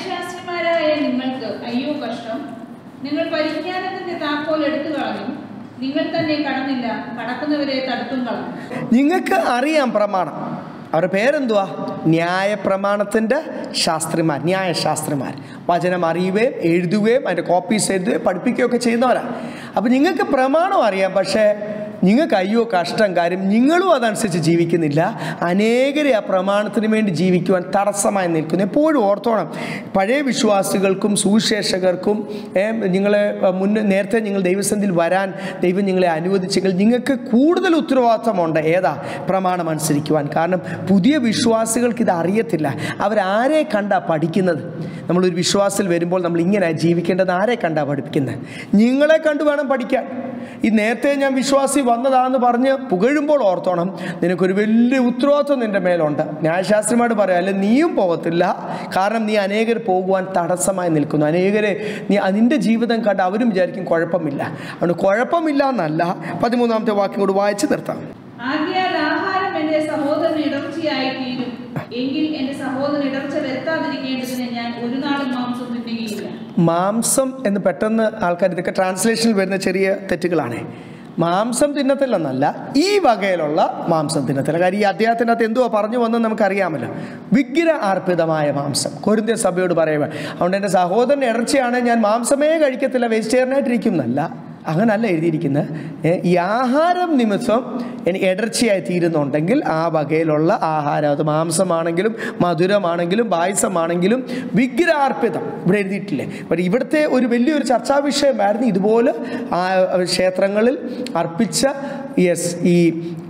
ന്യായശാസ്ത്രിമാരായ നിങ്ങൾക്ക് അയ്യോ കഷ്ടം നിങ്ങൾ പരിജ്ഞാനത്തിന്റെ താക്കോൽ എടുത്തു കളഞ്ഞു നിങ്ങൾ തന്നെ കടന്നില്ല കടക്കുന്നവരെ തടുത്തും കളഞ്ഞു നിങ്ങൾക്ക് അറിയാം പ്രമാണം അവരുടെ പേരെന്തുവാ ന്യായ പ്രമാണത്തിൻ്റെ ശാസ്ത്രിമാർ ന്യായശാസ്ത്രിമാർ വചനം അറിയുകയും എഴുതുകയും അതിൻ്റെ കോപ്പീസ് എഴുതുകയും പഠിപ്പിക്കുകയൊക്കെ ചെയ്യുന്നവരാണ് അപ്പം നിങ്ങൾക്ക് പ്രമാണം അറിയാം പക്ഷേ നിങ്ങൾക്ക് അയ്യോ കഷ്ടം കാര്യം നിങ്ങളും അതനുസരിച്ച് ജീവിക്കുന്നില്ല അനേകരെ ആ പ്രമാണത്തിന് വേണ്ടി ജീവിക്കുവാൻ തടസ്സമായി നിൽക്കുന്നു എപ്പോഴും ഓർത്തോണം പഴയ വിശ്വാസികൾക്കും സുവിശേഷകർക്കും നിങ്ങളെ മുന്നേ നേരത്തെ നിങ്ങൾ ദൈവസന്ധിയിൽ വരാൻ ദൈവം നിങ്ങളെ അനുവദിച്ചെങ്കിൽ നിങ്ങൾക്ക് കൂടുതൽ ഉത്തരവാദിത്തമുണ്ട് ഏതാ പ്രമാണം അനുസരിക്കുവാൻ കാരണം പുതിയ വിശ്വാസികൾക്ക് ഇത് അറിയത്തില്ല അവരാരെ കണ്ടാ പഠിക്കുന്നത് നമ്മളൊരു വിശ്വാസത്തിൽ വരുമ്പോൾ നമ്മൾ ഇങ്ങനെ ജീവിക്കേണ്ടത് ആരെ കണ്ടാ പഠിപ്പിക്കുന്നത് നിങ്ങളെ കണ്ടു വേണം പഠിക്കാൻ ഈ നേരത്തെ ഞാൻ വിശ്വാസി വന്നതാന്ന് പറഞ്ഞ് പുകഴുമ്പോൾ ഓർത്തോണം നിനക്കൊരു വലിയ ഉത്തരവാദിത്വം നിൻ്റെ മേലുണ്ട് ന്യായശാസ്ത്രിമായിട്ട് പറയാം അല്ലെ നീയും പോകത്തില്ല കാരണം നീ അനേകർ പോകുവാൻ തടസ്സമായി നിൽക്കുന്നു അനേകരെ നീ നിൻ്റെ ജീവിതം കണ്ട് അവരും വിചാരിക്കും കുഴപ്പമില്ല അതുകൊണ്ട് കുഴപ്പമില്ല എന്നല്ല പതിമൂന്നാമത്തെ വാക്യം കൂടി വായിച്ച് നിർത്താം ആകിയാൽ ആഹാരം എന്റെ സഹോദരന് ഇടർച്ചയായി തീരും എങ്കിൽ എന്റെ സഹോദരൻ ഇടർച്ച വരുത്താതിരിക്കേണ്ടതിന് ഞാൻ ഒരു നാളും മാംസം തിന്നുകയില്ല മാംസം എന്ന് പെട്ടെന്ന് ആൾക്കാർ ഇതൊക്കെ ട്രാൻസ്ലേഷനിൽ വരുന്ന ചെറിയ തെറ്റുകളാണ് മാംസം തിന്നത്തില്ലെന്നല്ല ഈ വകയിലുള്ള മാംസം തിന്നത്തില്ല കാര്യം ഈ അദ്ദേഹത്തിൻ്റെ അകത്ത് എന്തുവാ പറഞ്ഞു വന്നത് നമുക്കറിയാമല്ലോ വിഗ്ര അർപ്പിതമായ മാംസം കൊരിന്ത്യ സഭയോട് പറയുക അതുകൊണ്ട് എൻ്റെ സഹോദരൻ ഇടർച്ചയാണ് ഞാൻ മാംസമേ കഴിക്കത്തില്ല വെജിറ്റേറിയനായിട്ടിരിക്കും എന്നല്ല അങ്ങനല്ല എഴുതിയിരിക്കുന്നത് ഏ, ഈ ആഹാരം നിമിത്തം എനിക്ക് ഇടർച്ചയായി തീരുന്നുണ്ടെങ്കിൽ ആ വകയിലുള്ള ആഹാരം അത് മാംസമാണെങ്കിലും മധുരമാണെങ്കിലും പായസമാണെങ്കിലും വിഗ്രഹാർപ്പിതം ഇവിടെ എഴുതിയിട്ടില്ലേ പക്ഷേ ഇവിടുത്തെ ഒരു വലിയൊരു ചർച്ചാ വിഷയമായിരുന്നു ഇതുപോലെ ആ ക്ഷേത്രങ്ങളിൽ അർപ്പിച്ച യെസ് ഈ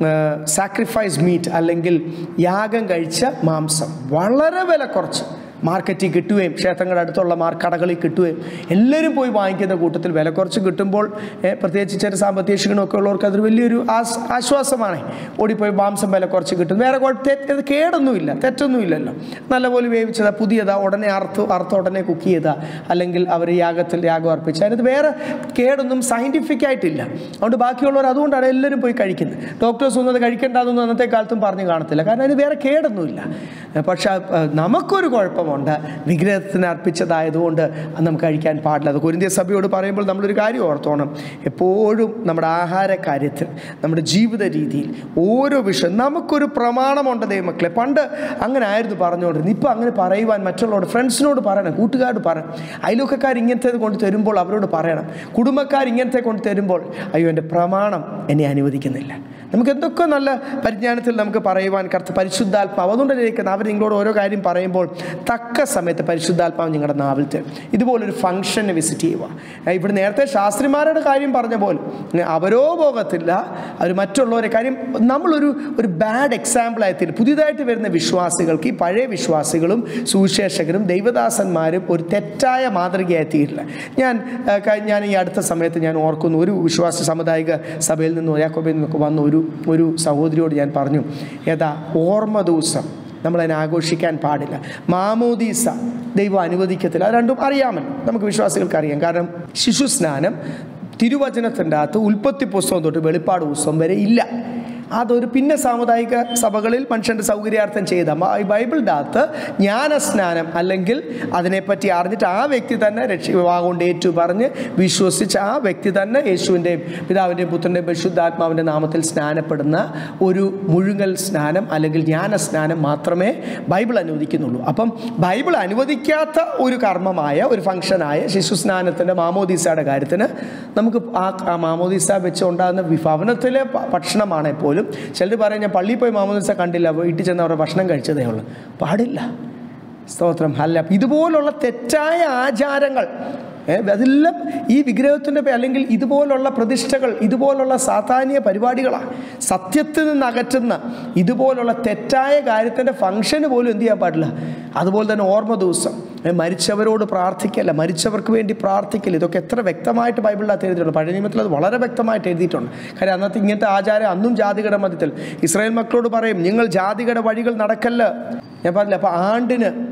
സാക്രിഫൈസ് മീറ്റ് അല്ലെങ്കിൽ യാഗം കഴിച്ച മാംസം വളരെ വില കുറച്ച് മാർക്കറ്റിൽ കിട്ടുകയും ക്ഷേത്രങ്ങളുടെ അടുത്തുള്ള മാർ കടകളിൽ കിട്ടുകയും എല്ലാവരും പോയി വാങ്ങിക്കുന്ന കൂട്ടത്തിൽ വില കുറച്ച് കിട്ടുമ്പോൾ ഏ, പ്രത്യേകിച്ച് ചെറിയ സാമ്പത്തിക ക്ഷീണമൊക്കെ ഉള്ളവർക്ക് അതൊരു വലിയൊരു ആസ് ആശ്വാസമാണ് ഓടിപ്പോയി മാംസം വില കുറച്ച് കിട്ടും വേറെ കുഴ- തെറ്റ് ഇത് കേടൊന്നുമില്ല തെറ്റൊന്നുമില്ലല്ലോ നല്ലപോലെ വേവിച്ചതാ പുതിയതാ ഉടനെ അറുത്ത് അറുത്ത് ഉടനെ കുക്ക് ചെയ്താ അല്ലെങ്കിൽ അവർ യാഗത്തിൽ യാഗം അർപ്പിച്ച അതിനകത്ത് വേറെ കേടൊന്നും സയൻറ്റിഫിക് ആയിട്ടില്ല അതുകൊണ്ട് ബാക്കിയുള്ളവർ അതുകൊണ്ടാണ് എല്ലാവരും പോയി കഴിക്കുന്നത് ഡോക്ടേഴ്സ് ഒന്നും അത് കഴിക്കേണ്ടതൊന്നും അന്നത്തെ കാലത്തും പറഞ്ഞു കാണത്തില്ല കാരണം അതിന് വേറെ കേടൊന്നുമില്ല പക്ഷെ ആ, നമുക്കൊരു കുഴപ്പമുണ്ട് വിഗ്രഹത്തിന് അർപ്പിച്ചതായതുകൊണ്ട് അത് നമുക്ക് കഴിക്കാൻ പാടില്ല അത് കൊരിന്ത്യ സഭയോട് പറയുമ്പോൾ നമ്മളൊരു കാര്യം ഓർത്തോണം എപ്പോഴും നമ്മുടെ ആഹാര കാര്യത്തിൽ നമ്മുടെ ജീവിത രീതിയിൽ ഓരോ വിഷയം നമുക്കൊരു പ്രമാണമുണ്ട് ദൈവമക്കളെ പണ്ട് അങ്ങനെ ആയിരുന്നു പറഞ്ഞുകൊണ്ടിരുന്നത് ഇപ്പം അങ്ങനെ പറയുവാൻ മറ്റുള്ളവരോട് ഫ്രണ്ട്സിനോട് പറയണം കൂട്ടുകാരോട് പറയണം അയൽവക്കക്കാർ ഇങ്ങനത്തെ കൊണ്ട് തരുമ്പോൾ അവരോട് പറയണം കുടുംബക്കാർ ഇങ്ങനത്തെ കൊണ്ട് തരുമ്പോൾ അയ്യോ എൻ്റെ പ്രമാണം എന്നെ അനുവദിക്കുന്നില്ല നമുക്ക് എന്തൊക്കെ നല്ല പരിജ്ഞാനത്തിൽ നമുക്ക് പറയുവാൻ കർത്ത പരിശുദ്ധാത്മാവ് അതുകൊണ്ടിരിക്കുന്നത് അവർ നിങ്ങളോട് ഓരോ കാര്യം പറയുമ്പോൾ തക്ക സമയത്ത് പരിശുദ്ധാത്മാവ് നിങ്ങളുടെ നാവിൽ തരും ഇതുപോലൊരു ഫംഗ്ഷനെ വിസിറ്റ് ചെയ്യുക ഏ, ഇവിടെ നേരത്തെ ശാസ്ത്രിമാരുടെ കാര്യം പറഞ്ഞ പോലെ ഏ, അവരോ പോകത്തില്ല അവർ മറ്റുള്ളവരെ കാര്യം നമ്മളൊരു ഒരു ബാഡ് എക്സാമ്പിളായി തീരും പുതിയതായിട്ട് വരുന്ന വിശ്വാസികൾക്ക് ഈ പഴയ വിശ്വാസികളും സുവിശേഷകരും ദൈവദാസന്മാരും ഒരു തെറ്റായ മാതൃകയായി തീരില്ല ഞാൻ ആ, കഴി- ഞാൻ ഈ അടുത്ത സമയത്ത് ഞാൻ ഓർക്കുന്നു ഒരു വിശ്വാസ സാമുദായിക സഭയിൽ നിന്നും യാക്കോബയിൽ നിന്നൊക്കെ വന്ന ഒരു ഒരു സഹോദരിയോട് ഞാൻ പറഞ്ഞു ഏതാ ഓർമ്മ ദിവസം നമ്മളതിനെ ആഘോഷിക്കാൻ പാടില്ല മാമോദീസ ദൈവം അനുവദിക്കത്തില്ല അത് രണ്ടും അറിയാമല്ലോ നമുക്ക് വിശ്വാസികൾക്ക് അറിയാം കാരണം ശിശു സ്നാനം തിരുവചനത്തിൻ്റെ അകത്ത് ഉൽപ്പത്തി പുസ്തകം തൊട്ട് വെളിപ്പാട് പുസ്തകം വരെ ഇല്ല അതൊരു പിന്നെ സാമുദായിക സഭകളിൽ മനുഷ്യൻ്റെ സൗകര്യാർത്ഥം ചെയ്ത മ- ഈ ബൈബിളിൻ്റെ അകത്ത് ജ്ഞാനസ്നാനം അല്ലെങ്കിൽ അതിനെപ്പറ്റി അറിഞ്ഞിട്ട് ആ വ്യക്തി തന്നെ രക്ഷ വിവാഹം കൊണ്ട് ഏറ്റു പറഞ്ഞ് വിശ്വസിച്ച് ആ വ്യക്തി തന്നെ യേശുവിൻ്റെയും പിതാവിൻ്റെയും പുത്രൻ്റെയും പരിശുദ്ധാത്മാവിൻ്റെ നാമത്തിൽ സ്നാനപ്പെടുന്ന ഒരു മുഴുങ്ങൽ സ്നാനം അല്ലെങ്കിൽ ജ്ഞാനസ്നാനം മാത്രമേ ബൈബിൾ അനുവദിക്കുന്നുള്ളൂ അപ്പം ബൈബിൾ അനുവദിക്കാത്ത ഒരു കർമ്മമായ ഒരു ഫംഗ്ഷനായ ശിശു സ്നാനത്തിൻ്റെ മാമോദീസയുടെ കാര്യത്തിന് നമുക്ക് ആ ആ മാമോദീസ വെച്ച് ഉണ്ടാകുന്ന ഭവനത്തിലെ ഭ- ഭക്ഷണമാണെ പോലും ചിലർ പറയും ഞാൻ പള്ളിയിൽ പോയി മാമോദീസ കണ്ടില്ല വീട്ടിൽ ചെന്ന് അവരുടെ ഭക്ഷണം കഴിച്ചതേ ഉള്ളൂ പാടില്ല സ്തോത്രം അല്ല ഇതുപോലുള്ള തെറ്റായ ആചാരങ്ങൾ ഏ, അതെല്ലാം ഈ വിഗ്രഹത്തിൻ്റെ പേ- അല്ലെങ്കിൽ ഇതുപോലുള്ള പ്രതിഷ്ഠകൾ ഇതുപോലുള്ള സാധാന്യ പരിപാടികളാണ് സത്യത്തിൽ നിന്ന് അകറ്റുന്ന ഇതുപോലുള്ള തെറ്റായ കാര്യത്തിൻ്റെ ഫംഗ്ഷന് പോലും എന്ത് ചെയ്യാൻ പാടില്ല അതുപോലെ തന്നെ ഓർമ്മ ദിവസം ഏ, മരിച്ചവരോട് പ്രാർത്ഥിക്കല്ല മരിച്ചവർക്ക് വേണ്ടി പ്രാർത്ഥിക്കൽ ഇതൊക്കെ എത്ര വ്യക്തമായിട്ട് ബൈബിളിനകത്ത് എഴുതിയിട്ടുണ്ട് പഴയ നിയമത്തിൽ അത് വളരെ വ്യക്തമായിട്ട് എഴുതിയിട്ടുണ്ട് കാര്യം അന്നത്തെ ഇങ്ങനത്തെ ആചാരം അന്നും ജാതികളുടെ മധ്യത്തിൽ ഇസ്രായേൽ മക്കളോട് പറയും നിങ്ങൾ ജാതികളുടെ വഴികൾ നടക്കല്ല ഞാൻ പറഞ്ഞില്ല അപ്പോൾ ആണ്ടിന്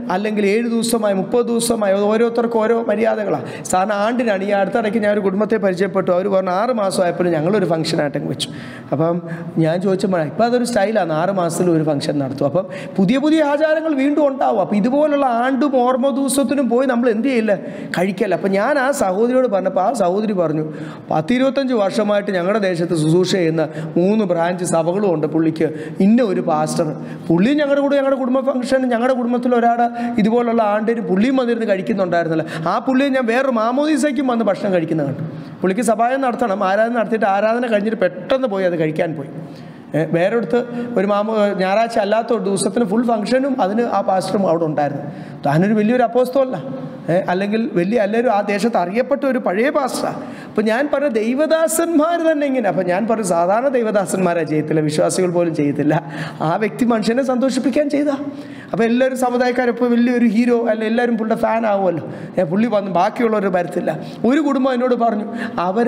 അല്ലെങ്കിൽ ഏഴ് ദിവസമായി മുപ്പത് ദിവസമായി അത് ഓരോരുത്തർക്കും ഓരോ മര്യാദകളാണ് സാധാരണ ആണ്ടിനാണ് ഈ അടുത്തിടയ്ക്ക് ഞാൻ ഒരു കുടുംബത്തെ പരിചയപ്പെട്ടു അവർ പറഞ്ഞു ആറ് മാസമായപ്പോഴും ഞങ്ങളൊരു ഫംഗ്ഷനായിട്ടങ്ങ് വെച്ചു അപ്പം ഞാൻ ചോദിച്ചപ്പോൾ ഇപ്പം അതൊരു സ്റ്റൈലാണ് ആറ് മാസത്തിൽ ഒരു ഫംഗ്ഷൻ നടത്തും അപ്പം പുതിയ പുതിയ ആചാരങ്ങൾ വീണ്ടും ഉണ്ടാവും അപ്പം ഇതുപോലുള്ള ആണ്ടും ഓർമ്മ ദിവസത്തിനും പോയി നമ്മൾ എന്ത് ചെയ്യില്ല കഴിക്കല്ല അപ്പം ഞാൻ ആ സഹോദരിയോട് പറഞ്ഞപ്പോൾ ആ സഹോദരി പറഞ്ഞു പത്തിരുപത്തഞ്ച് വർഷമായിട്ട് ഞങ്ങളുടെ ദേശത്ത് ശുശ്രൂഷ ചെയ്യുന്ന മൂന്ന് ബ്രാഞ്ച് സഭകളും ഉണ്ട് പുള്ളിക്ക് ഇന്ന ഒരു പാസ്റ്റർ പുള്ളി ഞങ്ങളുടെ കൂടെ ഞങ്ങളുടെ കുടുംബ ഫംഗ്ഷൻ ഞങ്ങളുടെ കുടുംബത്തിൽ ഒരാൾ ഇതുപോലുള്ള ആണ്ടിന് പുള്ളിയും വന്നിരുന്ന് കഴിക്കുന്നുണ്ടായിരുന്നല്ലോ ആ പുള്ളിയെ ഞാൻ വേറൊരു മാമോദീസയ്ക്കും വന്ന് ഭക്ഷണം കഴിക്കുന്നത് കണ്ടു പുള്ളിക്ക് സഭായം നടത്തണം ആരാധന നടത്തിയിട്ട് ആരാധന കഴിഞ്ഞിട്ട് പെട്ടെന്ന് പോയി അത് കഴിക്കാൻ പോയി ഏ, വേറൊരിടത്ത് ഒരു മാമ ഞായറാഴ്ച അല്ലാത്ത ഒരു ദിവസത്തിന് ഫുൾ ഫംഗ്ഷനും അതിന് ആ പാസ്റ്ററും അവിടെ ഉണ്ടായിരുന്നു താനൊരു വലിയൊരു അപ്പോസ്തമല്ല ഏ, അല്ലെങ്കിൽ വലിയ എല്ലാവരും ആ ദേശത്ത് അറിയപ്പെട്ട ഒരു പഴയ പാസ്റ്ററാണ് അപ്പം ഞാൻ പറഞ്ഞ ദൈവദാസന്മാർ തന്നെ ഇങ്ങനെ അപ്പം ഞാൻ പറഞ്ഞു സാധാരണ ദൈവദാസന്മാരെ ചെയ്യത്തില്ല വിശ്വാസികൾ പോലും ചെയ്യത്തില്ല ആ വ്യക്തി മനുഷ്യനെ സന്തോഷിപ്പിക്കാൻ ചെയ്താ അപ്പോൾ എല്ലാവരും സമുദായക്കാരിപ്പോൾ വലിയൊരു ഹീറോ അല്ല എല്ലാവരും പുള്ളിയുടെ ഫാൻ ആവുമല്ലോ ഏ, പുള്ളി വന്ന് ബാക്കിയുള്ളവർ വരത്തില്ല ഒരു കുടുംബം എന്നോട് പറഞ്ഞു അവർ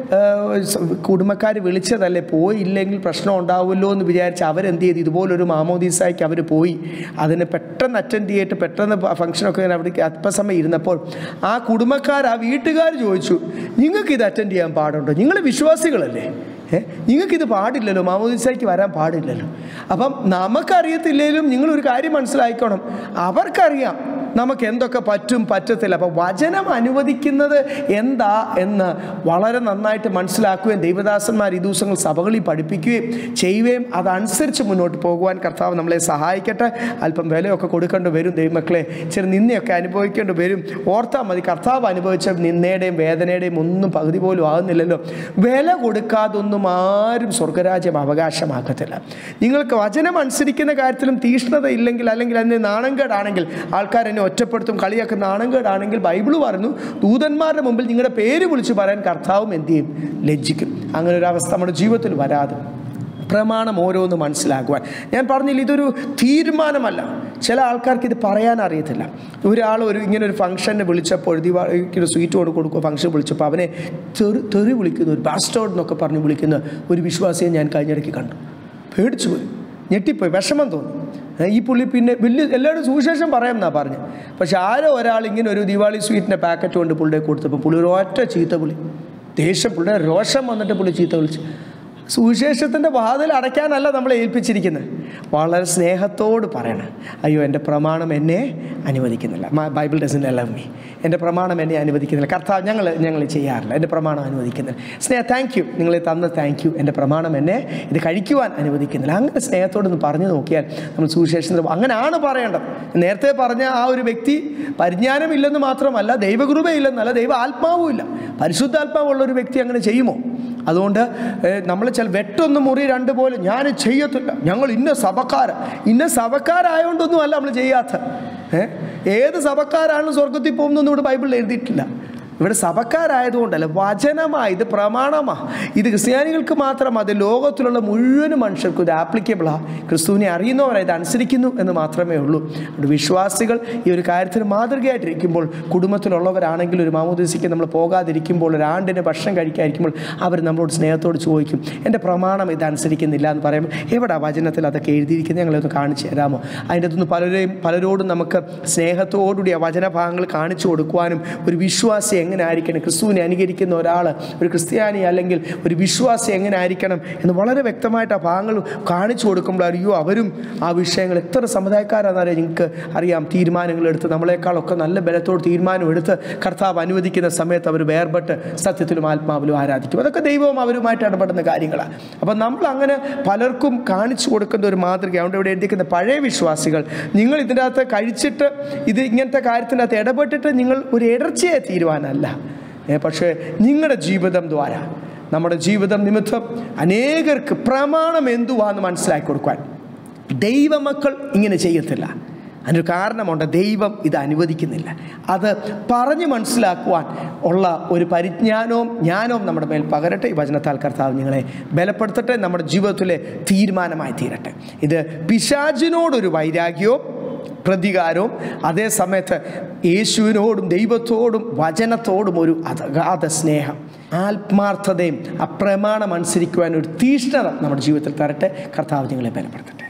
കുടുംബക്കാർ വിളിച്ചതല്ലേ പോയില്ലെങ്കിൽ പ്രശ്നം ഉണ്ടാവുമല്ലോ എന്ന് വിചാരിച്ച് അവരെന്ത് ചെയ്തു ഇതുപോലൊരു മാമോദീസായിക്ക് അവർ പോയി അതിന് പെട്ടെന്ന് അറ്റൻഡ് ചെയ്തിട്ട് പെട്ടെന്ന് ഫംഗ്ഷനൊക്കെ ഇങ്ങനെ അവിടെ അല്പസമയം ഇരുന്നപ്പോൾ ആ കുടുംബക്കാർ ആ വീട്ടുകാർ ചോദിച്ചു നിങ്ങൾക്ക് ഇത് അറ്റൻഡ് ചെയ്യാൻ പാടുണ്ടോ നിങ്ങൾ വിശ്വാസികളല്ലേ ഏ നിങ്ങൾക്കിത് പാടില്ലല്ലോ മാമോദിസയ്ക്ക് വരാൻ പാടില്ലല്ലോ അപ്പം നമുക്കറിയത്തില്ലെങ്കിലും നിങ്ങളൊരു കാര്യം മനസ്സിലാക്കണം അവർക്കറിയാം നമുക്ക് എന്തൊക്കെ പറ്റും പറ്റത്തില്ല അപ്പം വചനം അനുവദിക്കുന്നത് എന്താ എന്ന് വളരെ നന്നായിട്ട് മനസ്സിലാക്കുകയും ദൈവദാസന്മാർ ഈ ദിവസങ്ങൾ സഭകളിൽ പഠിപ്പിക്കുകയും ചെയ്യുകയും അതനുസരിച്ച് മുന്നോട്ട് പോകുവാൻ കർത്താവ് നമ്മളെ സഹായിക്കട്ടെ അല്പം വിലയൊക്കെ കൊടുക്കേണ്ടി വരും ദൈവമക്കളെ ചെറു നിന്നയൊക്കെ അനുഭവിക്കേണ്ടി വരും ഓർത്താൽ മതി കർത്താവ് അനുഭവിച്ച നിന്നയുടെയും വേദനയുടെയും ഒന്നും പകുതി പോലും ആകുന്നില്ലല്ലോ വില കൊടുക്കാതൊന്നും ആരും സ്വർഗരാജ്യം അവകാശമാക്കത്തില്ല നിങ്ങൾക്ക് വചനം അനുസരിക്കുന്ന കാര്യത്തിലും തീഷ്ണത ഇല്ലെങ്കിൽ അല്ലെങ്കിൽ അതിന് നാണംകേടാണെങ്കിൽ ആൾക്കാർ എന്നെ ഒറ്റപ്പെടുത്തും കളിയാക്കുന്ന നാണംകേടാണെങ്കിൽ ബൈബിള് പറഞ്ഞു ദൂതന്മാരുടെ മുമ്പിൽ നിങ്ങളുടെ പേര് വിളിച്ച് പറയാൻ കർത്താവും എന്ത് ചെയ്യും ലജ്ജിക്കും അങ്ങനെ ഒരു അവസ്ഥ നമ്മുടെ ജീവിതത്തിൽ വരാതെ പ്രമാണം ഓരോന്ന് മനസ്സിലാക്കുവാൻ ഞാൻ പറഞ്ഞില്ല ഇതൊരു തീരുമാനമല്ല ചില ആൾക്കാർക്ക് ഇത് പറയാൻ അറിയത്തില്ല ഒരാൾ ഒരു ഇങ്ങനെ ഒരു ഫംഗ്ഷന് വിളിച്ചപ്പോൾ ദിവാളിക്ക് സ്വീറ്റ് കൊണ്ട് കൊടുക്കുക ഫംഗ്ഷൻ വിളിച്ചപ്പോൾ അവനെ തെറി തെറി വിളിക്കുന്ന ഒരു ബാസ്റ്റോഡ് എന്നൊക്കെ പറഞ്ഞ് വിളിക്കുന്ന ഒരു വിശ്വാസിയെ ഞാൻ കഴിഞ്ഞിടയ്ക്ക് കണ്ടു പേടിച്ചു പോയി ഞെട്ടിപ്പോയി വിഷമം തോന്നി ഏ, ഈ പുള്ളി പിന്നെ വലിയ എല്ലാവരും സുവിശേഷം പറയാം എന്നാ പറഞ്ഞു പക്ഷെ ആരോ ഒരാൾ ഇങ്ങനെ ഒരു ദിവാളി സ്വീറ്റിൻ്റെ പാക്കറ്റ് കൊണ്ട് പുള്ളിയെ കൊടുത്തപ്പോൾ പുള്ളി ഒരു ഒറ്റ ചീത്ത വിളി ദേഷ്യം പുള്ളിയുടെ രോഷം വന്നിട്ട് പുള്ളി ചീത്ത വിളിച്ചു സുവിശേഷത്തിൻ്റെ വാതിൽ അടയ്ക്കാനല്ല നമ്മളെ ഏൽപ്പിച്ചിരിക്കുന്നത് വളരെ സ്നേഹത്തോട് പറയണം അയ്യോ എൻ്റെ പ്രമാണം എന്നെ അനുവദിക്കുന്നില്ല ബൈബിൾ ഡസൻ ലവ് മീ എൻ്റെ പ്രമാണം എന്നെ അനുവദിക്കുന്നില്ല കർത്താവ് ഞങ്ങൾ ഞങ്ങൾ ചെയ്യാറില്ല എൻ്റെ പ്രമാണം അനുവദിക്കുന്നില്ല സ്നേഹ താങ്ക് യു നിങ്ങളെ തന്ന താങ്ക് യു എൻ്റെ പ്രമാണം എന്നെ ഇത് കഴിക്കുവാൻ അനുവദിക്കുന്നില്ല അങ്ങനെ സ്നേഹത്തോടൊന്ന് പറഞ്ഞു നോക്കിയാൽ നമ്മൾ സുവിശേഷത്തിൽ അങ്ങനെയാണ് പറയേണ്ടത് നേരത്തെ പറഞ്ഞ ആ ഒരു വ്യക്തി പരിജ്ഞാനമില്ലെന്ന് മാത്രമല്ല ദൈവകൃപയില്ലെന്നല്ല ദൈവ ആത്മാവും ഇല്ല പരിശുദ്ധാത്മാവുള്ള ഒരു വ്യക്തി അങ്ങനെ ചെയ്യുമോ അതുകൊണ്ട് നമ്മൾ ചില വെട്ടൊന്ന് മുറി രണ്ട് പോലെ ഞാൻ ചെയ്യത്തില്ല ഞങ്ങൾ ഇന്ന സഭക്കാർ ഇന്ന സഭക്കാരായതുകൊണ്ടൊന്നും അല്ല നമ്മൾ ചെയ്യാത്ത ഏ? ഏത് സഭക്കാരാണ് സ്വർഗത്തിൽ പോകുന്നതെന്ന് ഇവിടെ ബൈബിളിൽ എഴുതിയിട്ടില്ല ഇവിടെ സഭക്കാരായതുകൊണ്ടല്ല വചനമാണ് ഇത് പ്രമാണമാണ് ഇത് ക്രിസ്ത്യാനികൾക്ക് മാത്രം അത് ലോകത്തിലുള്ള മുഴുവൻ മനുഷ്യർക്കും ഇത് ആപ്ലിക്കബിളാണ് ക്രിസ്തുവിനെ അറിയുന്നവരെ ഇത് അനുസരിക്കുന്നു എന്ന് മാത്രമേ ഉള്ളൂ അതുകൊണ്ട് വിശ്വാസികൾ ഈ ഒരു കാര്യത്തിൽ മാതൃകയായിട്ടിരിക്കുമ്പോൾ കുടുംബത്തിലുള്ളവരാണെങ്കിൽ ഒരു മാമോദിസിക്ക് നമ്മൾ പോകാതിരിക്കുമ്പോൾ ഒരു ആണ്ടിന് ഭക്ഷണം കഴിക്കാതിരിക്കുമ്പോൾ അവർ നമ്മളോട് സ്നേഹത്തോട് ചോദിക്കും എൻ്റെ പ്രമാണം ഇത് അനുസരിക്കുന്നില്ല എന്ന് പറയുമ്പോൾ എവിടെ വചനത്തിൽ അതൊക്കെ എഴുതിയിരിക്കുന്നത് ഞങ്ങളൊന്ന് കാണിച്ചു തരാമോ അതിൻ്റെ അകത്തുനിന്ന് പലരെയും പലരോടും നമുക്ക് സ്നേഹത്തോടുകൂടി ആ വചനഭാഗങ്ങൾ കാണിച്ചു കൊടുക്കുവാനും ഒരു വിശ്വാസി എങ്ങനെ ആയിരിക്കണം ക്രിസ്തുവിനെ അനുകരിക്കുന്ന ഒരാൾ ഒരു ക്രിസ്ത്യാനി അല്ലെങ്കിൽ ഒരു വിശ്വാസി എങ്ങനെ ആയിരിക്കണം എന്ന് വളരെ വ്യക്തമായിട്ട് ആ ഭാഗങ്ങൾ കാണിച്ചു കൊടുക്കുമ്പോൾ അയ്യോ അവരും ആ വിഷയങ്ങൾ എത്ര സമുദായക്കാരാണെന്നറിയാം നിങ്ങൾക്ക് അറിയാം തീരുമാനങ്ങൾ എടുത്ത് നമ്മളെക്കാളൊക്കെ നല്ല ബലത്തോട് തീരുമാനം എടുത്ത് കർത്താവ് അനുവദിക്കുന്ന സമയത്ത് അവർ വേർപെട്ട് സത്യത്തിലും ആത്മാവിലും ആരാധിക്കും അതൊക്കെ ദൈവവും അവരുമായിട്ട് ഇടപെടുന്ന കാര്യങ്ങളാണ് അപ്പം നമ്മൾ അങ്ങനെ പലർക്കും കാണിച്ചു കൊടുക്കുന്ന ഒരു മാതൃക അതുകൊണ്ട് ഇവിടെ എഴുതിക്കുന്ന പഴയ വിശ്വാസികൾ നിങ്ങൾ ഇതിൻ്റെ അകത്ത് കഴിച്ചിട്ട് ഇത് ഇങ്ങനത്തെ കാര്യത്തിൻ്റെ അകത്ത് ഇടപെട്ടിട്ട് നിങ്ങൾ ഒരു ഇടർച്ചയെ തീരുവാനല്ല ഏ, പക്ഷേ നിങ്ങളുടെ ജീവിതം ദ്വാര നമ്മുടെ ജീവിതം നിമിത്തം അനേകർക്ക് പ്രമാണം എന്തുവാന്ന് മനസ്സിലാക്കി കൊടുക്കുവാൻ ദൈവമക്കൾ ഇങ്ങനെ ചെയ്യത്തില്ല അതിനൊരു കാരണമുണ്ട് ദൈവം ഇത് അനുവദിക്കുന്നില്ല അത് പറഞ്ഞ് മനസ്സിലാക്കുവാൻ ഉള്ള ഒരു പരിജ്ഞാനവും ജ്ഞാനവും നമ്മുടെ മേൽ പകരട്ടെ ഈ വചനത്താൽ കർത്താവ് നിങ്ങളെ ബലപ്പെടുത്തട്ടെ നമ്മുടെ ജീവിതത്തിലെ തീരുമാനമായി തീരട്ടെ ഇത് പിശാചിനോടൊരു വൈരാഗ്യവും പ്രതികാരവും അതേ സമയത്ത് യേശുവിനോടും ദൈവത്തോടും വചനത്തോടും ഒരു അഗാധ സ്നേഹം ആത്മാർത്ഥതയും അപ്രമാണം അനുസരിക്കുവാൻ ഒരു തീഷ്ണത നമ്മുടെ ജീവിതത്തിൽ തരട്ടെ കർത്താവ് നിങ്ങളെ ബലപ്പെടുത്തട്ടെ